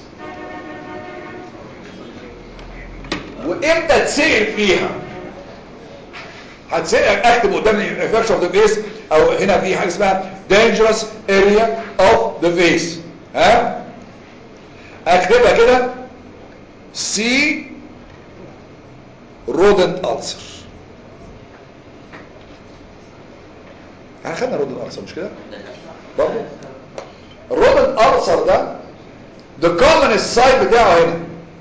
وامتى تسأل فيها هتسأل اكتب قدام الانفكشن اوف ذا فيس او هنا في حاجه اسمها dangerous area of the face ها اكتبها كده سي rodent ulcer احنا خدنا rodent ulcer مش كده برضه الرودنت ulcer ده the commonest site بتاعه هنا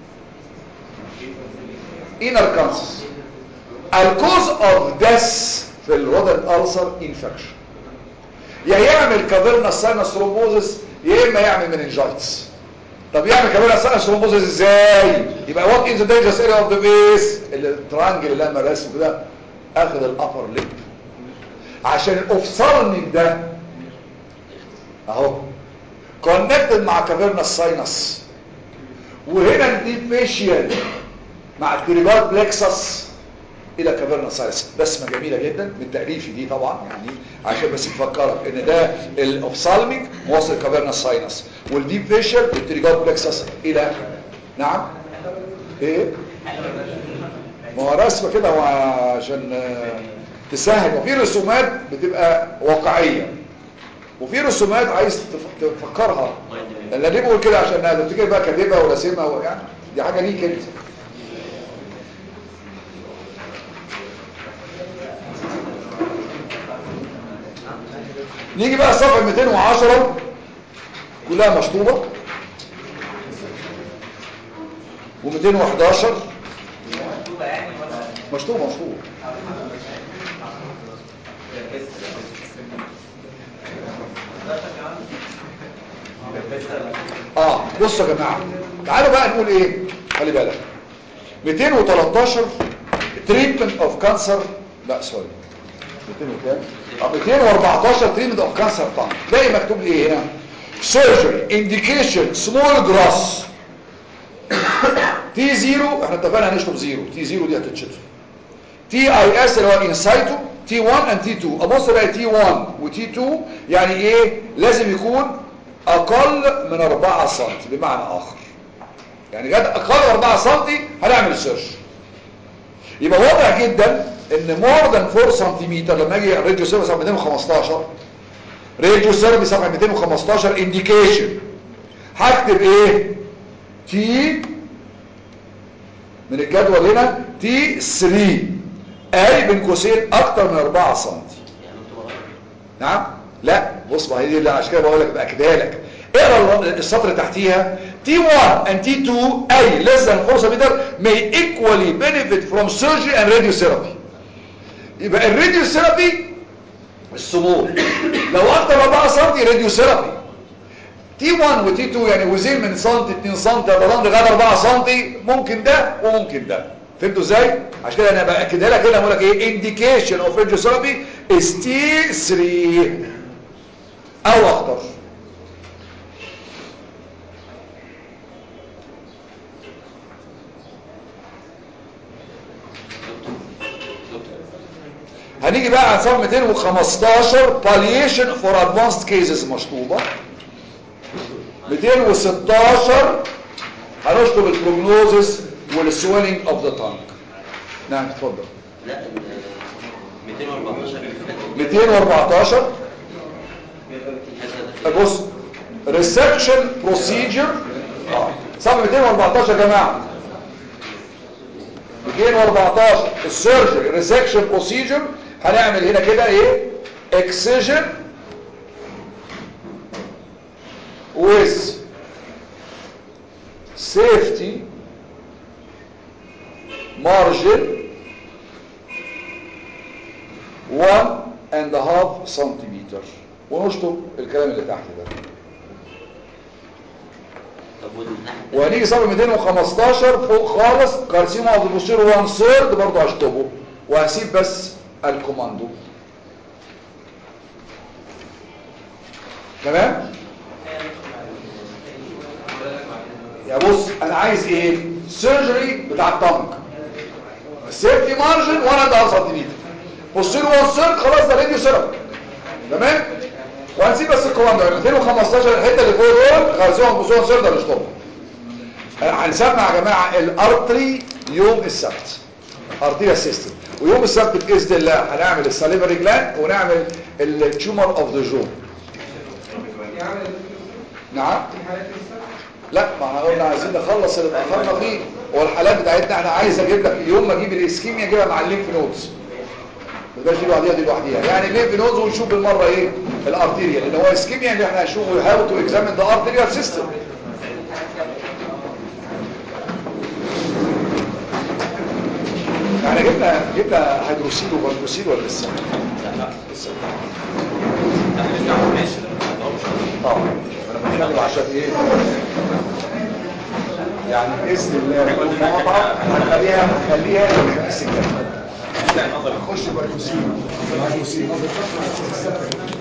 inner cancer الكوز اوف ديث في الرودنت ulcer infection يا يعمل كافيرنا ساينس ثرومبوزس يا اما يعمل مننجايتس طب يعمل كافيرنا ساينس ثرومبوزس ازاي يبقى وات از ذا دينجرس اريا اوف ذا فيس الترانجل اللي انا راسمه ده اخد الابر ليب عشان الاوفسالمنج ده اهو كونكتد مع كافيرنا ساينس وهنا الديب فيشيال مع التريجات بلكسس الى كافيرنا ساينس بسمه جميله جدا من تاليفي دي طبعا يعني عشان بس تفكرك ان ده الاوفسالميك واصل كافيرنا ساينس والديب فيشل بالتريجات بلكسس الى نعم ايه ما هو رسمه كده هو عشان آه، تسهل وفي رسومات بتبقى واقعيه وفي رسومات عايز تف- تفكرها انا ليه بقول كده عشان انا تفتكر بقى كاتبها وراسمها و- يعني دي حاجه ليك انت نيجي بقى صفحه 210 كلها مشطوبه و211 مكتوبة يعني ولا مشطوبه مشطوبه اه بصوا يا جماعه تعالوا بقى نقول ايه خلي بالك 213 تريتمنت اوف كانسر لا سوري 200 وكام اه 214 تريتمنت اوف كانسر طبعا تلاقي مكتوب لي ايه هنا سيرجري انديكيشن سمول جراس تي زيرو احنا اتفقنا هنشرب زيرو تي زيرو دي هتتشطب تي اي اس اللي هو انسايتو تي 1 اند تي 2 ابص الاقي تي 1 وتي 2 يعني ايه لازم يكون اقل من 4 سم بمعنى اخر يعني جد اقل من 4 سم هنعمل سيرش يبقى واضح جدا ان مور ذان 4 سنتيمتر لما اجي راديو سيرفيس 215 راديو سيرفيس 215 انديكيشن هكتب ايه تي من الجدول هنا تي 3 اي بين قوسين اكتر من 4 سم يعني مكتوبة غلط نعم لا بص ما هي دي اللي عشان كده بقول لك باكدها لك اقرا السطر تحتيها T1 and T2 اي less than 4 cm may equally benefit from surgery and radiotherapy يبقى الراديوثيرابي السمول لو اكتر من 4 سم راديوثيرابي تي 1 وتي 2 يعني وزين من سم 2 سم طالما لغايه 4 سم ممكن ده وممكن ده فهمتوا ازاي عشان كده انا باكدها لك هنا بقول لك ايه indication of radiotherapy is تي 3 او اخضر هنيجي بقى على صفحه 215 palliation for advanced cases مشطوبه 216 هنشطب البروجنوزس والسويلنج اوف ذا تانك نعم اتفضل لا ال 214 214 حاجة بص ريسكشن بروسيجر صفحه 214 يا جماعه 214 السيرجري ريسكشن بروسيجر هنعمل هنا كده ايه اكسجن with safety margin one and a half centimeter ونشطب الكلام اللي تحت ده طب والناحية وهنيجي صفحه 215 فوق خالص كارسينوما اوف البوستيرو 1 ثيرد برضه هشطبه وهسيب بس الكوماندو تمام يا بص انا عايز ايه سيرجري بتاع الطنك سيفتي مارجن 1 سنتيمتر بوستيرو 1 ثيرد خلاص ده راديو سيرابي تمام وهنسيب بس الكوماندو يعني 215 الحته اللي فوق دول كارسينوما اوف البوستيرو 1 ثيرد هنشطبها هنسمع يا جماعة الارتري يوم السبت ارتيريا سيستم ويوم السبت باذن الله هنعمل الساليفري جلاند ونعمل التيومر اوف ذا جو يعمل نعم في حالات لسه لا ما احنا قلنا عايزين نخلص اللي اتاخرنا فيه والحالات بتاعتنا احنا عايز اجيب لك يوم ما اجيب الاسكيميا اجيبها مع الليمف نودز ما تبقاش دي لوحديها دي لوحديها يعني الليمف نودز ونشوف بالمره ايه الارتيريا لان هو اسكيميا اللي احنا هنشوف هاو تو اكزامين ذا ارتيريال سيستم يعني جبنا جبنا هيدروسيل وبركوسيل ولا لسه؟ لسه اه انا بتكلم عشان ايه يعني باذن الله المقاطعه هنخليها هنخليها الخميس الجاي نخش بركوسيل بركوسيل